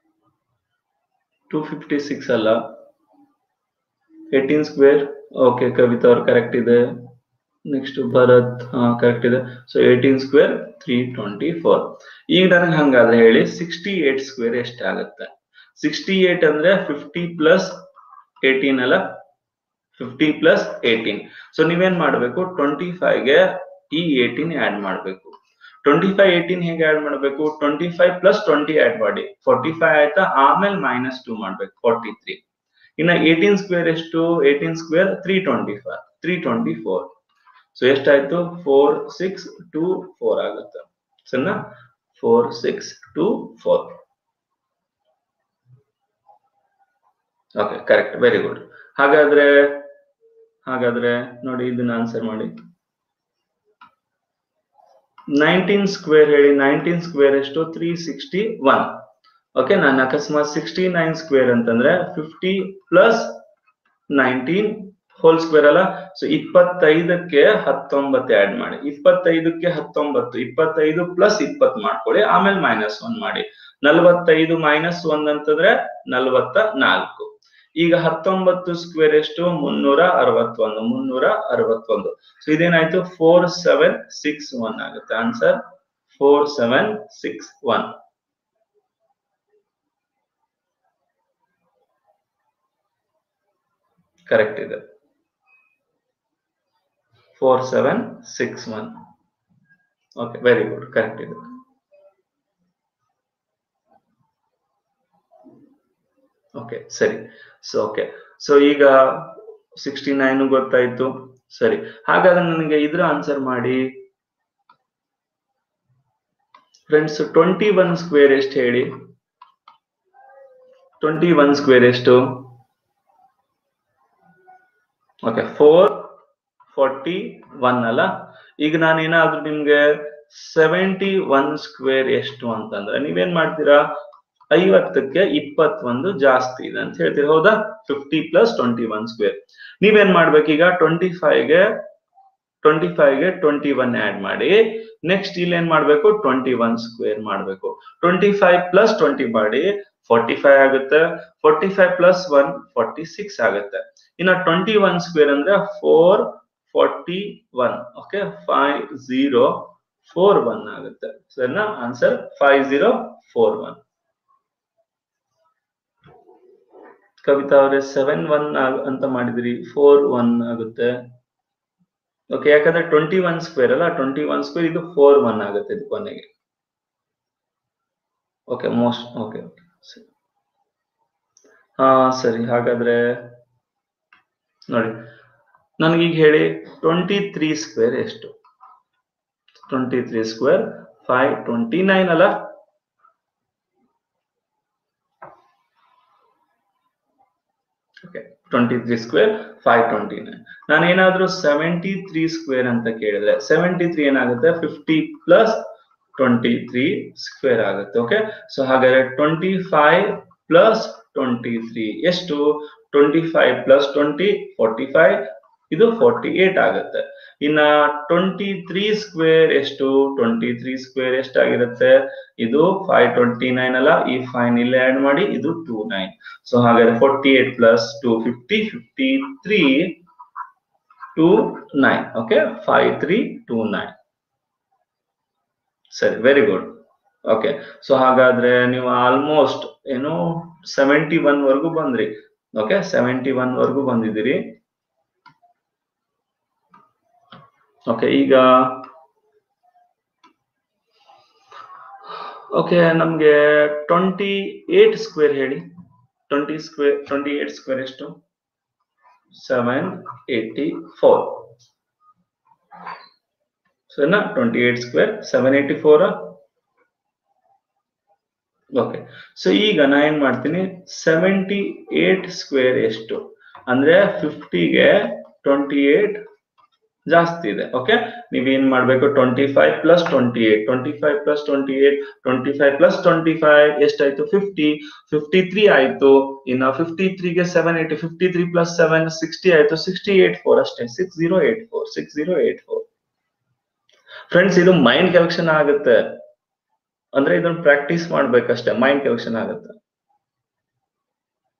ಟೂ ಫಿಫ್ಟಿ ಸಿಕ್ಸ್ ಅಲ್ಲ ಏಟೀನ್ ಸ್ಕ್ವೇರ್ ಓಕೆ ಕವಿತಾ ಅವ್ರು ಕರೆಕ್ಟ್ ಇದೆ ನೆಕ್ಸ್ಟ್ ಭರತ್ ಹಾ ಕರೆಕ್ಟ್ ಇದೆ so eighteen square three twenty four ಈಗ ನನಗೆ ಹಂಗಾದ್ರೆ ಹೇಳಿ ಸಿಕ್ಸ್ಟಿ ಏಟ್ ಸ್ಕ್ವೇರ್ ಎಷ್ಟಾಗುತ್ತೆ ಸಿಕ್ಸ್ಟಿ ಏಟ್ ಅಂದ್ರೆ ಫಿಫ್ಟಿ ಪ್ಲಸ್ ಏಟೀನ್ ಅಲ್ಲ ಫಿಫ್ಟಿ ಪ್ಲಸ್ ಏಟೀನ್ ಸೊ ನೀವೇನ್ ಮಾಡ್ಬೇಕು ಟ್ವೆಂಟಿ ಗೆ ಈ ಏಟೀನ್ ಆಡ್ ಮಾಡ್ಬೇಕು ಟ್ವೆಂಟಿ ಫೈವ್ ಏಟೀನ್ ಹೇಗೆ ಆಡ್ ಮಾಡ್ಬೇಕು twenty five plus twenty add ಮಾಡಿ ಫೋರ್ಟಿ ಫೈವ್ ಆಯ್ತಾ ಆಮೇಲೆ ಮೈನಸ್ ಟೂ ಮಾಡ್ಬೇಕು ಫೋರ್ಟಿ ತ್ರೀ ಇನ್ನ ಏಟೀನ್ ಸ್ಕ್ವೇರ್ ಎಷ್ಟು eighteen square three twenty five three twenty four so ಎಷ್ಟಾಯ್ತು ಫೋರ್ ಸಿಕ್ಸ್ ಟೂ ಫೋರ್ ಆಗುತ್ತೆ ಸರಿನಾ four six two four okay correct very good ಹಾಗಾದ್ರೆ ಹಾಗಾದ್ರೆ ನೋಡಿ ಇದನ್ನ ಆನ್ಸರ್ ಮಾಡಿ ನೈನ್ಟೀನ್ ಸ್ಕ್ವೇರ್ ಹೇಳಿ ನೈನ್ಟೀನ್ ಸ್ಕ್ವೇರ್ ಎಷ್ಟು ತ್ರೀ ಸಿಕ್ಸ್ಟಿ ಒನ್ ಓಕೆ ನಾನು ಅಕಸ್ಮಾತ್ ಸಿಕ್ಸ್ಟಿ ನೈನ್ ಸ್ಕ್ವೇರ್ ಅಂತಂದ್ರೆ fifty plus nineteen whole square ಅಲ್ಲ ಸೊ ಇಪ್ಪತ್ತೈದಕ್ಕೆ ಹತ್ತೊಂಬತ್ತು ಆಡ್ ಮಾಡಿ ಇಪ್ಪತ್ತೈದಕ್ಕೆ ಹತ್ತೊಂಬತ್ತು ಇಪ್ಪತ್ತೈದು ಪ್ಲಸ್ ಇಪ್ಪತ್ ಮಾಡ್ಕೊಳ್ಳಿ ಆಮೇಲೆ ಮೈನಸ್ ಒನ್ ಮಾಡಿ ನಲವತ್ತೈದು ಮೈನಸ್ ಒನ್ ಅಂತಂದ್ರೆ ನಲವತ್ತ ನಾಲ್ಕು ಈಗ ಹತ್ತೊಂಬತ್ತು ಸ್ಕ್ವೇರ್ ಎಷ್ಟು ಮುನ್ನೂರ ಅರವತ್ತೊಂದು ಮುನ್ನೂರ ಅರವತ್ತೊಂದು ಸೊ ಇದೇನಾಯ್ತು ಫೋರ್ ಸೆವೆನ್ ಸಿಕ್ಸ್ ಒನ್ ಆಗುತ್ತೆ answer four seven six one correct ಇದೆ four seven six one okay very good correct ಇದೆ ಓಕೆ ಸರಿ ಸೊ ಓಕೆ ಸೊ ಈಗ ಸಿಕ್ಸ್ಟಿ ನೈನ್ ಗೊತ್ತಾಯ್ತು ಸರಿ ಹಾಗಾದ್ರೆ ನನಗೆ ಇದ್ರ ಆನ್ಸರ್ ಮಾಡಿ ಫ್ರೆಂಡ್ಸ್ ಟ್ವೆಂಟಿ ಒನ್ ಸ್ಕ್ವೇರ್ ಎಷ್ಟು ಹೇಳಿ ಟ್ವೆಂಟಿ ಒನ್ ಸ್ಕ್ವೇರ್ ಎಷ್ಟು ಓಕೆ ಫೋರ್ ಫಾರ್ಟಿ ಒನ್ ಅಲ್ಲ ಈಗ ನಾನೇನಾದ್ರೂ ನಿಮ್ಗೆ ಸೆವೆಂಟಿ ಒನ್ ಸ್ಕ್ವೇರ್ ಎಷ್ಟು ಅಂತಂದ್ರೆ ನೀವೇನ್ ಮಾಡ್ತೀರಾ ಐವತ್ತಕ್ಕೆ ಇಪ್ಪತ್ತೊಂದು ಜಾಸ್ತಿ ಇದೆ ಅಂತ ಹೇಳ್ತೀರಿ ಹೌದಾ fifty plus twenty one square ನೀವೇನ್ ಮಾಡ್ಬೇಕೀಗ ಟ್ವೆಂಟಿ ಫೈವ್ಗೆ ಟ್ವೆಂಟಿ ಫೈವ್ಗೆ ಟ್ವೆಂಟಿ ಒನ್ ಆಡ್ ಮಾಡಿ ನೆಕ್ಸ್ಟ್ ಇಲ್ಲಿ ಏನ್ ಮಾಡ್ಬೇಕು ಟ್ವೆಂಟಿ ಒನ್ ಸ್ಕ್ವೇರ್ ಮಾಡ್ಬೇಕು ಟ್ವೆಂಟಿ ಫೈವ್ ಪ್ಲಸ್ ಟ್ವೆಂಟಿ ಮಾಡಿ ಫಾರ್ಟಿ ಫೈವ್ ಆಗುತ್ತೆ forty five plus one forty six ಆಗುತ್ತೆ ಇನ್ನ ಟ್ವೆಂಟಿ ಒನ್ ಸ್ಕ್ವೇರ್ ಅಂದ್ರೆ four forty one okay five zero four one ಆಗುತ್ತೆ ಸರಿನಾ answer five zero four one Kavita ಅವರೇ seven one ಅಂತ ಮಾಡಿದ್ರಿ ಫೋರ್ ಒನ್ ಆಗುತ್ತೆ ಓಕೆ ಯಾಕಂದ್ರೆ ಟ್ವೆಂಟಿ ಒನ್ ಸ್ಕ್ವೇರ್ ಅಲ್ಲ ಟ್ವೆಂಟಿ ಒನ್ ಸ್ಕ್ವೇರ್ ಇದು ಫೋರ್ ಒನ್ ಆಗುತ್ತೆ ಇದು ಕೊನೆಗೆ ಓಕೆ ಮೋಸ್ಟ್ ಓಕೆ ಓಕೆ ಹಾ ಸರಿ ಹಾಗಾದ್ರೆ ನೋಡಿ ನನಗೀಗ ಹೇಳಿ ಟ್ವೆಂಟಿ ತ್ರೀ ಸ್ಕ್ವೇರ್ ಎಷ್ಟು twenty three square five twenty nine ಅಲ್ಲ okay twenty three square five twenty nine ನಾನು ಏನಾದ್ರೂ ಸೆವೆಂಟಿ ತ್ರೀ ಸ್ಕ್ವೇರ್ ಅಂತ ಕೇಳಿದ್ರೆ ಸೆವೆಂಟಿ ತ್ರೀ ಏನಾಗುತ್ತೆ fifty plus twenty three square ಆಗುತ್ತೆ ಓಕೆ ಸೊ ಹಾಗಾದ್ರೆ twenty five plus twenty three ಎಷ್ಟು twenty five plus twenty forty five ಇದು ಫೋರ್ಟಿ ಏಟ್ ಆಗುತ್ತೆ ಇನ್ನ ಟ್ವೆಂಟಿ ತ್ರೀ ಸ್ಕ್ವೇರ್ ಎಷ್ಟು ಟ್ವೆಂಟಿ ತ್ರೀ ಸ್ಕ್ವೇರ್ ಎಷ್ಟಾಗಿರುತ್ತೆ ಇದು ಫೈವ್ ಟ್ವೆಂಟಿ ನೈನ್ ಅಲ್ಲ ಈ ಫೈವ್ ಇಲ್ಲೇ ಆಡ್ ಮಾಡಿ ಇದು ಟೂ ನೈನ್ ಸೊ ಹಾಗಾದ್ರೆ forty eight plus two fifty fifty three two nine okay five three two nine ಸರಿ ವೆರಿ ಗುಡ್ ಓಕೆ ಸೊ ಹಾಗಾದ್ರೆ ನೀವು ಆಲ್ಮೋಸ್ಟ್ ಏನು ಸೆವೆಂಟಿ ಒನ್ ವರ್ಗು ಬಂದ್ರಿ ಓಕೆ ಸೆವೆಂಟಿ ಒನ್ ವರ್ಗು ಬಂದಿದ್ದೀರಿ ಓಕೆ ಈಗ ಓಕೆ ನಮ್ಗೆ ಟ್ವೆಂಟಿ ಏಟ್ ಸ್ಕ್ವೇರ್ ಹೇಳಿ twenty square twenty eight square ಎಷ್ಟು ಸೆವೆನ್ ಏಟಿ ಫೋರ್ ಸರಿನಾ twenty eight square seven eighty four okay so ಈಗ ನಾ ಏನ್ ಮಾಡ್ತೀನಿ ಸೆವೆಂಟಿ ಏಟ್ ಸ್ಕ್ವೇರ್ ಎಷ್ಟು ಅಂದ್ರೆ ಫಿಫ್ಟಿಗೆ ಟ್ವೆಂಟಿ ಏಟ್ ಜಾಸ್ತಿ ಇದೆ ಓಕೆ ನೀವೇನ್ ಮಾಡ್ಬೇಕು twenty five plus twenty eight twenty five plus twenty eight twenty five plus twenty five ಎಷ್ಟಾಯ್ತು ಫಿಫ್ಟಿ ಫಿಫ್ಟಿ ತ್ರೀ ಆಯ್ತು ಇನ್ನು ಫಿಫ್ಟಿ ತ್ರೀಗೆ seven eight fifty three plus seven sixty ಆಯ್ತು ಸಿಕ್ಸ್ಟಿ ಏಟ್ ಫೋರ್ ಅಷ್ಟೇ six zero eight four six zero eight four friends ಇದು mind collection ಆಗುತ್ತೆ ಅಂದ್ರೆ ಇದನ್ನ ಪ್ರಾಕ್ಟೀಸ್ ಮಾಡ್ಬೇಕಷ್ಟೇ ಮೈಂಡ್ ಕಲೆಕ್ಷನ್ ಆಗುತ್ತೆ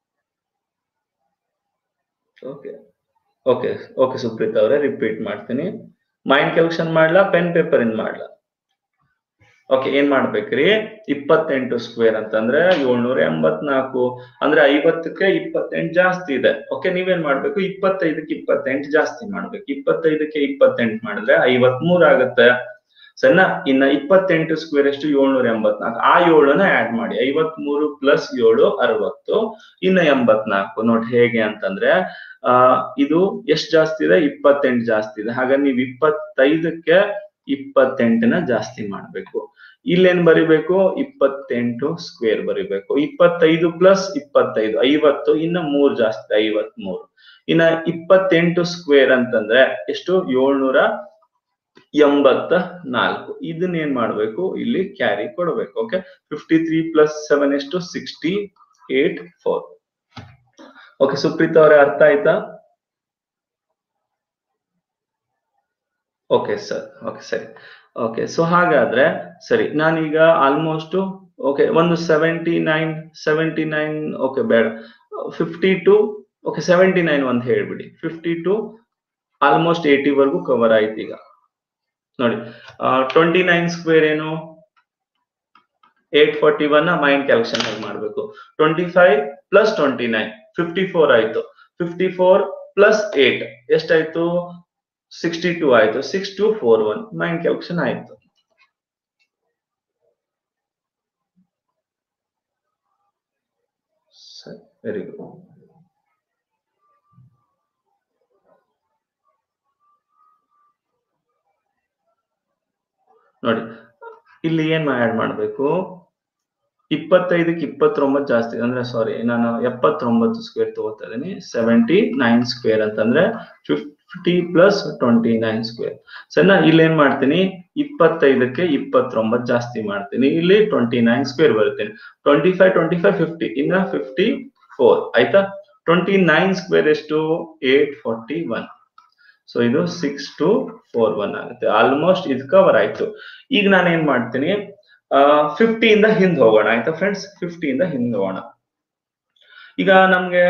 ಓಕೆ ಓಕೆ ಓಕೆ ಸುಪ್ರೀತ್ ಅವರೇ ರಿಪೀಟ್ ಮಾಡ್ತೀನಿ ಮೈಂಡ್ ಕ್ಯಾಲ್ಕುಲೇಷನ್ ಮಾಡ್ಲಾ ಪೆನ್ ಪೇಪರ್ ಇಂದ ಮಾಡ್ಲಾ ಓಕೆ ಏನ್ ಮಾಡ್ಬೇಕ್ರಿ ಇಪ್ಪತ್ತೆಂಟು ಸ್ಕ್ವೇರ್ ಅಂತಂದ್ರೆ ಏಳ್ನೂರ ಎಂಬತ್ನಾಲ್ಕು ಅಂದ್ರೆ ಐವತ್ತಕ್ಕೆ ಇಪ್ಪತ್ತೆಂಟು ಜಾಸ್ತಿ ಇದೆ ಓಕೆ ನೀವೇನ್ ಮಾಡ್ಬೇಕು ಇಪ್ಪತ್ತೈದಕ್ಕೆ ಇಪ್ಪತ್ತೆಂಟು ಜಾಸ್ತಿ ಮಾಡ್ಬೇಕು ಇಪ್ಪತ್ತೈದಕ್ಕೆ ಇಪ್ಪತ್ತೆಂಟು ಮಾಡಿದ್ರೆ ಐವತ್ಮೂರ್ ಆಗುತ್ತೆ ಸರಿನಾ ಇನ್ನ ಇಪ್ಪತ್ತೆಂಟು ಸ್ಕ್ವೇರ್ ಎಷ್ಟು ಏಳ್ನೂರ ಎಂಬತ್ನಾಲ್ಕು ಆ ಏಳನ್ನ ಆಡ್ ಮಾಡಿ ಐವತ್ಮೂರು ಪ್ಲಸ್ ಏಳು ಅರವತ್ತು ಇನ್ನ ಎಂಬತ್ನಾಲ್ಕು ನೋಡಿ ಹೇಗೆ ಅಂತಂದ್ರೆ ಆ ಇದು ಎಷ್ಟ್ ಜಾಸ್ತಿ ಇದೆ ಇಪ್ಪತ್ತೆಂಟು ಜಾಸ್ತಿ ಇದೆ ಹಾಗಾಗಿ ನೀವು ಇಪ್ಪತ್ತೈದಕ್ಕೆ ಇಪ್ಪತ್ತೆಂಟನ ಜಾಸ್ತಿ ಮಾಡ್ಬೇಕು ಇಲ್ಲೇನ್ ಬರಿಬೇಕು ಇಪ್ಪತ್ತೆಂಟು ಸ್ಕ್ವೇರ್ ಬರಿಬೇಕು ಇಪ್ಪತ್ತೈದು ಪ್ಲಸ್ ಇಪ್ಪತ್ತೈದು ಐವತ್ತು ಇನ್ನ ಮೂರ್ ಜಾಸ್ತಿ ಐವತ್ ಮೂರು ಇನ್ನ ಇಪ್ಪತ್ತೆಂಟು ಸ್ಕ್ವೇರ್ ಅಂತಂದ್ರೆ ಎಷ್ಟು ಏಳ್ನೂರ ಎಂಬತ್ತ ನಾಲ್ಕು ಇದನ್ನ ಏನ್ ಮಾಡ್ಬೇಕು ಇಲ್ಲಿ ಕ್ಯಾರಿ ಕೊಡಬೇಕು okay fifty three plus seven ಎಷ್ಟು sixty eight four okay Supreeth ಅವರೇ ಅರ್ಥ ಆಯ್ತಾ ಓಕೆ ಸರ್ ಓಕೆ ಸರಿ ಓಕೆ ಸೊ ಹಾಗಾದ್ರೆ ಸರಿ ನಾನೀಗ ಆಲ್ಮೋಸ್ಟ್ ಓಕೆ ಒಂದು seventy nine seventy nine okay ಬೇಡ fifty two okay seventy nine ಒಂದು ಹೇಳ್ಬಿಡಿ ಫಿಫ್ಟಿ ಟು ಆಲ್ಮೋಸ್ಟ್ ಏಯ್ಟಿ ವರ್ಗು ಕವರ್ ಆಯ್ತು ಈಗ ನೋಡಿ ಟ್ವೆಂಟಿ ನೈನ್ ಸ್ಕ್ವೇರ್ ಏನು eight forty one mind calculation ಆಗಿ ಮಾಡ್ಬೇಕು twenty five plus twenty nine fifty four ಆಯ್ತು ಫಿಫ್ಟಿ ಫೋರ್ ಪ್ಲಸ್ ಏಟ್ ಎಷ್ಟಾಯ್ತು ಸಿಕ್ಸ್ಟಿ ಟೂ ಆಯ್ತು six two four one mind calculation ಆಯ್ತು ವೆರಿ ಗುಡ್ ನೋಡಿ ಇಲ್ಲಿ ಏನ್ ಆಡ್ ಮಾಡ್ಬೇಕು ಇಪ್ಪತ್ತೈದಕ್ಕೆ ಇಪ್ಪತ್ತೊಂಬತ್ತು ಜಾಸ್ತಿ ಅಂದ್ರೆ ಸಾರಿ ನಾನು ಎಪ್ಪತ್ತೊಂಬತ್ತು ಸ್ಕ್ವೇರ್ ತಗೋತಾ ಇದೀನಿ ಸೆವೆಂಟಿ ನೈನ್ ಸ್ಕ್ವೇರ್ ಅಂತಂದ್ರೆ fifty plus twenty nine square ಸಣ್ಣ ಇಲ್ಲಿ ಏನ್ ಮಾಡ್ತೀನಿ ಇಪ್ಪತ್ತೈದಕ್ಕೆ ಇಪ್ಪತ್ತೊಂಬತ್ತು ಜಾಸ್ತಿ ಮಾಡ್ತೀನಿ ಇಲ್ಲಿ ಟ್ವೆಂಟಿ ನೈನ್ ಸ್ಕ್ವೇರ್ ಬರುತ್ತೆ twenty five twenty five fifty ಇನ್ನ ಫಿಫ್ಟಿ ಫೋರ್ ಆಯ್ತಾ ಟ್ವೆಂಟಿ ನೈನ್ ಸ್ಕ್ವೇರ್ ಎಷ್ಟು ಏಟ್ ಫಾರ್ಟಿ ಒನ್ ಸೊ ಇದು ಸಿಕ್ಸ್ ಟು ಫೋರ್ ಒನ್ ಆಗುತ್ತೆ ಆಲ್ಮೋಸ್ಟ್ ಇದು ಕವರ್ ಆಯ್ತು ಈಗ ನಾನು ಏನ್ ಮಾಡ್ತೀನಿ ಫಿಫ್ಟಿ ಇಂದ ಹಿಂದ್ ಹೋಗೋಣ ಆಯ್ತಾ ಫ್ರೆಂಡ್ಸ್ ಫಿಫ್ಟಿ ಇಂದ ಹಿಂದ್ ಹೋಗೋಣ ಈಗ ನಮ್ಗೆ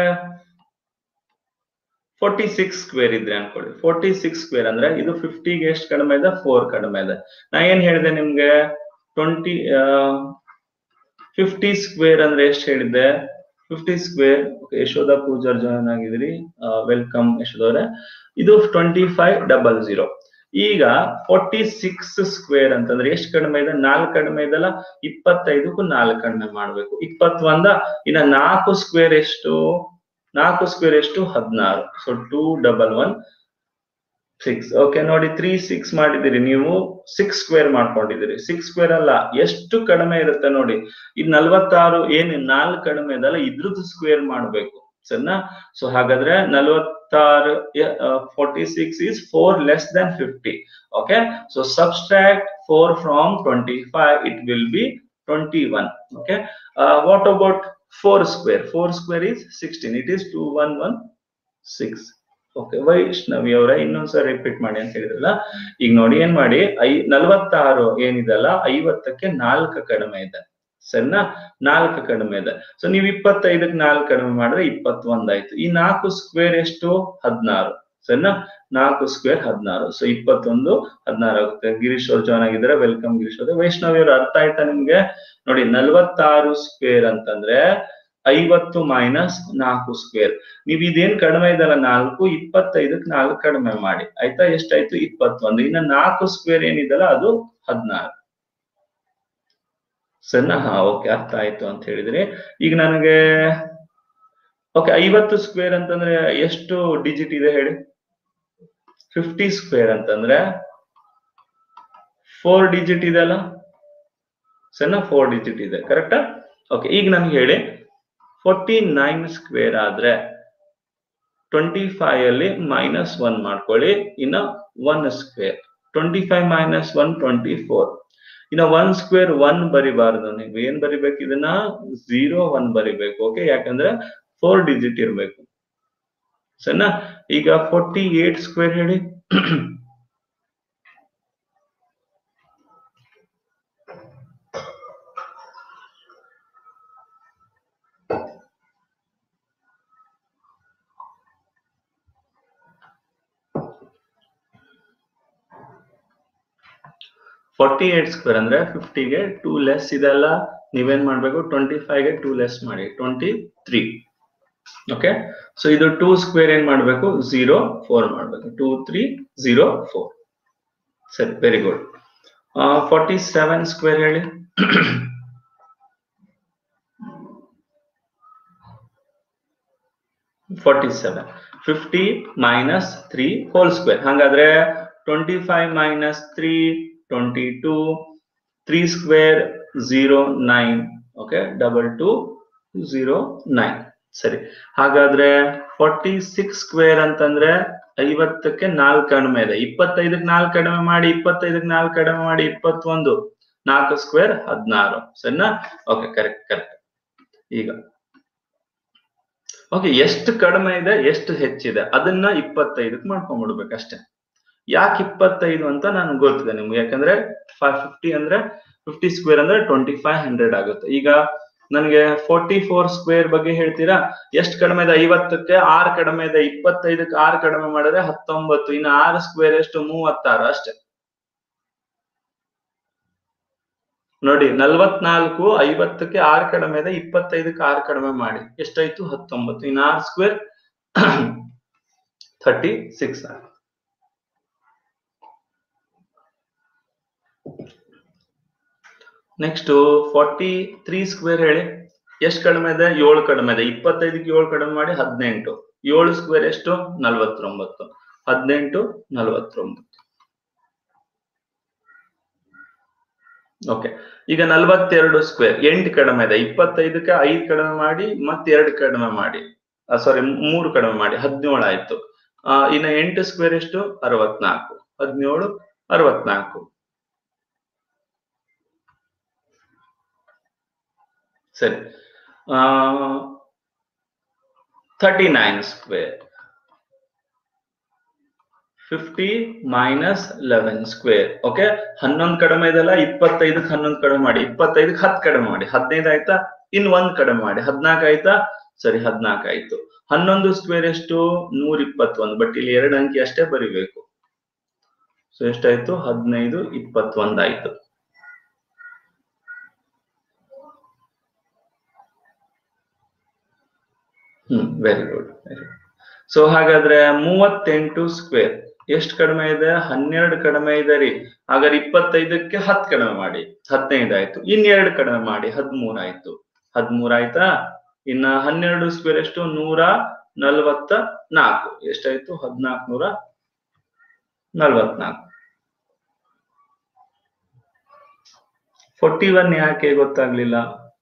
ಫೋರ್ಟಿ ಸಿಕ್ಸ್ ಸ್ಕ್ವೇರ್ ಇದ್ರೆ ಅನ್ಕೊಳ್ಳಿ ಫೋರ್ಟಿ ಸಿಕ್ಸ್ ಸ್ಕ್ವೇರ್ ಅಂದ್ರೆ ಇದು ಫಿಫ್ಟಿಗೆ ಎಷ್ಟು ಕಡಿಮೆ ಇದೆ ಫೋರ್ ಕಡಿಮೆ ಇದೆ ನಾ ಏನ್ ಹೇಳಿದೆ ನಿಮ್ಗೆ ಟ್ವೆಂಟಿ ಫಿಫ್ಟಿ ಸ್ಕ್ವೇರ್ ಅಂದ್ರೆ ಎಷ್ಟು ಹೇಳಿದ್ದೆ fifty square Yashodha Pujar join ಆಗಿದ್ರಿ ವೆಲ್ಕಮ್ ಯಶೋದವ್ರೆ ಇದು ಟ್ವೆಂಟಿ ಫೈವ್ ಡಬಲ್ ಜೀರೋ ಈಗ ಫೋರ್ಟಿ ಸಿಕ್ಸ್ ಸ್ಕ್ವೇರ್ ಅಂತಂದ್ರೆ ಎಷ್ಟು ಕಡಿಮೆ ಇದೆ ನಾಲ್ಕು ಕಡಿಮೆ ಇದೆಲ್ಲ ಇಪ್ಪತ್ತೈದಕ್ಕೂ ನಾಲ್ಕು ಕಡಿಮೆ ಮಾಡ್ಬೇಕು ಇಪ್ಪತ್ತೊಂದ ಇನ್ನ ನಾಲ್ಕು ಸ್ಕ್ವೇರ್ ಎಷ್ಟು ನಾಲ್ಕು ಸ್ಕ್ವೇರ್ ಎಷ್ಟು ಹದಿನಾರು so two double one six okay ನೋಡಿ ತ್ರೀ ಸಿಕ್ಸ್ ಮಾಡಿದಿರಿ ನೀವು ಸಿಕ್ಸ್ ಸ್ಕ್ವೇರ್ ಮಾಡ್ಕೊಂಡಿದ್ದೀರಿ ಸಿಕ್ಸ್ ಸ್ಕ್ವೇರ್ ಅಲ್ಲ ಎಷ್ಟು ಕಡಿಮೆ ಇರುತ್ತೆ ನೋಡಿ ಇದು ನಲ್ವತ್ತಾರು ಏನು ನಾಲ್ಕು ಕಡಿಮೆ ಇದಲ್ಲ ಇದ್ರದ್ದು ಸ್ಕ್ವೇರ್ ಮಾಡ್ಬೇಕು ಸರಿನಾ ಸೊ ಹಾಗಾದ್ರೆ ನಲ್ವತ್ತಾರು forty six is four less than fifty okay so subtract four from twenty five it will be twenty one okay what about four square four square is sixteen it is two one one six okay Vaishnavi ಅವರ ಇನ್ನೊಂದ್ಸರಿ repeat ಮಾಡಿ ಅಂತ ಹೇಳಿದ್ರಲ್ಲ ಈಗ ನೋಡಿ ಏನ್ ಮಾಡಿ I ನಲ್ವತ್ತಾರು ಏನಿದೆಲ್ಲ ಐವತ್ತಕ್ಕೆ ನಾಲ್ಕು ಕಡಿಮೆ ಇದೆ ಸರಿನಾ ನಾಲ್ಕು ಕಡಿಮೆ ಇದೆ ಸೊ ನೀವು ಇಪ್ಪತ್ತೈದಕ್ಕೆ ನಾಲ್ಕು ಕಡಿಮೆ ಮಾಡಿದ್ರೆ ಇಪ್ಪತ್ತೊಂದಾಯ್ತು ಈ ನಾಲ್ಕು ಸ್ಕ್ವೇರ್ ಎಷ್ಟು ಹದಿನಾರು ಸರಿನಾ ನಾಲ್ಕು ಸ್ಕ್ವೇರ್ ಹದಿನಾರು ಸೊ ಇಪ್ಪತ್ತೊಂದು ಹದಿನಾರು ಆಗುತ್ತೆ ಗಿರೀಶ್ ಅವ್ರು ಜಾಯ್ನ್ ಆಗಿದ್ದಾರೆ ವೆಲ್ಕಮ್ ಗಿರೀಶ್ ಅವ್ರೆ ವೈಷ್ಣವಿ ಅವ್ರು ಅರ್ಥ ಆಯ್ತಾ ನಿಮ್ಗೆ ನೋಡಿ ನಲ್ವತ್ತಾರು ಸ್ಕ್ವೇರ್ ಅಂತಂದ್ರೆ ಐವತ್ತು ಮೈನಸ್ ನಾಲ್ಕು ಸ್ಕ್ವೇರ್ ನೀವ್ ಇದೇನ್ ಕಡಿಮೆ ಇದಲ್ಲ ನಾಲ್ಕು ಇಪ್ಪತ್ತೈದಕ್ಕೆ ನಾಲ್ಕು ಕಡಿಮೆ ಮಾಡಿ ಆಯ್ತಾ ಎಷ್ಟಾಯ್ತು ಇಪ್ಪತ್ತೊಂದು ಇನ್ನ ನಾಲ್ಕು ಸ್ಕ್ವೇರ್ ಏನಿದಲ್ಲ ಅದು ಹದಿನಾರು ಸರಿನಾ ಹಾ ಓಕೆ ಅರ್ಥ ಆಯ್ತು ಅಂತ ಹೇಳಿದ್ರಿ ಈಗ ನನಗೆ ಓಕೆ ಐವತ್ತು ಸ್ಕ್ವೇರ್ ಅಂತಂದ್ರೆ ಎಷ್ಟು ಡಿಜಿಟ್ ಇದೆ ಹೇಳಿ ಫಿಫ್ಟಿ ಸ್ಕ್ವೇರ್ ಅಂತಂದ್ರೆ ಫೋರ್ ಡಿಜಿಟ್ ಇದೆ ಅಲ್ಲ ಸಣ್ಣ ಫೋರ್ ಡಿಜಿಟ್ ಇದೆ ಕರೆಕ್ಟಾ ಓಕೆ ಈಗ ನನ್ಗೆ ಹೇಳಿ ಫೋರ್ಟಿ ನೈನ್ ಸ್ಕ್ವೇರ್ ಆದ್ರೆ ಟ್ವೆಂಟಿ ಫೈವ್ ಅಲ್ಲಿ ಮೈನಸ್ ಒನ್ ಮಾಡ್ಕೊಳ್ಳಿ ಇನ್ನ one square twenty five minus one twenty four ಇನ್ನ ಒನ್ ಸ್ಕ್ವೇರ್ ಒನ್ ಬರಿಬಾರ್ದು ನೀವು ಏನ್ ಬರಿಬೇಕು ಇದನ್ನ ಝೀರೋ ಒನ್ ಬರಿಬೇಕು ಓಕೆ ಯಾಕಂದ್ರೆ ಫೋರ್ ಡಿಜಿಟ್ ಇರ್ಬೇಕು ಸರಿನಾ ಈಗ ಫೋರ್ಟಿ ಏಟ್ ಸ್ಕ್ವೇರ್ ಹೇಳಿ ಫಾರ್ಟಿ ಏಟ್ ಸ್ಕ್ವೇರ್ ಅಂದ್ರೆ ಫಿಫ್ಟಿಗೆ ಟೂ ಲೆಸ್ ಇದೆಲ್ಲ ನೀವೇನ್ ಮಾಡ್ಬೇಕು ಟ್ವೆಂಟಿ ಫೈವ್ಗೆ ಟೂ ಲೆಸ್ ಮಾಡಿ ಟ್ವೆಂಟಿ ತ್ರೀ ಓಕೆ ಸೊ ಇದು ಟೂ ಸ್ಕ್ವೇರ್ ಏನ್ ಮಾಡ್ಬೇಕು ಝೀರೋ ಫೋರ್ ಮಾಡ್ಬೇಕು ಟೂ ತ್ರೀ ಝೀರೋ ಫೋರ್ ಸರಿ very good forty seven square ಹೇಳಿ forty seven fifty minus three whole square ಹಾಗಾದ್ರೆ twenty five minus three twenty two three square zero nine okay double two zero nine ಸರಿ ಹಾಗಾದ್ರೆ forty six square ಅಂತಂದ್ರೆ ಐವತ್ತಕ್ಕೆ ನಾಲ್ಕು ಕಡಿಮೆ ಇದೆ ಇಪ್ಪತ್ತೈದಕ್ಕೆ ನಾಲ್ಕು ಕಡಿಮೆ ಮಾಡಿ ಇಪ್ಪತ್ತೈದಕ್ಕೆ ನಾಲ್ಕು ಕಡಿಮೆ ಮಾಡಿ ಇಪ್ಪತ್ತೊಂದು ನಾಲ್ಕು ಸ್ಕ್ವೇರ್ ಹದಿನಾರು ಸರಿನಾ ಓಕೆ ಕರೆಕ್ಟ್ ಕರೆಕ್ಟ್ ಈಗ ಓಕೆ ಎಷ್ಟು ಕಡಿಮೆ ಇದೆ ಎಷ್ಟು ಹೆಚ್ಚಿದೆ ಅದನ್ನ ಇಪ್ಪತ್ತೈದಕ್ಕೆ ಮಾಡ್ಕೊಂಡ್ಬಿಡ್ಬೇಕು ಅಷ್ಟೇ ಯಾಕೆ ಇಪ್ಪತ್ತೈದು ಅಂತ ನನ್ಗೆ ಗೊತ್ತಿದೆ ನಿಮ್ಗೆ ಯಾಕಂದ್ರೆ ಫೈವ್ ಫಿಫ್ಟಿ ಅಂದ್ರೆ ಫಿಫ್ಟಿ ಸ್ಕ್ವೇರ್ ಅಂದ್ರೆ ಟ್ವೆಂಟಿ ಫೈವ್ ಹಂಡ್ರೆಡ್ ಆಗುತ್ತೆ ಈಗ ನನಗೆ ಫೋರ್ಟಿ ಫೋರ್ ಸ್ಕ್ವೇರ್ ಬಗ್ಗೆ ಹೇಳ್ತೀರಾ ಎಷ್ಟು ಕಡಿಮೆ ಇದೆ ಐವತ್ತಕ್ಕೆ ಆರು ಕಡಿಮೆ ಇದೆ ಇಪ್ಪತ್ತೈದಕ್ಕೆ ಆರು ಕಡಿಮೆ ಮಾಡಿದ್ರೆ ಹತ್ತೊಂಬತ್ತು ಇನ್ನು ಆರು ಸ್ಕ್ವೇರ್ ಎಷ್ಟು ಮೂವತ್ತಾರು ಅಷ್ಟೇ ನೋಡಿ ನಲ್ವತ್ನಾಲ್ಕು ಐವತ್ತಕ್ಕೆ ಆರು ಕಡಿಮೆ ಇದೆ ಇಪ್ಪತ್ತೈದಕ್ಕೆ ಆರು ಕಡಿಮೆ ಮಾಡಿ ಎಷ್ಟಾಯ್ತು ಹತ್ತೊಂಬತ್ತು ಇನ್ನು ಆರು square thirty six next forty three square ಹೇಳಿ ಎಷ್ಟು ಕಡಿಮೆ ಇದೆ ಏಳು ಕಡಿಮೆ ಇದೆ ಇಪ್ಪತ್ತೈದಕ್ಕೆ ಏಳು ಕಡಿಮೆ ಮಾಡಿ ಹದಿನೆಂಟು ಏಳು ಸ್ಕ್ವೇರ್ ಎಷ್ಟು ನಲ್ವತ್ತೊಂಬತ್ತು ಹದಿನೆಂಟು ನಲ್ವತ್ತೊಂಬತ್ತು ಓಕೆ ಈಗ ನಲ್ವತ್ತೆರಡು ಸ್ಕ್ವೇರ್ ಎಂಟು ಕಡಿಮೆ ಇದೆ ಇಪ್ಪತ್ತೈದಕ್ಕೆ ಐದು ಕಡಿಮೆ ಮಾಡಿ ಮತ್ತೆ ಎರಡು ಕಡಿಮೆ ಮಾಡಿ ಸಾರಿ ಮೂರು ಕಡಿಮೆ ಮಾಡಿ ಹದಿನೇಳು ಆಯ್ತು ಆ ಇನ್ನು ಎಂಟು ಸ್ಕ್ವೇರ್ ಎಷ್ಟು ಅರವತ್ನಾಲ್ಕು ಹದಿನೇಳು ಅರವತ್ನಾಲ್ಕು ಸರಿ thirty nine square fifty minus eleven square okay ಹನ್ನೊಂದು ಕಡಿಮೆ ಇದೆಲ್ಲ ಇಪ್ಪತ್ತೈದಕ್ಕೆ ಹನ್ನೊಂದು ಕಡಿಮೆ ಮಾಡಿ ಇಪ್ಪತ್ತೈದಕ್ಕೆ ಹತ್ತು ಕಡಿಮೆ ಮಾಡಿ ಹದಿನೈದು ಆಯ್ತಾ ಇನ್ ಒಂದ್ ಕಡಿಮೆ ಮಾಡಿ ಹದಿನಾಲ್ಕು ಆಯ್ತಾ ಸರಿ ಹದಿನಾಲ್ಕು ಆಯ್ತು ಹನ್ನೊಂದು ಸ್ಕ್ವೇರ್ ಎಷ್ಟು ನೂರ ಇಪ್ಪತ್ತೊಂದು ಬಟ್ ಇಲ್ಲಿ ಎರಡು ಅಂಕಿ ಅಷ್ಟೇ ಬರಿಬೇಕು ಸೊ ಎಷ್ಟಾಯ್ತು ಹದಿನೈದು ಇಪ್ಪತ್ತೊಂದು ಆಯ್ತು hmm very good very good so ಹಾಗಾದ್ರೆ ಮೂವತ್ತೆಂಟು ಸ್ಕ್ವೇರ್ ಎಷ್ಟು ಕಡಿಮೆ ಇದೆ ಹನ್ನೆರಡು ಕಡಿಮೆ ಇದೆ ರೀ ಹಾಗಾದ್ರೆ ಇಪ್ಪತ್ತೈದಕ್ಕೆ ಹತ್ತು ಕಡಿಮೆ ಮಾಡಿ ಹದಿನೈದು ಆಯ್ತು ಇನ್ನೆರಡು ಕಡಿಮೆ ಮಾಡಿ ಹದಿಮೂರು ಆಯ್ತು ಹದಿಮೂರು ಆಯ್ತಾ ಇನ್ನ ಹನ್ನೆರಡು ಸ್ಕ್ವೇರ್ ಎಷ್ಟು ನೂರ ನಲ್ವತ್ತ ನಾಲ್ಕು ಎಷ್ಟಾಯ್ತು ಹದಿನಾಲ್ಕು ನೂರ ನಲ್ವತ್ನಾಲ್ಕು ಫೋರ್ಟಿ ಒನ್ ಯಾಕೆ ಗೊತ್ತಾಗ್ಲಿಲ್ಲ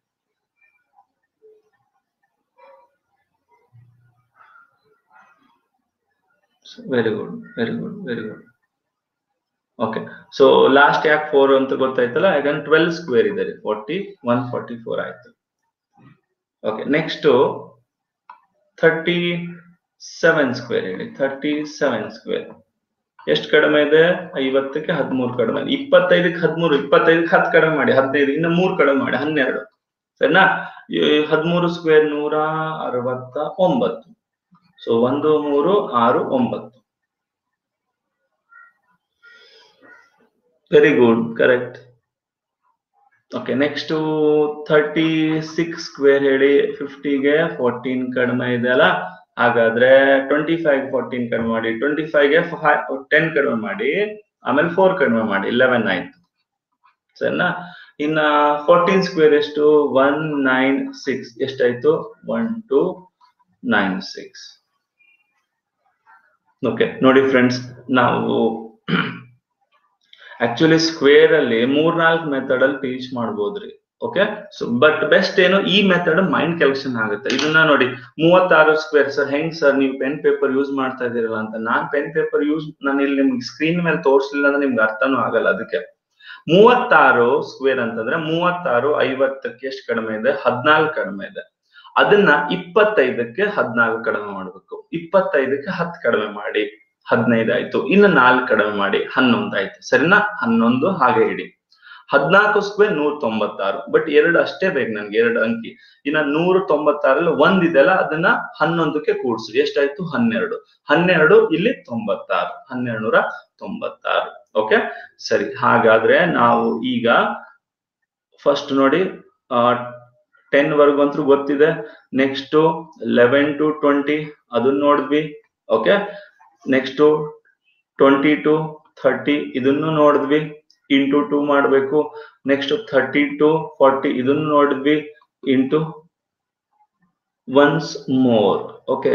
very good very good very good okay so last ಯಾಕೆ ಫೋರ್ ಅಂತ ಗೊತ್ತಾಯ್ತಲ್ಲ ಯಾಕಂದ್ರೆ ಟ್ವೆಲ್ ಸ್ಕ್ವೇರ್ ಇದೆ ರೀ ಫೋರ್ಟಿ ಒನ್ ಫಾರ್ಟಿ ಫೋರ್ ಆಯ್ತು okay next thirty seven square ಹೇಳಿ ಥರ್ಟಿ ಸೆವೆನ್ ಸ್ಕ್ವೇರ್ ಎಷ್ಟು ಕಡಿಮೆ ಇದೆ ಐವತ್ತಕ್ಕೆ ಹದಿಮೂರು ಕಡಿಮೆ ಇದೆ ಇಪ್ಪತ್ತೈದಕ್ಕೆ ಹದಿಮೂರು ಇಪ್ಪತ್ತೈದಕ್ಕೆ ಹತ್ತು ಕಡಿಮೆ ಮಾಡಿ ಹದಿನೈದು ಇನ್ನು ಮೂರು ಕಡಿಮೆ ಮಾಡಿ ಹನ್ನೆರಡು ಸರಿನಾ ಹದಿಮೂರು ಸ್ಕ್ವೇರ್ ನೂರ ಅರವತ್ತ ಒಂಬತ್ತು ಸೊ ಒಂದು ಮೂರು ಆರು ಒಂಬತ್ತು very good correct okay next thirty six square ಹೇಳಿ ಫಿಫ್ಟಿಗೆ ಫೋರ್ಟೀನ್ ಕಡಿಮೆ ಇದೆ ಅಲ್ಲ ಹಾಗಾದ್ರೆ ಟ್ವೆಂಟಿ ಫೈವ್ ಫೋರ್ಟೀನ್ ಕಡಿಮೆ ಮಾಡಿ ಟ್ವೆಂಟಿ ಫೈವ್ಗೆ ಟೆನ್ ಕಡಿಮೆ ಮಾಡಿ ಆಮೇಲೆ ಫೋರ್ ಕಡಿಮೆ ಮಾಡಿ ಇಲೆವೆನ್ ಆಯ್ತು ಸರಿನಾ ಇನ್ನ ಫೋರ್ಟೀನ್ ಸ್ಕ್ವೇರ್ ಎಷ್ಟು ಒನ್ ನೈನ್ ಸಿಕ್ಸ್ ಎಷ್ಟಾಯ್ತು one two nine six okay ನೋಡಿ ಫ್ರೆಂಡ್ಸ್ ನಾವು ಆಕ್ಚುಲಿ ಸ್ಕ್ವೇರ್ ಅಲ್ಲಿ ಮೂರ್ನಾಲ್ಕು ಮೆಥಡ್ ಅಲ್ಲಿ ಟೀಚ್ ಮಾಡ್ಬೋದ್ರಿ ಓಕೆ ಸೊ ಬಟ್ ಬೆಸ್ಟ್ ಏನು ಈ ಮೆಥಡ್ ಮೈಂಡ್ ಕ್ಯಾಲ್ಕುಲೇಷನ್ ಆಗುತ್ತೆ ಇದನ್ನ ನೋಡಿ ಮೂವತ್ತಾರು ಸ್ಕ್ವೇರ್ ಸರ್ ಹೆಂಗ್ ಸರ್ ನೀವು ಪೆನ್ ಪೇಪರ್ ಯೂಸ್ ಮಾಡ್ತಾ ಇದೀರಲ್ಲ ಅಂತ ನಾನ್ ಪೆನ್ ಪೇಪರ್ ಯೂಸ್ ನಾನು ಇಲ್ಲಿ ನಿಮ್ಗೆ ಸ್ಕ್ರೀನ್ ಮೇಲೆ ತೋರಿಸ್ಲಿಲ್ಲ ಅಂದ್ರೆ ನಿಮ್ಗೆ ಅರ್ಥನೂ ಆಗಲ್ಲ ಅದಕ್ಕೆ ಮೂವತ್ತಾರು ಸ್ಕ್ವೇರ್ ಅಂತಂದ್ರೆ ಮೂವತ್ತಾರು ಐವತ್ತಕ್ಕೆ ಎಷ್ಟು ಕಡಿಮೆ ಇದೆ ಹದಿನಾಲ್ಕು ಕಡಿಮೆ ಇದೆ ಅದನ್ನ ಇಪ್ಪತ್ತೈದಕ್ಕೆ ಹದಿನಾಲ್ಕು ಕಡಿಮೆ ಮಾಡ್ಬೇಕು ಇಪ್ಪತ್ತೈದಕ್ಕೆ ಹತ್ತು ಕಡಿಮೆ ಮಾಡಿ ಹದಿನೈದು ಆಯ್ತು ಇನ್ನು ನಾಲ್ಕು ಕಡಿಮೆ ಮಾಡಿ ಹನ್ನೊಂದು ಆಯ್ತು ಸರಿನಾ ಹನ್ನೊಂದು ಹಾಗೆ ಇಡಿ ಹದಿನಾಲ್ಕು ಸ್ಕ್ವೇರ್ ನೂರ ತೊಂಬತ್ತಾರು ಬಟ್ ಎರಡು ಅಷ್ಟೇ ಬೇಕು ನನ್ಗೆ ಎರಡು ಅಂಕಿ ಇನ್ನ ನೂರ ತೊಂಬತ್ತಾರಲ್ಲಿ ಒಂದ್ ಇದೆಲ್ಲ ಅದನ್ನ ಹನ್ನೊಂದಕ್ಕೆ ಕೂಡ್ಸು ಎಷ್ಟಾಯ್ತು ಹನ್ನೆರಡು ಹನ್ನೆರಡು ಇಲ್ಲಿ ತೊಂಬತ್ತಾರು ಹನ್ನೆರಡು ನೂರ ತೊಂಬತ್ತಾರು ಓಕೆ ಸರಿ ಹಾಗಾದ್ರೆ ನಾವು ಈಗ ಫಸ್ಟ್ ನೋಡಿ ಟೆನ್ ವರ್ಗಂತೂ ಗೊತ್ತಿದೆ ನೆಕ್ಸ್ಟ್ ಲೆವೆನ್ ಟು ಟ್ವೆಂಟಿ ಅದನ್ನ ನೋಡಿದ್ವಿ okay next twenty to thirty ಇದನ್ನು ನೋಡಿದ್ವಿ ಇಂಟು ಟೂ ಮಾಡಬೇಕು ನೆಕ್ಸ್ಟ್ ಥರ್ಟಿ ಟು ಫಾರ್ಟಿ ಇದನ್ನು ನೋಡಿದ್ವಿ into once more okay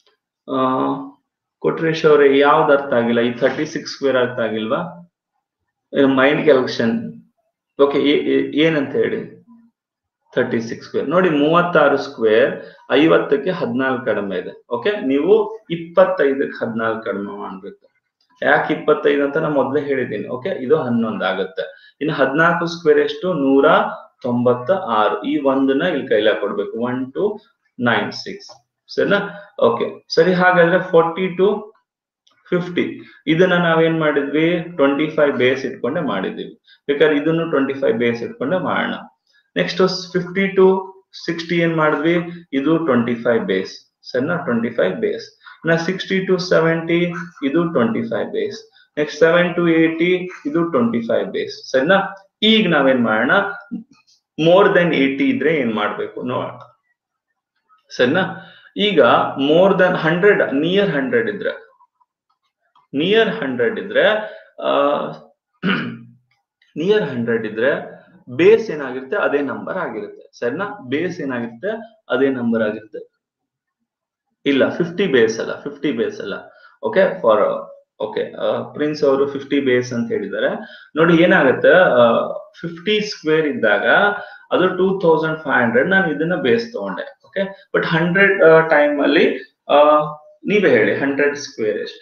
Kotresh ಅವರೇ ಯಾವ್ದು ಅರ್ಥ ಆಗಿಲ್ಲ ಈ ಥರ್ಟಿ ಸಿಕ್ಸ್ ಸ್ಕ್ವೇರ್ ಅರ್ಥ ಆಗಿಲ್ವಾ ಮೈಂಡ್ ಕ್ಯಾಲ್ಕುಲೇಷನ್ ಓಕೆ ಏನಂತ ಹೇಳಿ ಥರ್ಟಿ ಸಿಕ್ಸ್ ಸ್ಕ್ವೇರ್ ನೋಡಿ ಮೂವತ್ತಾರು ಸ್ಕ್ವೇರ್ ಐವತ್ತಕ್ಕೆ ಹದಿನಾಲ್ಕು ಕಡಿಮೆ ಇದೆ ಓಕೆ ನೀವು ಇಪ್ಪತ್ತೈದಕ್ಕೆ ಹದಿನಾಲ್ಕು ಕಡಿಮೆ ಮಾಡ್ಬೇಕು ಯಾಕೆ ಇಪ್ಪತ್ತೈದು ಅಂತ ನಾನು ಮೊದಲೇ ಹೇಳಿದ್ದೀನಿ ಓಕೆ ಇದು ಹನ್ನೊಂದು ಆಗುತ್ತೆ ಇನ್ನು ಹದಿನಾಲ್ಕು ಸ್ಕ್ವೇರ್ ಎಷ್ಟು ನೂರ ತೊಂಬತ್ತ ಆರು ಈ ಒಂದನ್ನ ಇಲ್ಲಿ ಕೈಲ ಕೊಡ್ಬೇಕು ಒನ್ ಟು ನೈನ್ ಸಿಕ್ಸ್ ಸರಿನಾ ಓಕೆ ಸರಿ ಹಾಗಾದ್ರೆ ಫೋರ್ಟಿ ಟು ಫಿಫ್ಟಿ ಇದನ್ನ ನಾವೇನ್ ಮಾಡಿದ್ವಿ ಟ್ವೆಂಟಿ ಫೈವ್ ಬೇಸ್ ಇಟ್ಕೊಂಡೆ ಮಾಡಿದ್ವಿ ಬೇಕಾದ್ರೆ ಇದನ್ನು ಟ್ವೆಂಟಿ ಫೈವ್ ಬೇಸ್ ಇಟ್ಕೊಂಡೆ ಮಾಡೋಣ ನೆಕ್ಸ್ಟ್ ಫಿಫ್ಟಿ ಟು ಸಿಕ್ಸ್ಟಿ ಏನ್ ಮಾಡಿದ್ವಿ ಇದು ಟ್ವೆಂಟಿ ಫೈವ್ ಬೇಸ್ ಸರಿನಾ ಟ್ವೆಂಟಿ ಫೈವ್ ಬೇಸ್ ಇನ್ನ ಸಿಕ್ಸ್ಟಿ ಟು ಸೆವೆಂಟಿ ಇದು twenty five base next seven to eighty ಇದು ಟ್ವೆಂಟಿ ಫೈವ್ ಬೇಸ್ ಸರಿನಾ ಈಗ ನಾವೇನ್ ಮಾಡೋಣ ಮೋರ್ ದೆನ್ ಏಯ್ಟಿ ಇದ್ರೆ ಏನ್ ಮಾಡ್ಬೇಕು ನೋಡೋಣ ಸರಿನಾ ಈಗ more than hundred near hundred ಇದ್ರೆ ನಿಯರ್ ಹಂಡ್ರೆಡ್ ಇದ್ರೆ ನಿಯರ್ ಹಂಡ್ರೆಡ್ ಇದ್ರೆ ಬೇಸ್ ಏನಾಗಿರುತ್ತೆ ಅದೇ ನಂಬರ್ ಆಗಿರುತ್ತೆ ಸರಿನಾ ಬೇಸ್ ಏನಾಗಿರುತ್ತೆ ಅದೇ ನಂಬರ್ ಆಗಿರುತ್ತೆ ಇಲ್ಲ ಫಿಫ್ಟಿ ಬೇಸ್ ಅಲ್ಲ ಫಿಫ್ಟಿ ಬೇಸ್ ಅಲ್ಲ ಓಕೆ ಫಾರ್ ಓಕೆ ಪ್ರಿನ್ಸ್ ಅವರು ಫಿಫ್ಟಿ ಬೇಸ್ ಅಂತ ಹೇಳಿದ್ದಾರೆ ನೋಡಿ ಏನಾಗುತ್ತೆ ಫಿಫ್ಟಿ ಸ್ಕ್ವೇರ್ ಇದ್ದಾಗ ಅದು ಟೂ ತೌಸಂಡ್ ಫೈವ್ ಹಂಡ್ರೆಡ್ ನಾನು ಇದನ್ನ ಬೇಸ್ ತಗೊಂಡೆ ಓಕೆ ಬಟ್ ಹಂಡ್ರೆಡ್ ಟೈಮ್ ಅಲ್ಲಿ ನೀವೇ ಹೇಳಿ ಹಂಡ್ರೆಡ್ ಸ್ಕ್ವೇರ್ ಎಷ್ಟು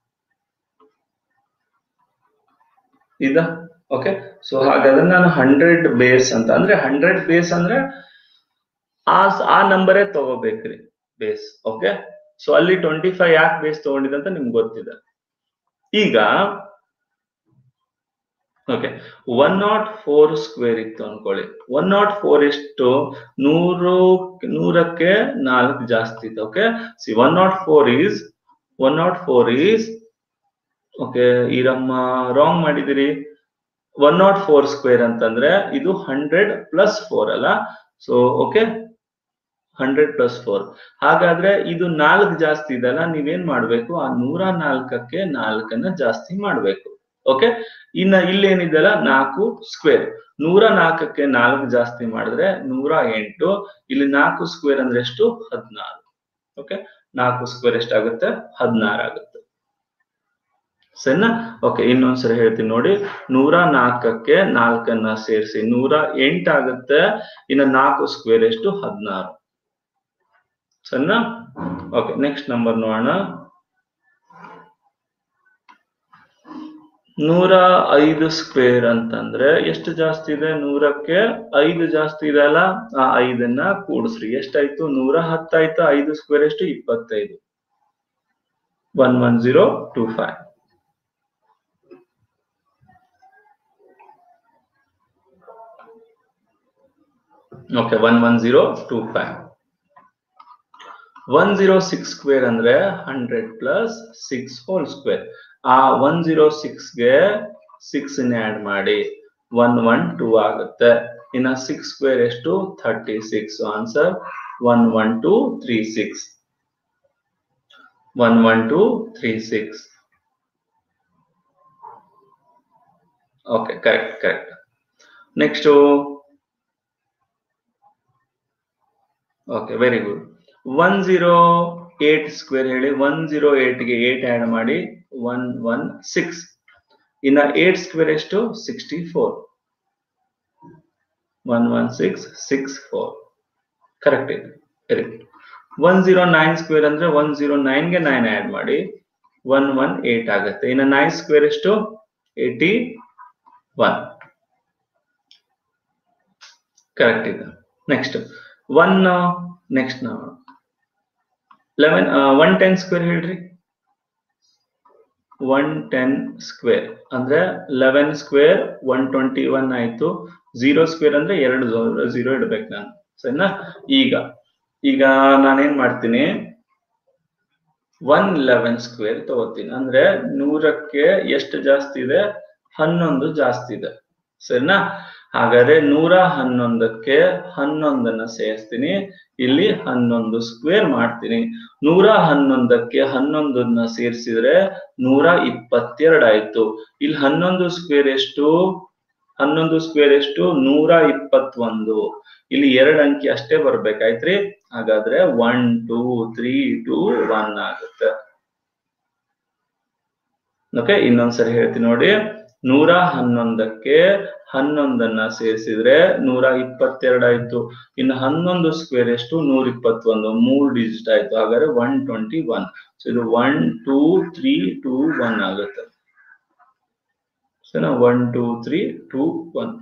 ಇದ ಓಕೆ ಸೊ ಹಾಗಾದ್ರೆ ನಾನು ಹಂಡ್ರೆಡ್ ಬೇಸ್ ಅಂತ ಅಂದ್ರೆ ಹಂಡ್ರೆಡ್ ಬೇಸ್ ಅಂದ್ರೆ ಆ ಆ ನಂಬರೇ ತಗೋಬೇಕ್ರಿ ಬೇಸ್ ಓಕೆ ಸೊ ಅಲ್ಲಿ ಟ್ವೆಂಟಿ ಫೈವ್ ಯಾಕೆ ಬೇಸ್ ತಗೊಂಡಿದೆ ಅಂತ ನಿಮ್ಗೆ ಗೊತ್ತಿದೆ ಈಗ okay one naught four square ಇತ್ತು ಅನ್ಕೊಳ್ಳಿ ಒನ್ ನಾಟ್ ಫೋರ್ ಎಷ್ಟು ನೂರು ನೂರಕ್ಕೆ ನಾಲ್ಕು ಜಾಸ್ತಿ ಇತ್ತು okay see one naught four is one naught four is okay Eeramma wrong ಮಾಡಿದಿರಿ ಒನ್ ನಾಟ್ ಫೋರ್ ಸ್ಕ್ವೇರ್ ಅಂತಂದ್ರೆ ಇದು ಹಂಡ್ರೆಡ್ ಪ್ಲಸ್ ಫೋರ್ ಅಲ್ಲ so okay hundred plus four ಹಾಗಾದ್ರೆ ಇದು ನಾಲ್ಕು ಜಾಸ್ತಿ ಇದೆಲ್ಲ ನೀವೇನ್ ಮಾಡ್ಬೇಕು ಆ ನೂರ ನಾಲ್ಕಕ್ಕೆ ನಾಲ್ಕನ್ನ ಜಾಸ್ತಿ ಮಾಡ್ಬೇಕು ಓಕೆ ಇನ್ನ ಇಲ್ಲೇನಿದೆಲ್ಲ ನಾಲ್ಕು ಸ್ಕ್ವೇರ್ ನೂರ ನಾಲ್ಕಕ್ಕೆ ನಾಲ್ಕು ಜಾಸ್ತಿ ಮಾಡಿದ್ರೆ ನೂರ ಎಂಟು ಇಲ್ಲಿ ನಾಲ್ಕು ಸ್ಕ್ವೇರ್ ಅಂದ್ರೆ ಎಷ್ಟು ಹದಿನಾರು ಓಕೆ ನಾಲ್ಕು ಸ್ಕ್ವೇರ್ ಎಷ್ಟಾಗುತ್ತೆ ಹದಿನಾರು ಆಗುತ್ತೆ ಸರಿನಾ ಓಕೆ ಇನ್ನೊಂದ್ಸರಿ ಹೇಳ್ತೀನಿ ನೋಡಿ ನೂರ ನಾಲ್ಕಕ್ಕೆ ನಾಲ್ಕನ್ನ ಸೇರಿಸಿ ನೂರ ಎಂಟಾಗುತ್ತೆ ಇನ್ನು ನಾಲ್ಕು ಸ್ಕ್ವೇರ್ ಎಷ್ಟು ಹದಿನಾರು ಸರಿನಾ ಓಕೆ ನೆಕ್ಸ್ಟ್ ನಂಬರ್ ನೋಡೋಣ ನೂರ ಐದು ಸ್ಕ್ವೇರ್ ಅಂತಂದ್ರೆ ಎಷ್ಟು ಜಾಸ್ತಿ ಇದೆ ನೂರಕ್ಕೆ ಐದು ಜಾಸ್ತಿ ಇದೆ ಅಲ್ಲ ಆ ಐದನ್ನ ಕೂಡಿಸ್ರಿ ಎಷ್ಟಾಯ್ತು ನೂರ ಹತ್ತಾಯ್ತು ಐದು ಸ್ಕ್ವೇರ್ ಎಷ್ಟು ಇಪ್ಪತ್ತೈದು one one zero two five okay one one zero two five one zero six square ಅಂದ್ರೆ hundred plus six whole square ಆ ಒನ್ ಜೀರೋ ಸಿಕ್ಸ್ಗೆ ಸಿಕ್ಸ್ ಆಡ್ ಮಾಡಿ ಒನ್ ಒನ್ ಟೂ ಆಗುತ್ತೆ ಇನ್ನ ಸಿಕ್ಸ್ ಸ್ಕ್ವೇರ್ ಎಷ್ಟು thirty six answer one one two three six one one two three six okay correct correct next okay very good one zero eight square ಹೇಳಿ one zero ಏಟ್ಗೆ eight add ಮಾಡಿ one one six ಇನ್ನ eight square ಎಷ್ಟು sixty four one one six six four correct ಇದೆ very good one zero nine square ಅಂದ್ರೆ one zero ನೈನ್ಗೆ nine add ಮಾಡಿ one one eight ಆಗುತ್ತೆ ಇನ್ನು ನೈನ್ ಸ್ಕ್ವೇರ್ ಎಷ್ಟು ಏಟಿ ಒನ್ ಕರೆಕ್ಟ್ ಇದೆ ನೆಕ್ಸ್ಟ್ ಒನ್ ನೆಕ್ಸ್ಟ್ ನಾವು ಲೆವೆನ್ ಒನ್ ಟೆನ್ ಸ್ಕ್ವೇರ್ ಹೇಳ್ರಿ ಒನ್ ಟೆನ್ ಸ್ಕ್ವೇರ್ ಅಂದ್ರೆ eleven square one twenty one ಆಯ್ತು ಜೀರೋ ಸ್ಕ್ವೇರ್ ಅಂದ್ರೆ ಎರಡು ಜೀರೋ ಇಡ್ಬೇಕು ನಾನು ಸರಿನಾ ಈಗ ಈಗ ನಾನೇನ್ ಮಾಡ್ತೀನಿ ಒನ್ ಲೆವೆನ್ ಸ್ಕ್ವೇರ್ ತಗೋತೀನಿ ಅಂದ್ರೆ ನೂರಕ್ಕೆ ಎಷ್ಟು ಜಾಸ್ತಿ ಇದೆ ಹನ್ನೊಂದು ಜಾಸ್ತಿ ಇದೆ ಸರಿನಾ ಹಾಗಾದ್ರೆ ನೂರ ಹನ್ನೊಂದಕ್ಕೆ ಹನ್ನೊಂದನ್ನ ಸೇರಿಸ್ತೀನಿ ಇಲ್ಲಿ ಹನ್ನೊಂದು ಸ್ಕ್ವೇರ್ ಮಾಡ್ತೀನಿ ನೂರ ಹನ್ನೊಂದಕ್ಕೆ ಹನ್ನೊಂದನ್ನ ಸೇರಿಸಿದ್ರೆ ನೂರ ಇಪ್ಪತ್ತೆರಡು ಆಯ್ತು ಇಲ್ಲಿ ಹನ್ನೊಂದು ಸ್ಕ್ವೇರ್ ಎಷ್ಟು ಹನ್ನೊಂದು ಸ್ಕ್ವೇರ್ ಎಷ್ಟು ನೂರ ಇಪ್ಪತ್ತೊಂದು ಇಲ್ಲಿ ಎರಡು ಅಂಕಿ ಅಷ್ಟೇ ಬರ್ಬೇಕಾಯ್ತ್ರಿ ಹಾಗಾದ್ರೆ one two three two one ಆಗುತ್ತೆ ಓಕೆ ಇನ್ನೊಂದ್ಸರಿ ಹೇಳ್ತೀನಿ ನೋಡಿ ನೂರ ಹನ್ನೊಂದಕ್ಕೆ ಹನ್ನೊಂದನ್ನ ಸೇರಿಸಿದ್ರೆ ನೂರ ಇಪ್ಪತ್ತೆರಡು ಆಯ್ತು ಇನ್ನು ಹನ್ನೊಂದು ಸ್ಕ್ವೇರ್ ಎಷ್ಟು ನೂರ ಇಪ್ಪತ್ತೊಂದು ಮೂರ್ ಡಿಜಿಟ್ ಆಯ್ತು ಹಾಗಾದ್ರೆ ಒನ್ ಟ್ವೆಂಟಿ ಒನ್ ಸೊ ಇದು one two three two one ಆಗುತ್ತೆ ಸರಿನಾ one two three two one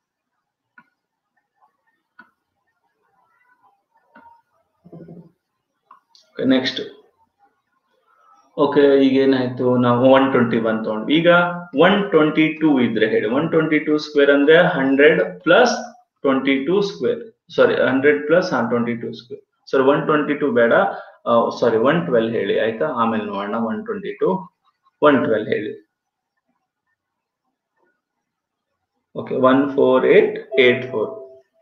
next okay ಈಗ ಏನಾಯ್ತು ನಾವು ಒನ್ ಟ್ವೆಂಟಿ ಒನ್ ತಗೊಂಡ್ವಿ ಈಗ ಒನ್ ಟ್ವೆಂಟಿ ಟೂ ಇದ್ರೆ ಹೇಳಿ ಒನ್ ಟ್ವೆಂಟಿ ಟೂ ಸ್ಕ್ವೇರ್ ಅಂದ್ರೆ hundred plus twenty two square sorry hundred plus ಹಾ ಟ್ವೆಂಟಿ ಟೂ ಸ್ಕ್ವೇರ್ ಸರಿ ಒನ್ ಟ್ವೆಂಟಿ ಟೂ ಬೇಡ ಸಾರಿ ಒನ್ ಟ್ವೆಲ್ ಹೇಳಿ ಆಯ್ತಾ ಆಮೇಲೆ ನೋಡೋಣ one twenty two one twelve ಹೇಳಿ okay one four eight eight four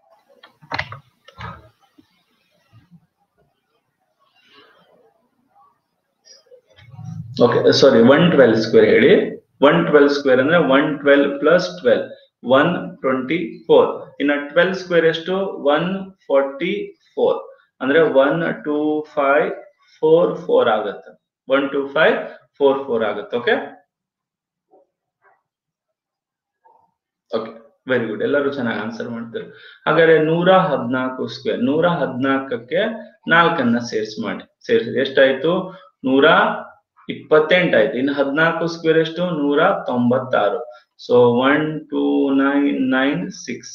okay sorry one twelve square ಹೇಳಿ one twelve square ಅಂದ್ರೆ one twelve plus twelve one twenty four ಇನ್ನ twelve square ಎಷ್ಟು one forty four ಅಂದ್ರೆ one two five four four ಆಗುತ್ತೆ one two five four four ಆಗುತ್ತೆ okay okay very good ಎಲ್ಲರೂ ಚೆನ್ನಾಗಿ answer ಮಾಡ್ತಾರೆ ಹಾಗಾದ್ರೆ ನೂರ ಹದ್ನಾಲ್ಕು ಸ್ಕ್ವೇರ್ ನೂರ ಹದ್ನಾಲ್ಕಕ್ಕೆ ನಾಲ್ಕನ್ನ ಸೇರ್ಸ್ ಮಾಡಿ ಸೇರಿಸಿ ಎಷ್ಟಾಯ್ತು ನೂರ ಇಪ್ಪತ್ತೆಂಟು ಆಯ್ತು ಇನ್ನು ಹದಿನಾಲ್ಕು ಸ್ಕ್ವೇರ್ ಎಷ್ಟು ನೂರ ತೊಂಬತ್ತಾರು so one two nine nine six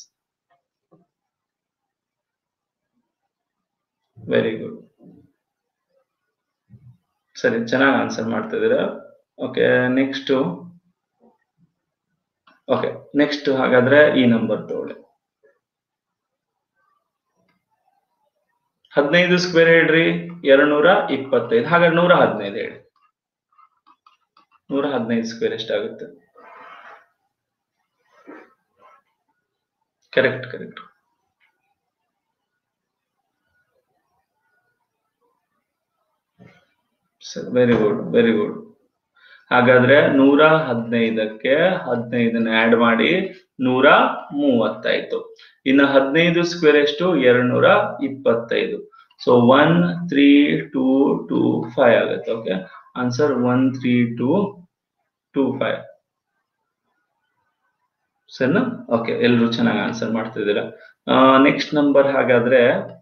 very good ಸರಿ ಚೆನ್ನಾಗಿ ಆನ್ಸರ್ ಮಾಡ್ತಾ ಇದೀರಾ ಓಕೆ ನೆಕ್ಸ್ಟ್ ಓಕೆ ನೆಕ್ಸ್ಟ್ ಹಾಗಾದ್ರೆ ಈ ನಂಬರ್ ತಗೊಳ್ಳಿ ಹದಿನೈದು ಸ್ಕ್ವೇರ್ ಹೇಳ್ರಿ ಎರಡ್ ನೂರ ಇಪ್ಪತ್ತೈದು ಹಾಗಾದ್ರೆ ನೂರ ಹದಿನೈದು ಹೇಳಿ ನೂರ ಹದಿನೈದು ಸ್ಕ್ವೇರ್ ಎಷ್ಟಾಗುತ್ತೆ correct correct very good very good ಹಾಗಾದ್ರೆ ನೂರ ಹದಿನೈದಕ್ಕೆ ಹದಿನೈದನ್ನ ಆಡ್ ಮಾಡಿ ನೂರ ಮೂವತ್ತಾಯ್ತು ಇನ್ನು ಹದಿನೈದು ಸ್ಕ್ವೇರ್ ಎಷ್ಟು ಎರಡ್ ನೂರ ಇಪ್ಪತ್ತೈದು so one three two two five ಆಗುತ್ತೆ okay answer one three two two five ಸರಿನಾ ಓಕೆ ಎಲ್ರು ಚೆನ್ನಾಗಿ ಆನ್ಸರ್ ಮಾಡ್ತಿದ್ದೀರಾ ನೆಕ್ಸ್ಟ್ ನಂಬರ್ ಹಾಗಾದ್ರೆ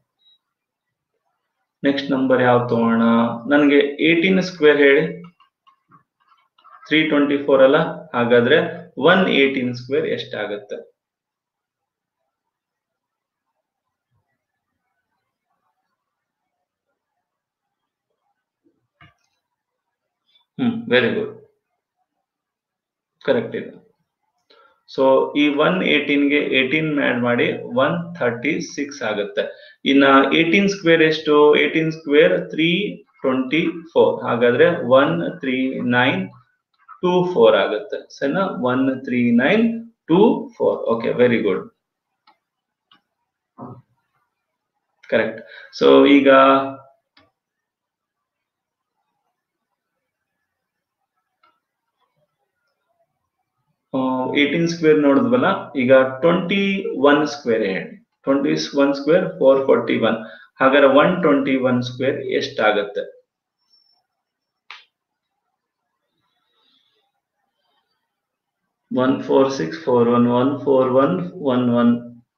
ನೆಕ್ಸ್ಟ್ ನಂಬರ್ ಯಾವ್ದು ತಗೋಣ ನನಗೆ ಏಟೀನ್ ಸ್ಕ್ವೇರ್ ಹೇಳಿ ತ್ರೀ ಟ್ವೆಂಟಿ ಫೋರ್ ಅಲ್ಲ ಹಾಗಾದ್ರೆ ಒನ್ ಏಟೀನ್ ಸ್ಕ್ವೇರ್ ಎಷ್ಟಾಗುತ್ತೆ ಹ್ಮ್ ವೆರಿ ಗುಡ್ ಕರೆಕ್ಟ್ ಇದೆ ಸೊ ಈ ಒನ್ ಏಟೀನ್ಗೆ ಏಟೀನ್ ಆಡ್ ಮಾಡಿ ಒನ್ ಥರ್ಟಿ ಸಿಕ್ಸ್ ಆಗುತ್ತೆ ಇನ್ನ ಏಟೀನ್ ಸ್ಕ್ವೇರ್ ಎಷ್ಟು eighteen square three twenty four ಹಾಗಾದ್ರೆ one three nine two four ಆಗುತ್ತೆ ಸರಿನಾ one three nine two four okay very good correct so ಈಗ ಏಟೀನ್ ಸ್ಕ್ವೇರ್ ನೋಡಿದ್ವಲ್ಲ ಈಗ ಟ್ವೆಂಟಿ ಒನ್ ಸ್ಕ್ವೇರ್ ಹೇಳಿ twenty one square four forty one ಹಾಗಾದ್ರೆ one twenty one square ಎಷ್ಟಾಗತ್ತೆ one four six four one one four one one one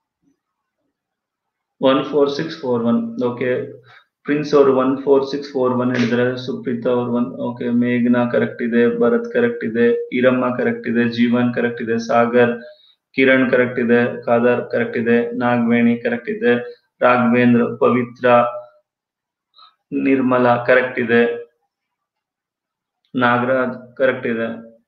one four six four one okay prince ಅವರು one four six four one ಹೇಳಿದ್ರೆ ಸುಪ್ರೀತಾ ಅವ್ರು one okay ಮೇಘನಾ correct ಇದೆ Bharat correct ಇದೆ Eeramma correct ಇದೆ Jeevan correct ಇದೆ Sagar Kiran correct ಇದೆ ಖಾದರ್ ಕರೆಕ್ಟ್ ಇದೆ ನಾಗವೇಣಿ ಕರೆಕ್ಟ್ ಇದೆ ರಾಘವೇಂದ್ರ ಪವಿತ್ರ ನಿರ್ಮಲಾ ಕರೆಕ್ಟ್ ಇದೆ ನಾಗರಾಜ್ ಕರೆಕ್ಟ್ ಇದೆ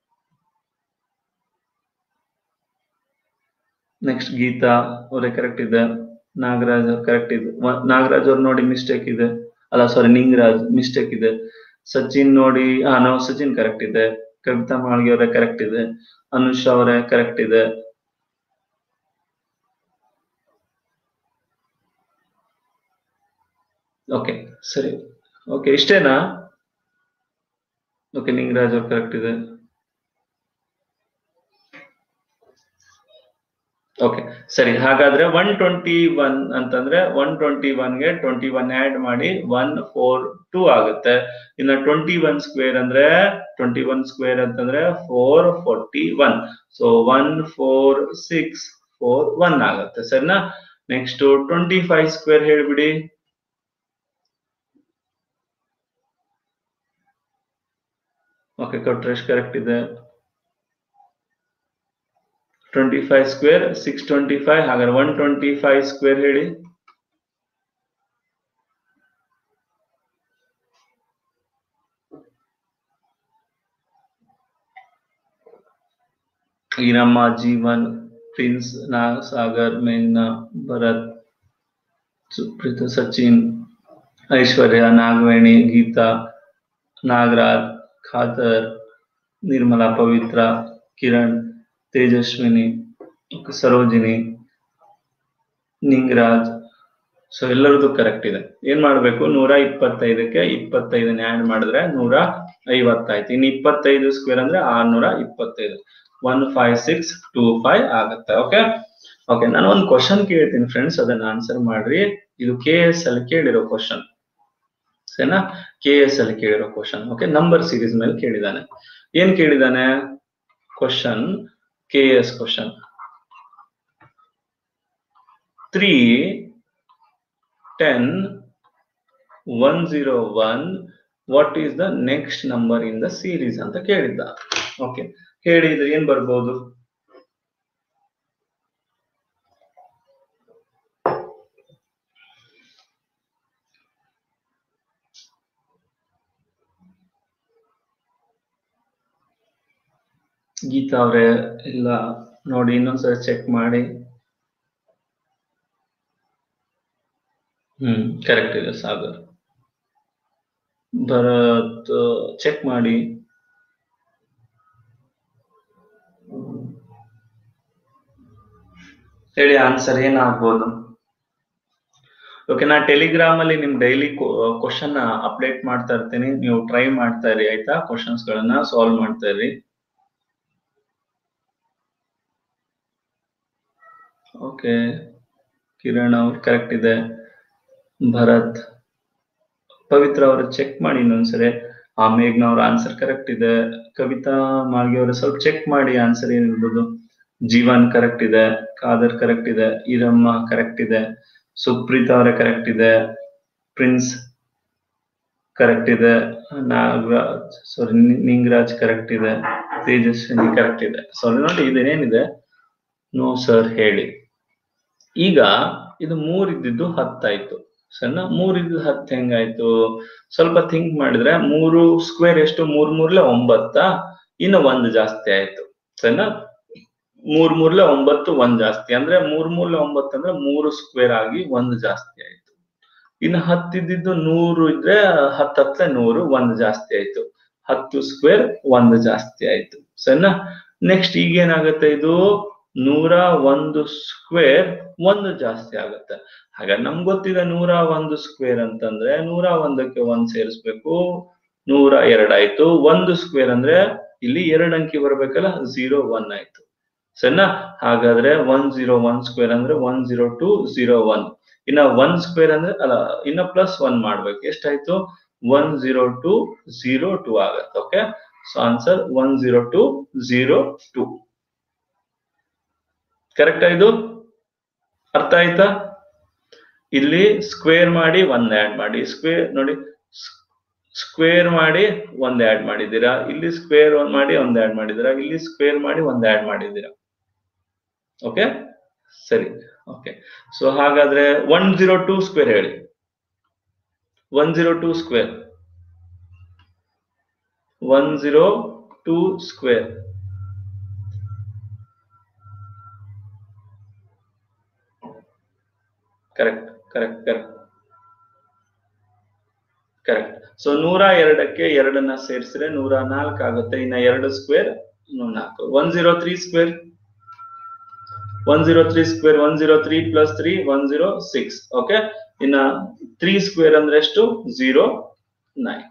ನೆಕ್ಸ್ಟ್ ಗೀತಾ ಅವರೇ ಕರೆಕ್ಟ್ ಇದೆ ನಾಗರಾಜ್ ಕರೆಕ್ಟ್ ಇದೆ ನಾಗರಾಜ್ ಅವ್ರು ನೋಡಿ ಮಿಸ್ಟೇಕ್ ಇದೆ ಅಲ್ಲ ಸಾರಿ ನಿಂಗರಾಜ್ ಮಿಸ್ಟೇಕ್ ಇದೆ ಸಚಿನ್ ನೋಡಿ ಹಾ ನೋ ಸಚಿನ್ ಕರೆಕ್ಟ್ ಇದೆ ಕವಿತಾ ಮಾಳ್ಗೆ ಅವರೇ ಕರೆಕ್ಟ್ ಇದೆ ಅನುಷ್ ಅವರೇ ಕರೆಕ್ಟ್ ಇದೆ ಓಕೆ ಸರಿ ಓಕೆ ಇಷ್ಟೇನಾ ಓಕೆ ನಿಂಗರಾಜ್ ಅವ್ರು ಕರೆಕ್ಟ್ ಇದೆ ಓಕೆ ಸರಿ ಹಾಗಾದ್ರೆ ಒನ್ ಟ್ವೆಂಟಿ ಒನ್ ಅಂತಂದ್ರೆ ಒನ್ ಟ್ವೆಂಟಿ ಒನ್ಗೆ ಟ್ವೆಂಟಿ ಒನ್ ಆಡ್ ಮಾಡಿ ಒನ್ ಫೋರ್ ಟೂ ಆಗುತ್ತೆ ಇನ್ನ ಟ್ವೆಂಟಿ ಒನ್ ಸ್ಕ್ವೇರ್ ಅಂದ್ರೆ ಟ್ವೆಂಟಿ ಒನ್ ಸ್ಕ್ವೇರ್ ಅಂತಂದ್ರೆ four forty one so one four six four one ಆಗುತ್ತೆ ಸರಿನಾ ನೆಕ್ಸ್ಟ್ ಟ್ವೆಂಟಿ ಫೈವ್ ಸ್ಕ್ವೇರ್ ಹೇಳ್ಬಿಡಿ ಓಕೆ ಕೊಟ್ರೇಶ್ ಕರೆಕ್ಟ್ ಇದೆ twenty five square six twenty five ಹಾಗಾದ್ರೆ ಒನ್ ಟ್ವೆಂಟಿ ಫೈವ್ ಸ್ಕ್ವೇರ್ ಹೇಳಿ ಈ ನಮ್ಮ ಜೀವನ್ ಪ್ರಿನ್ಸ್ ನಾಗ್ ಸಾಗರ್ ಮೇಘ್ನಾ ಭರತ್ ಸುಪ್ರೀತ ಸಚಿನ್ ಐಶ್ವರ್ಯ ನಾಗವೇಣಿ ಗೀತಾ ನಾಗರಾಜ್ ಖಾದರ್ ನಿರ್ಮಲಾ ಪವಿತ್ರ ಕಿರಣ್ ತೇಜಸ್ವಿನಿ ಸರೋಜಿನಿ ನಿಂಗರಾಜ್ ಸೊ ಎಲ್ಲರದು ಕರೆಕ್ಟ್ ಇದೆ ಏನ್ ಮಾಡ್ಬೇಕು ನೂರ ಇಪ್ಪತ್ತೈದಕ್ಕೆ ಇಪ್ಪತ್ತೈದನ್ನ ಆಡ್ ಮಾಡಿದ್ರೆ ನೂರ ಐವತ್ತಾಯ್ತು ಇನ್ನು ಇಪ್ಪತ್ತೈದು ಸ್ಕ್ವೇರ್ ಅಂದ್ರೆ ಆರ್ನೂರ ಇಪ್ಪತ್ತೈದು one five six two five ಆಗುತ್ತೆ ಓಕೆ ಓಕೆ ನಾನು ಒಂದು ಕ್ವಶನ್ ಕೇಳ್ತೀನಿ ಫ್ರೆಂಡ್ಸ್ ಅದನ್ನ ಆನ್ಸರ್ ಮಾಡ್ರಿ ಇದು ಕೆ ಎಸ್ ಅಲ್ಲಿ ಕೇಳಿರೋ ಕ್ವಶನ್ ಸರಿನಾ ಕೆ ಎಸ್ ಅಲ್ಲಿ ಕೇಳಿರೋ ಕ್ವಶನ್ ಓಕೆ ನಂಬರ್ ಸೀರೀಸ್ ಮೇಲೆ ಕೇಳಿದಾನೆ ಏನ್ ಕೇಳಿದಾನೆ question K S question three ten one zero one what is the next number in the series ಅಂತ ಕೇಳಿದ್ದ ಓಕೆ ಹೇಳಿದ್ರೆ ಏನ್ ಬರ್ಬೋದು ಗೀತಾ ಅವ್ರೆ ಇಲ್ಲ ನೋಡಿ ಇನ್ನೊಂದ್ಸರಿ ಚೆಕ್ ಮಾಡಿ ಹ್ಮ್ ಕರೆಕ್ಟ್ ಇದೆ ಸಾಗರ್ ಭರತ್ ಚೆಕ್ ಮಾಡಿ ಹೇಳಿ ಆನ್ಸರ್ ಏನಾಗ್ಬೋದು ಓಕೆ ನಾ ಟೆಲಿಗ್ರಾಮ್ ಅಲ್ಲಿ ನಿಮ್ ಡೈಲಿ ಕ್ವಶನ್ ಅಪ್ಡೇಟ್ ಮಾಡ್ತಾ ಇರ್ತೀನಿ ನೀವು ಟ್ರೈ ಮಾಡ್ತಾ ಇರಿ ಆಯ್ತಾ ಕ್ವಶನ್ಸ್ ಗಳನ್ನ ಸಾಲ್ವ್ ಮಾಡ್ತಾ ಇರಿ ಓಕೆ ಕಿರಣ್ ಅವ್ರು ಕರೆಕ್ಟ್ ಇದೆ ಭರತ್ ಪವಿತ್ರ ಅವರು ಚೆಕ್ ಮಾಡಿ ಇನ್ನೊಂದ್ಸರಿ ಆ ಮೇಘ್ನ ಅವ್ರ ಆನ್ಸರ್ ಕರೆಕ್ಟ್ ಇದೆ ಕವಿತಾ ಮಾಳ್ಗೆ ಅವರು ಸ್ವಲ್ಪ ಚೆಕ್ ಮಾಡಿ ಆನ್ಸರ್ ಏನಿರ್ಬೋದು ಜೀವನ್ ಕರೆಕ್ಟ್ ಇದೆ ಕಾದರ್ ಕರೆಕ್ಟ್ ಇದೆ ಈರಮ್ಮ ಕರೆಕ್ಟ್ ಇದೆ ಸುಪ್ರೀತ್ ಅವರೇ ಕರೆಕ್ಟ್ ಇದೆ ಪ್ರಿನ್ಸ್ ಕರೆಕ್ಟ್ ಇದೆ ನಾಗರಾಜ್ ಸಾರಿ ನಿಂಗರಾಜ್ ಕರೆಕ್ಟ್ ಇದೆ ತೇಜಸ್ವಿನಿ ಕರೆಕ್ಟ್ ಇದೆ ಸಾರಿ ನೋಡಿ ಇದೇನೇನಿದೆ ನೋ ಸರ್ ಹೇಳಿ ಈಗ ಇದು ಮೂರ್ ಇದ್ದಿದ್ದು ಹತ್ತಾಯ್ತು ಸಣ್ಣ ಮೂರ್ ಇದ್ದು ಹತ್ತು ಹೆಂಗಾಯ್ತು ಸ್ವಲ್ಪ ಥಿಂಕ್ ಮಾಡಿದ್ರೆ ಮೂರು ಸ್ಕ್ವೇರ್ ಎಷ್ಟು ಮೂರ್ ಮೂರ್ಲೆ ಒಂಬತ್ತ ಇನ್ನು ಒಂದು ಜಾಸ್ತಿ ಆಯ್ತು ಸರಿನಾ ಮೂರ್ ಮೂರ್ಲೆ ಒಂಬತ್ತು ಒಂದ್ ಜಾಸ್ತಿ ಅಂದ್ರೆ ಮೂರ್ ಮೂರ್ಲೆ ಒಂಬತ್ತು ಅಂದ್ರೆ ಮೂರು ಸ್ಕ್ವೇರ್ ಆಗಿ ಒಂದು ಜಾಸ್ತಿ ಆಯ್ತು ಇನ್ನು ಹತ್ತಿದ್ದು ನೂರು ಇದ್ರೆ ಹತ್ತ ಹತ್ತಲೆ ನೂರು ಒಂದು ಜಾಸ್ತಿ ಆಯ್ತು ಹತ್ತು ಸ್ಕ್ವೇರ್ ಒಂದು ಜಾಸ್ತಿ ಆಯ್ತು ಸರಿನಾ ನೆಕ್ಸ್ಟ್ ಈಗ ಏನಾಗುತ್ತೆ ಇದು ನೂರ ಒಂದು ಸ್ಕ್ವೇರ್ ಒಂದು ಜಾಸ್ತಿ ಆಗುತ್ತೆ ಹಾಗಾದ್ರೆ ನಮ್ಗೆ ಗೊತ್ತಿದೆ ನೂರ ಒಂದು ಸ್ಕ್ವೇರ್ ಅಂತಂದ್ರೆ ನೂರ ಒಂದಕ್ಕೆ ಒಂದ್ ಸೇರಿಸ್ಬೇಕು ನೂರ ಎರಡಾಯ್ತು ಒಂದು ಸ್ಕ್ವೇರ್ ಅಂದ್ರೆ ಇಲ್ಲಿ ಎರಡು ಅಂಕಿ ಬರ್ಬೇಕಲ್ಲ ಝೀರೋ ಒನ್ ಆಯ್ತು ಸರಿನಾ ಹಾಗಾದ್ರೆ ಒನ್ ಜೀರೋ ಒನ್ ಸ್ಕ್ವೇರ್ ಅಂದ್ರೆ one zero two zero one ಇನ್ನ ಒನ್ ಸ್ಕ್ವೇರ್ ಅಂದ್ರೆ ಅಲ್ಲ ಇನ್ನ ಪ್ಲಸ್ ಒನ್ ಮಾಡ್ಬೇಕು ಎಷ್ಟಾಯ್ತು one zero two zero two ಆಗತ್ತೆ okay so answer one zero two zero two correct ಇದು ಅರ್ಥ ಆಯ್ತಾ ಇಲ್ಲಿ ಸ್ಕ್ವೇರ್ ಮಾಡಿ ಒಂದ್ ಆಡ್ ಮಾಡಿ ಸ್ಕ್ವೇರ್ ನೋಡಿ ಸ್ಕ್ವೇರ್ ಮಾಡಿ ಒಂದ್ ಆಡ್ ಮಾಡಿದ್ದೀರಾ ಇಲ್ಲಿ ಸ್ಕ್ವೇರ್ ಮಾಡಿ ಒಂದ್ ಆಡ್ ಮಾಡಿದ್ದೀರಾ ಇಲ್ಲಿ ಸ್ಕ್ವೇರ್ ಮಾಡಿ ಒಂದ್ ಆಡ್ ಮಾಡಿದ್ದೀರಾ ಓಕೆ ಸರಿ ಓಕೆ ಸೊ ಹಾಗಾದ್ರೆ ಒನ್ ಜೀರೋ ಟೂ ಸ್ಕ್ವೇರ್ ಹೇಳಿ one zero two square one zero two square correct correct correct correct so ನೂರ ಎರಡಕ್ಕೆ ಎರಡನ್ನ ಸೇರಿಸಿದ್ರೆ ನೂರ ನಾಲ್ಕು ಆಗುತ್ತೆ ಇನ್ನ ಎರಡು ಸ್ಕ್ವೇರ್ ನಾಲ್ಕು one zero three square one zero three square one zero three plus three one zero six okay ಇನ್ನ ತ್ರೀ ಸ್ಕ್ವೇರ್ ಅಂದ್ರೆ ಎಷ್ಟು ಜೀರೋ ನೈನ್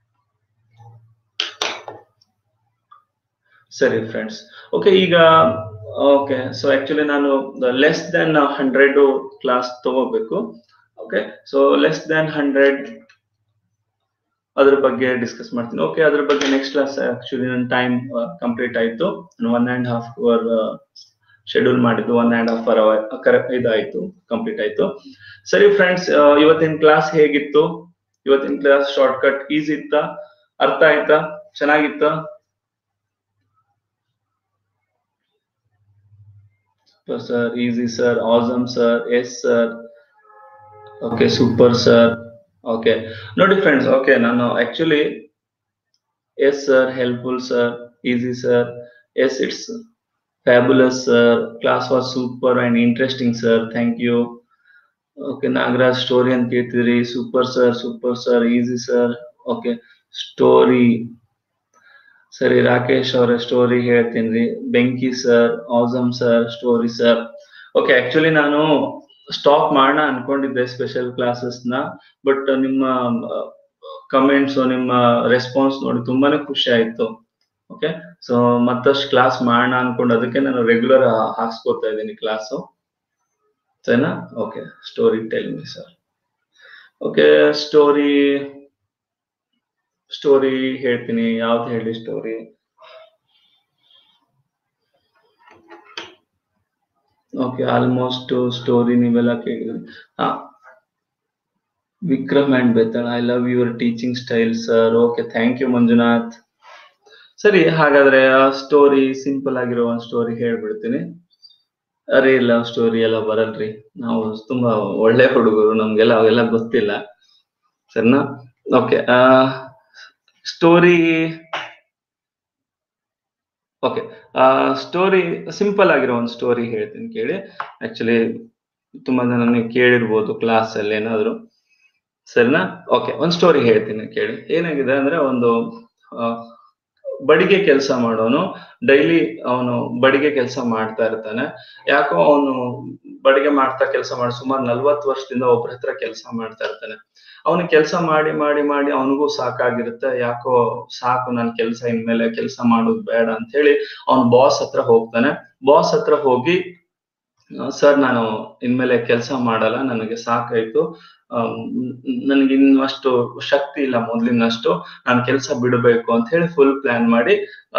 ಸರಿ ಫ್ರೆಂಡ್ಸ್ ಓಕೆ ಈಗ ಓಕೆ ಸೊ ಆಕ್ಚುಲಿ ನಾನು ಲೆಸ್ ದೆನ್ ಹಂಡ್ರೆಡ್ ಕ್ಲಾಸ್ ತಗೋಬೇಕು okay so less than hundred ಅದ್ರ ಬಗ್ಗೆ discuss ಮಾಡ್ತೀನಿ ಓಕೆ ಅದ್ರ ಬಗ್ಗೆ ನೆಕ್ಸ್ಟ್ ಕ್ಲಾಸ್ ಆಕ್ಚುಲಿ ನನ್ನ ಟೈಮ್ ಕಂಪ್ಲೀಟ್ ಆಯ್ತು one and half hour schedule ಮಾಡಿದ್ದು one and half hour correct ಇದಾಯ್ತು ಕಂಪ್ಲೀಟ್ ಆಯ್ತು ಸರಿ ಫ್ರೆಂಡ್ಸ್ ಇವತ್ತಿನ ಕ್ಲಾಸ್ ಹೇಗಿತ್ತು ಇವತ್ತಿನ ಕ್ಲಾಸ್ ಶಾರ್ಟ್ ಕಟ್ ಈಸಿ ಇತ್ತ ಅರ್ಥ ಆಯ್ತಾ ಚೆನ್ನಾಗಿತ್ತ sir easy sir awesome sir yes sir okay super sir okay ನೋಡಿ ಫ್ರೆಂಡ್ಸ್ ಓಕೆ ನಾನು actually yes sir helpful sir easy sir yes it's fabulous sir class was super and interesting sir thank you okay Nagaraj story ಅಂತ ಕೇಳ್ತಿದ್ರಿ super sir super sir easy sir okay story ಸರಿ ರಾಕೇಶ್ ಅವರ story ಹೇಳ್ತೀನಿ ಬೆಂಕಿ sir awesome sir story sir okay actually ನಾನು stop ಮಾಡೋಣ ಅನ್ಕೊಂಡಿದ್ದೆ special classes ನ ಬಟ್ ನಿಮ್ಮ ಕಮೆಂಟ್ಸ್ ನಿಮ್ಮ ರೆಸ್ಪಾನ್ಸ್ ನೋಡಿ ತುಂಬಾನೇ ಖುಷಿ ಆಯ್ತು ಓಕೆ ಸೊ ಮತ್ತಷ್ಟು ಕ್ಲಾಸ್ ಮಾಡೋಣ ಅನ್ಕೊಂಡು ಅದಕ್ಕೆ ನಾನು ರೆಗ್ಯುಲರ್ ಹಾಕ್ಸ್ಕೊತಾ ಇದ್ದೀನಿ ಕ್ಲಾಸು ಸರಿನಾ okay story tell me sir okay story story ಹೇಳ್ತೀನಿ ಯಾವ್ದು ಹೇಳಿ ಸ್ಟೋರಿ ಓಕೆ ಆಲ್ಮೋಸ್ಟ್ ಸ್ಟೋರಿ ನೀವೆಲ್ಲ ಕೇಳಿದ್ರಿ ಹಾ Vikram and Betal I love your teaching style sir okay thank you Manjunath ಸರಿ ಹಾಗಾದ್ರೆ ಸ್ಟೋರಿ ಸಿಂಪಲ್ ಆಗಿರೋ ಒಂದು ಸ್ಟೋರಿ ಹೇಳ್ಬಿಡ್ತೀನಿ ಅರೆ ಲವ್ ಸ್ಟೋರಿ ಎಲ್ಲ ಬರಲ್ರಿ ನಾವು ತುಂಬಾ ಒಳ್ಳೆ ಹುಡುಗರು ನಮ್ಗೆಲ್ಲ ಅವೆಲ್ಲ ಗೊತ್ತಿಲ್ಲ ಸರಿನಾ okay story okay story simple ಆಗಿರೋ ಒಂದು ಸ್ಟೋರಿ ಹೇಳ್ತೀನಿ ಕೇಳಿ ಆಕ್ಚುಲಿ ತುಂಬಾ ಜನ ನೀವು ಕೇಳಿರ್ಬೋದು ಕ್ಲಾಸ್ ಅಲ್ಲಿ ಏನಾದ್ರು ಸರಿನಾ ಓಕೆ ಒಂದು ಸ್ಟೋರಿ ಹೇಳ್ತೀನಿ ಕೇಳಿ ಏನಾಗಿದೆ ಅಂದ್ರೆ ಒಂದು ಬಡಿಗೆ ಕೆಲಸ ಮಾಡೋನು ಡೈಲಿ ಅವನು ಬಡಿಗೆ ಕೆಲಸ ಮಾಡ್ತಾ ಇರ್ತಾನೆ ಯಾಕೋ ಅವನು ಬಡಿಗೆ ಮಾಡ್ತಾ ಕೆಲಸ ಮಾಡಿ ಸುಮಾರು ನಲ್ವತ್ತು ವರ್ಷದಿಂದ ಒಬ್ಬರ ಹತ್ರ ಕೆಲಸ ಮಾಡ್ತಾ ಇರ್ತಾನೆ ಅವನು ಕೆಲಸ ಮಾಡಿ ಮಾಡಿ ಮಾಡಿ ಅವನಿಗೂ ಸಾಕಾಗಿರುತ್ತೆ ಯಾಕೋ ಸಾಕು ನನ್ ಕೆಲಸ ಇನ್ಮೇಲೆ ಕೆಲಸ ಮಾಡೋದು ಬೇಡ ಅಂತ ಹೇಳಿ ಅವನ್ ಬಾಸ್ ಹತ್ರ ಹೋಗ್ತಾನೆ ಬಾಸ್ ಹತ್ರ ಹೋಗಿ ಸರ್ ನಾನು ಇನ್ಮೇಲೆ ಕೆಲಸ ಮಾಡಲ್ಲ ನನಗೆ ಸಾಕಾಯ್ತು ನನಗೆ ಇನ್ನಷ್ಟು ಶಕ್ತಿ ಇಲ್ಲ ಮೊದ್ಲಿನಷ್ಟು ನಾನು ಕೆಲಸ ಬಿಡಬೇಕು ಅಂತ ಹೇಳಿ ಫುಲ್ ಪ್ಲಾನ್ ಮಾಡಿ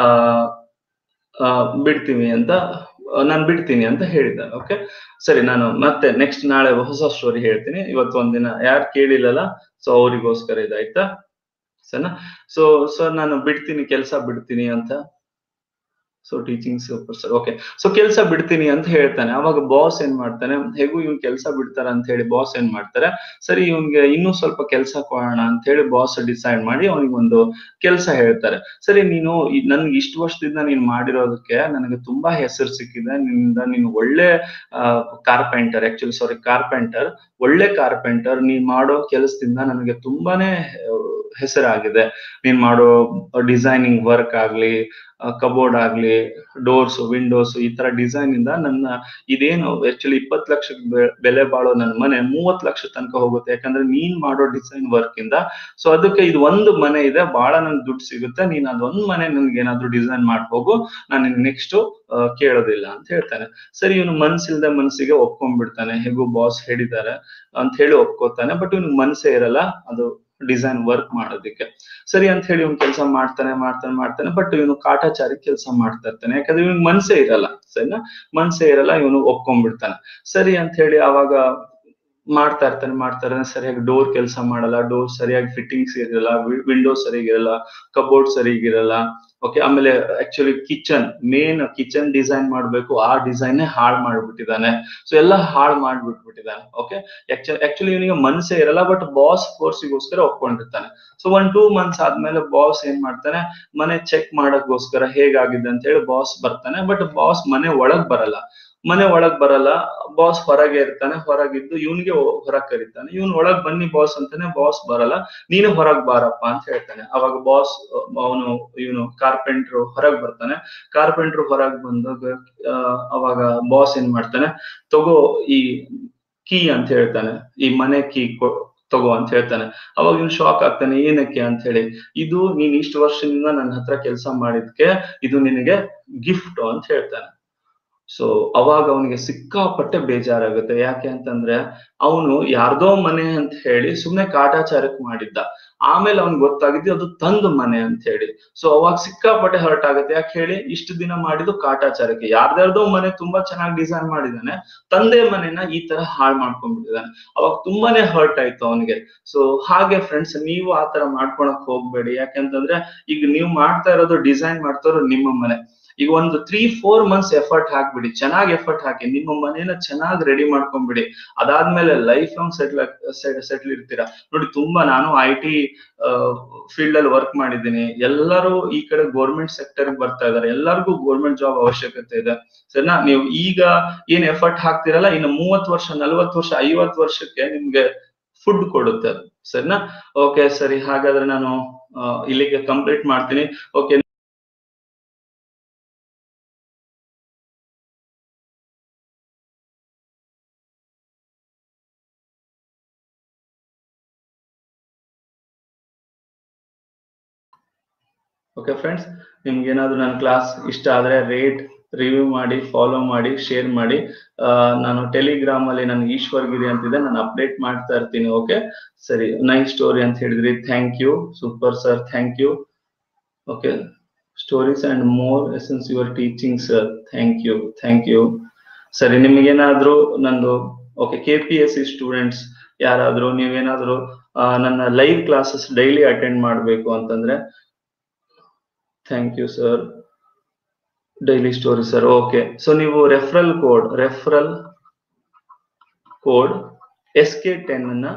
ಆ ಬಿಡ್ತೀವಿ ಅಂತ ನಾನು ಬಿಡ್ತೀನಿ ಅಂತ ಹೇಳಿದ್ದಾರೆ ಓಕೆ ಸರಿ ನಾನು ಮತ್ತೆ ನೆಕ್ಸ್ಟ್ ನಾಳೆ ಹೊಸ ಸ್ಟೋರಿ ಹೇಳ್ತೀನಿ ಇವತ್ತು ಒಂದಿನ ಯಾರು ಕೇಳಿಲ್ಲಲ್ಲ ಸೊ ಅವರಿಗೋಸ್ಕರ ಇದಾಯ್ತಾ ಸರಿನಾ ಸೊ ಸರ್ ನಾನು ಬಿಡ್ತೀನಿ ಕೆಲಸ ಬಿಡ್ತೀನಿ ಅಂತ so teaching super sir okay so ಕೆಲಸ ಬಿಡ್ತೀನಿ ಅಂತ ಹೇಳ್ತಾನೆ ಅವಾಗ ಬಾಸ್ ಏನ್ ಮಾಡ್ತಾನೆ ಹೇಗೂ ಇವ್ನ್ ಕೆಲಸ ಬಿಡ್ತಾರ ಅಂತ ಹೇಳಿ ಬಾಸ್ ಏನ್ ಮಾಡ್ತಾರೆ ಸರಿ ಇವ್ನ್ಗೆ ಇನ್ನೂ ಸ್ವಲ್ಪ ಕೆಲಸ ಕೊಡೋಣ ಅಂತ ಹೇಳಿ ಬಾಸ್ ಡಿಸೈಡ್ ಮಾಡಿ ಅವನಿಗೆ ಒಂದು ಕೆಲಸ ಹೇಳ್ತಾರೆ ಸರಿ ನೀನು ನನ್ಗೆ ಇಷ್ಟು ವರ್ಷದಿಂದ ನೀನ್ ಮಾಡಿರೋದಕ್ಕೆ ನನಗೆ ತುಂಬಾ ಹೆಸರು ಸಿಕ್ಕಿದೆ ನಿನ್ನಿಂದ ನೀನು ಒಳ್ಳೆ ಕಾರ್ಪೆಂಟರ್ ಆಕ್ಚುಲಿ ಸಾರಿ ಕಾರ್ಪೆಂಟರ್ ಒಳ್ಳೆ ಕಾರ್ಪೆಂಟರ್ ನೀನ್ ಮಾಡೋ ಕೆಲಸದಿಂದ ನನಗೆ ತುಂಬಾನೇ ಹೆಸರಾಗಿದೆ ನೀನ್ ಮಾಡೋ ಡಿಸೈನಿಂಗ್ ವರ್ಕ್ ಆಗ್ಲಿ ಕಬೋರ್ಡ್ ಆಗ್ಲಿ ಡೋರ್ಸ್ ವಿಂಡೋಸ್ ಈ ತರ ಡಿಸೈನ್ ಇಂದ ನನ್ನ ಇದೇನು ಆಕ್ಚುಲಿ ಇಪ್ಪತ್ ಲಕ್ಷ ಬೆಲೆ ಬಾಳೋ ನನ್ನ ಮನೆ ಮೂವತ್ ಲಕ್ಷ ತನಕ ಹೋಗುತ್ತೆ ಯಾಕಂದ್ರೆ ನೀನ್ ಮಾಡೋ ಡಿಸೈನ್ ವರ್ಕ್ ಇಂದ ಸೊ ಅದಕ್ಕೆ ಇದು ಒಂದು ಮನೆ ಇದೆ ಬಹಳ ನನ್ ದುಡ್ಡು ಸಿಗುತ್ತೆ ನೀನ್ ಅದೊಂದ್ ಮನೆ ನನ್ಗೆ ಏನಾದ್ರು ಡಿಸೈನ್ ಮಾಡಿ ಹೋಗು ನಾನು ನೆಕ್ಸ್ಟ್ ಕೇಳೋದಿಲ್ಲ ಅಂತ ಹೇಳ್ತಾನೆ ಸರಿ ಇವನು ಮನ್ಸಿಲ್ದೆ ಮನ್ಸಿಗೆ ಒಪ್ಕೊಂಡ್ಬಿಡ್ತಾನೆ ಹೇಗೂ ಬಾಸ್ ಹೇಳಿದ್ದಾರೆ ಅಂತ ಹೇಳಿ ಒಪ್ಕೋತಾನೆ ಬಟ್ ಇವ್ನಿಗೆ ಮನ್ಸೇ ಇರಲ್ಲ ಅದು ಡಿಸೈನ್ ವರ್ಕ್ ಮಾಡೋದಕ್ಕೆ ಸರಿ ಅಂತ ಹೇಳಿ ಇವ್ನು ಕೆಲಸ ಮಾಡ್ತಾನೆ ಮಾಡ್ತಾನೆ ಮಾಡ್ತಾನೆ ಬಟ್ ಇವನು ಕಾಟಾಚಾರಿ ಕೆಲಸ ಮಾಡ್ತಾ ಇರ್ತಾನೆ ಯಾಕಂದ್ರೆ ಇವನ್ ಮನ್ಸೇ ಇರಲ್ಲ ಸರಿನಾ ಮನ್ಸೇ ಇರಲ್ಲ ಇವನು ಒಪ್ಕೊಂಡ್ಬಿಡ್ತಾನೆ ಸರಿ ಅಂತ ಹೇಳಿ ಅವಾಗ ಮಾಡ್ತಾ ಇರ್ತಾನೆ ಮಾಡ್ತಾ ಇರ್ತಾನೆ ಸರಿಯಾಗಿ ಡೋರ್ ಕೆಲಸ ಮಾಡಲ್ಲ ಡೋರ್ ಸರಿಯಾಗಿ ಫಿಟ್ಟಿಂಗ್ಸ್ ಇರಲ್ಲ ವಿಂಡೋ ಸರಿಗಿರಲ್ಲ ಕಬೋರ್ಡ್ ಸರಿಗಿರಲ್ಲ ಓಕೆ ಆಮೇಲೆ actually kitchen main kitchen design ಮಾಡ್ಬೇಕು ಆ ಡಿಸೈನ್ ಹಾಳು ಮಾಡ್ಬಿಟ್ಟಿದ್ದಾನೆ ಸೊ ಎಲ್ಲ ಹಾಳು ಮಾಡ್ಬಿಟ್ಬಿಟ್ಟಿದ್ದಾನೆ ಓಕೆ ಆಕ್ಚುಲಿ ಇವನಿಗೆ ಮನ್ಸೇ ಇರಲ್ಲ ಬಟ್ ಬಾಸ್ ಫೋರ್ಸಿಗೋಸ್ಕರ ಒಪ್ಕೊಂಡಿರ್ತಾನೆ ಸೊ ಒನ್ ಟೂ ಮಂತ್ಸ್ ಆದ್ಮೇಲೆ ಬಾಸ್ ಏನ್ ಮಾಡ್ತಾನೆ ಮನೆ ಚೆಕ್ ಮಾಡಕ್ಕೋಸ್ಕರ ಹೇಗಾಗಿದೆ ಅಂತ ಹೇಳಿ ಬಾಸ್ ಬರ್ತಾನೆ ಬಟ್ ಬಾಸ್ ಮನೆ ಒಳಗ್ ಬರಲ್ಲ ಮನೆ ಒಳಗ್ ಬರಲ್ಲ ಬಾಸ್ ಹೊರಗೆ ಇರ್ತಾನೆ ಹೊರಗಿದ್ದು ಇವನ್ಗೆ ಹೊರಗ್ ಕರೀತಾನೆ ಇವನ್ ಒಳಗ್ ಬನ್ನಿ ಬಾಸ್ ಅಂತಾನೆ ಬಾಸ್ ಬರಲ್ಲ ನೀನು ಹೊರಗ್ ಬಾರಪ್ಪ ಅಂತ ಹೇಳ್ತಾನೆ ಅವಾಗ ಬಾಸ್ ಅವನು ಇವನು ಕಾರ್ಪೆಂಟ್ರು ಹೊರಗ್ ಬರ್ತಾನೆ ಕಾರ್ಪೆಂಟ್ರು ಹೊರಗ್ ಬಂದಾಗ ಆ, ಅವಾಗ ಬಾಸ್ ಏನ್ ಮಾಡ್ತಾನೆ ತಗೋ ಈ ಕೀ ಅಂತ ಹೇಳ್ತಾನೆ ಈ ಮನೆ ಕೀ ತಗೋ ಅಂತ ಹೇಳ್ತಾನೆ ಅವಾಗ ಇವ್ನು ಶಾಕ್ ಆಗ್ತಾನೆ ಏನಕ್ಕೆ ಅಂತ ಹೇಳಿ ಇದು ನೀನ್ ಇಷ್ಟು ವರ್ಷದಿಂದ ನನ್ನ ಹತ್ರ ಕೆಲಸ ಮಾಡಿದ್ಕೆ ಇದು ನಿನಗೆ ಗಿಫ್ಟ್ ಅಂತ ಹೇಳ್ತಾನೆ ಸೊ ಅವಾಗ ಅವನಿಗೆ ಸಿಕ್ಕಾಪಟ್ಟೆ ಬೇಜಾರಾಗುತ್ತೆ ಯಾಕೆ ಅಂತಂದ್ರೆ ಅವನು ಯಾರ್ದೋ ಮನೆ ಅಂತ ಹೇಳಿ ಸುಮ್ನೆ ಕಾಟಾಚಾರಕ್ಕೆ ಮಾಡಿದ್ದ ಆಮೇಲೆ ಅವ್ನಿಗೆ ಗೊತ್ತಾಗಿದ್ದು ಅದು ತಂದು ಮನೆ ಅಂತ ಹೇಳಿ ಸೊ ಅವಾಗ ಸಿಕ್ಕಾಪಟ್ಟೆ ಹರ್ಟ್ ಆಗುತ್ತೆ ಯಾಕೆ ಹೇಳಿ ಇಷ್ಟು ದಿನ ಮಾಡಿದ್ದು ಕಾಟಾಚಾರಕ್ಕೆ ಯಾರ್ದಾರ್ದೋ ಮನೆ ತುಂಬಾ ಚೆನ್ನಾಗಿ ಡಿಸೈನ್ ಮಾಡಿದಾನೆ ತಂದೆ ಮನೆನ ಈ ತರ ಹಾಳು ಮಾಡ್ಕೊಂಡ್ಬಿಟ್ಟಿದ್ದಾನೆ ಅವಾಗ ತುಂಬಾನೇ ಹರ್ಟ್ ಆಯ್ತು ಅವನಿಗೆ ಸೊ ಹಾಗೆ ಫ್ರೆಂಡ್ಸ್ ನೀವು ಆ ತರ ಮಾಡ್ಕೊಳಕ್ ಹೋಗ್ಬೇಡಿ ಯಾಕೆಂತಂದ್ರೆ ಈಗ ನೀವು ಮಾಡ್ತಾ ಇರೋದು ಡಿಸೈನ್ ಮಾಡ್ತಾ ಇರೋದು ನಿಮ್ಮ ಮನೆ ಈಗ ಒಂದು ತ್ರೀ ಫೋರ್ ಮಂತ್ಸ್ ಎಫರ್ಟ್ ಹಾಕ್ಬಿಡಿ ಚೆನ್ನಾಗಿ ಎಫರ್ಟ್ ಹಾಕಿ ನಿಮ್ಮ ಮನೇನ ಚೆನ್ನಾಗಿ ರೆಡಿ ಮಾಡ್ಕೊಂಡ್ಬಿಡಿ ಅದಾದ್ಮೇಲೆ ಲೈಫ್ ಲಾಂಗ್ ಸೆಟ್ಲ್ ಸೆಟ್ಲ್ ಇರ್ತೀರಾ ನೋಡಿ ತುಂಬಾ ನಾನು ಐ ಟಿ ಫೀಲ್ಡ್ ಅಲ್ಲಿ ವರ್ಕ್ ಮಾಡಿದ್ದೀನಿ ಎಲ್ಲರೂ ಈ ಕಡೆ ಗೋರ್ಮೆಂಟ್ ಸೆಕ್ಟರ್ ಬರ್ತಾ ಇದಾರೆ ಎಲ್ಲರಿಗೂ ಗೋರ್ಮೆಂಟ್ ಜಾಬ್ ಅವಶ್ಯಕತೆ ಇದೆ ಸರಿನಾ ನೀವು ಈಗ ಏನ್ ಎಫರ್ಟ್ ಹಾಕ್ತಿರಲ್ಲ ಇನ್ನು ಮೂವತ್ ವರ್ಷ ನಲ್ವತ್ ವರ್ಷ ಐವತ್ ವರ್ಷಕ್ಕೆ ನಿಮ್ಗೆ ಫುಡ್ ಕೊಡುತ್ತೆ ಅದು ಸರಿನಾ ಓಕೆ ಸರಿ ಹಾಗಾದ್ರೆ ನಾನು ಆ, ಇಲ್ಲಿಗೆ ಕಂಪ್ಲೀಟ್ ಮಾಡ್ತೀನಿ ಓಕೆ ಓಕೆ ಫ್ರೆಂಡ್ಸ್ ನಿಮ್ಗೆ ಏನಾದ್ರು ನನ್ನ ಕ್ಲಾಸ್ ಇಷ್ಟ ಆದ್ರೆ ರೇಟ್ ರಿವ್ಯೂ ಮಾಡಿ ಫಾಲೋ ಮಾಡಿ ಶೇರ್ ಮಾಡಿ ಆ, ನಾನು ಟೆಲಿಗ್ರಾಮ್ ಅಲ್ಲಿ ನನ್ಗೆ ಈಶ್ವರ್ ಗಿರಿ ಅಂತಿದೆ ನಾನು ಅಪ್ಡೇಟ್ ಮಾಡ್ತಾ ಇರ್ತೀನಿ ಓಕೆ ಸರಿ ನೈಸ್ ಸ್ಟೋರಿ ಅಂತ ಹೇಳಿದ್ರಿ thank you super sir thank you okay stories and more essence your teaching sir thank you thank you ಸರಿ ನಿಮಗೇನಾದ್ರೂ ನಂದು okay K P S C students ಯಾರಾದ್ರೂ ನೀವೇನಾದ್ರೂ ಆ, ನನ್ನ ಲೈವ್ ಕ್ಲಾಸಸ್ ಡೈಲಿ ಅಟೆಂಡ್ ಮಾಡಬೇಕು ಅಂತಂದ್ರೆ thank you sir daily story sir okay so ನೀವು referral code referral code S K ten ಅನ್ನ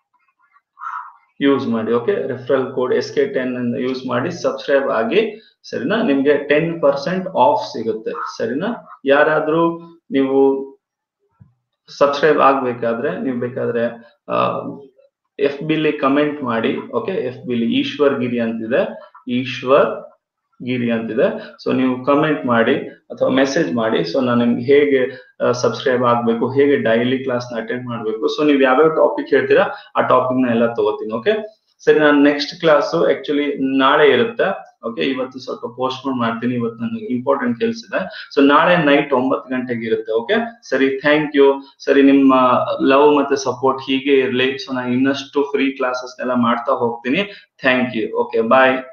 ಯೂಸ್ ಮಾಡಿ okay referral code S K ten ಅನ್ನ ಯೂಸ್ ಮಾಡಿ ಸಬ್ಸ್ಕ್ರೈಬ್ ಆಗಿ ಸರಿನಾ ನಿಮ್ಗೆ ಟೆನ್ ಪರ್ಸೆಂಟ್ ಆಫ್ ಸಿಗುತ್ತೆ ಸರಿನಾ ಯಾರಾದ್ರೂ ನೀವು ಸಬ್ಸ್ಕ್ರೈಬ್ ಆಗ್ಬೇಕಾದ್ರೆ ನೀವು ಬೇಕಾದ್ರೆ ಎಫ್ ಬಿಲಿ ಕಮೆಂಟ್ ಮಾಡಿ ಓಕೆ ಎಫ್ ಬಿಲಿ ಈಶ್ವರ್ ಗಿರಿ ಅಂತಿದೆ ಈಶ್ವರ್ ಗಿರಿ ಅಂತಿದೆ ಸೊ ನೀವು ಕಮೆಂಟ್ ಮಾಡಿ ಅಥವಾ ಮೆಸೇಜ್ ಮಾಡಿ ಸೊ ನಾನು ನಿಮ್ಗೆ ಹೇಗೆ ಸಬ್ಸ್ಕ್ರೈಬ್ ಆಗ್ಬೇಕು ಹೇಗೆ ಡೈಲಿ ಕ್ಲಾಸ್ ನ ಅಟೆಂಡ್ ಮಾಡ್ಬೇಕು ಸೊ ನೀವು ಯಾವ್ಯಾವ ಟಾಪಿಕ್ ಹೇಳ್ತೀರಾ ಆ ಟಾಪಿಕ್ ನ ಎಲ್ಲ ತಗೋತೀನಿ ಓಕೆ ಸರಿ ನಾನು ನೆಕ್ಸ್ಟ್ ಕ್ಲಾಸ್ ಆಕ್ಚುಲಿ ನಾಳೆ ಇರುತ್ತೆ ಓಕೆ ಇವತ್ತು ಸ್ವಲ್ಪ ಪೋಸ್ಟ್ಪೋನ್ ಮಾಡ್ತೀನಿ ಇವತ್ತು ನನಗೆ ಇಂಪಾರ್ಟೆಂಟ್ ಕೆಲಸ ಇದೆ ಸೊ ನಾಳೆ ನೈಟ್ ಒಂಬತ್ತು ಗಂಟೆಗೆ ಇರುತ್ತೆ ಓಕೆ ಸರಿ ಥ್ಯಾಂಕ್ ಯು ಸರಿ ನಿಮ್ಮ ಲವ್ ಮತ್ತೆ ಸಪೋರ್ಟ್ ಹೀಗೆ ಇರ್ಲಿ ಸೊ ನಾನು ಇನ್ನಷ್ಟು ಫ್ರೀ ಕ್ಲಾಸಸ್ ಎಲ್ಲ ಮಾಡ್ತಾ ಹೋಗ್ತೀನಿ ಥ್ಯಾಂಕ್ ಯು ಓಕೆ ಬಾಯ್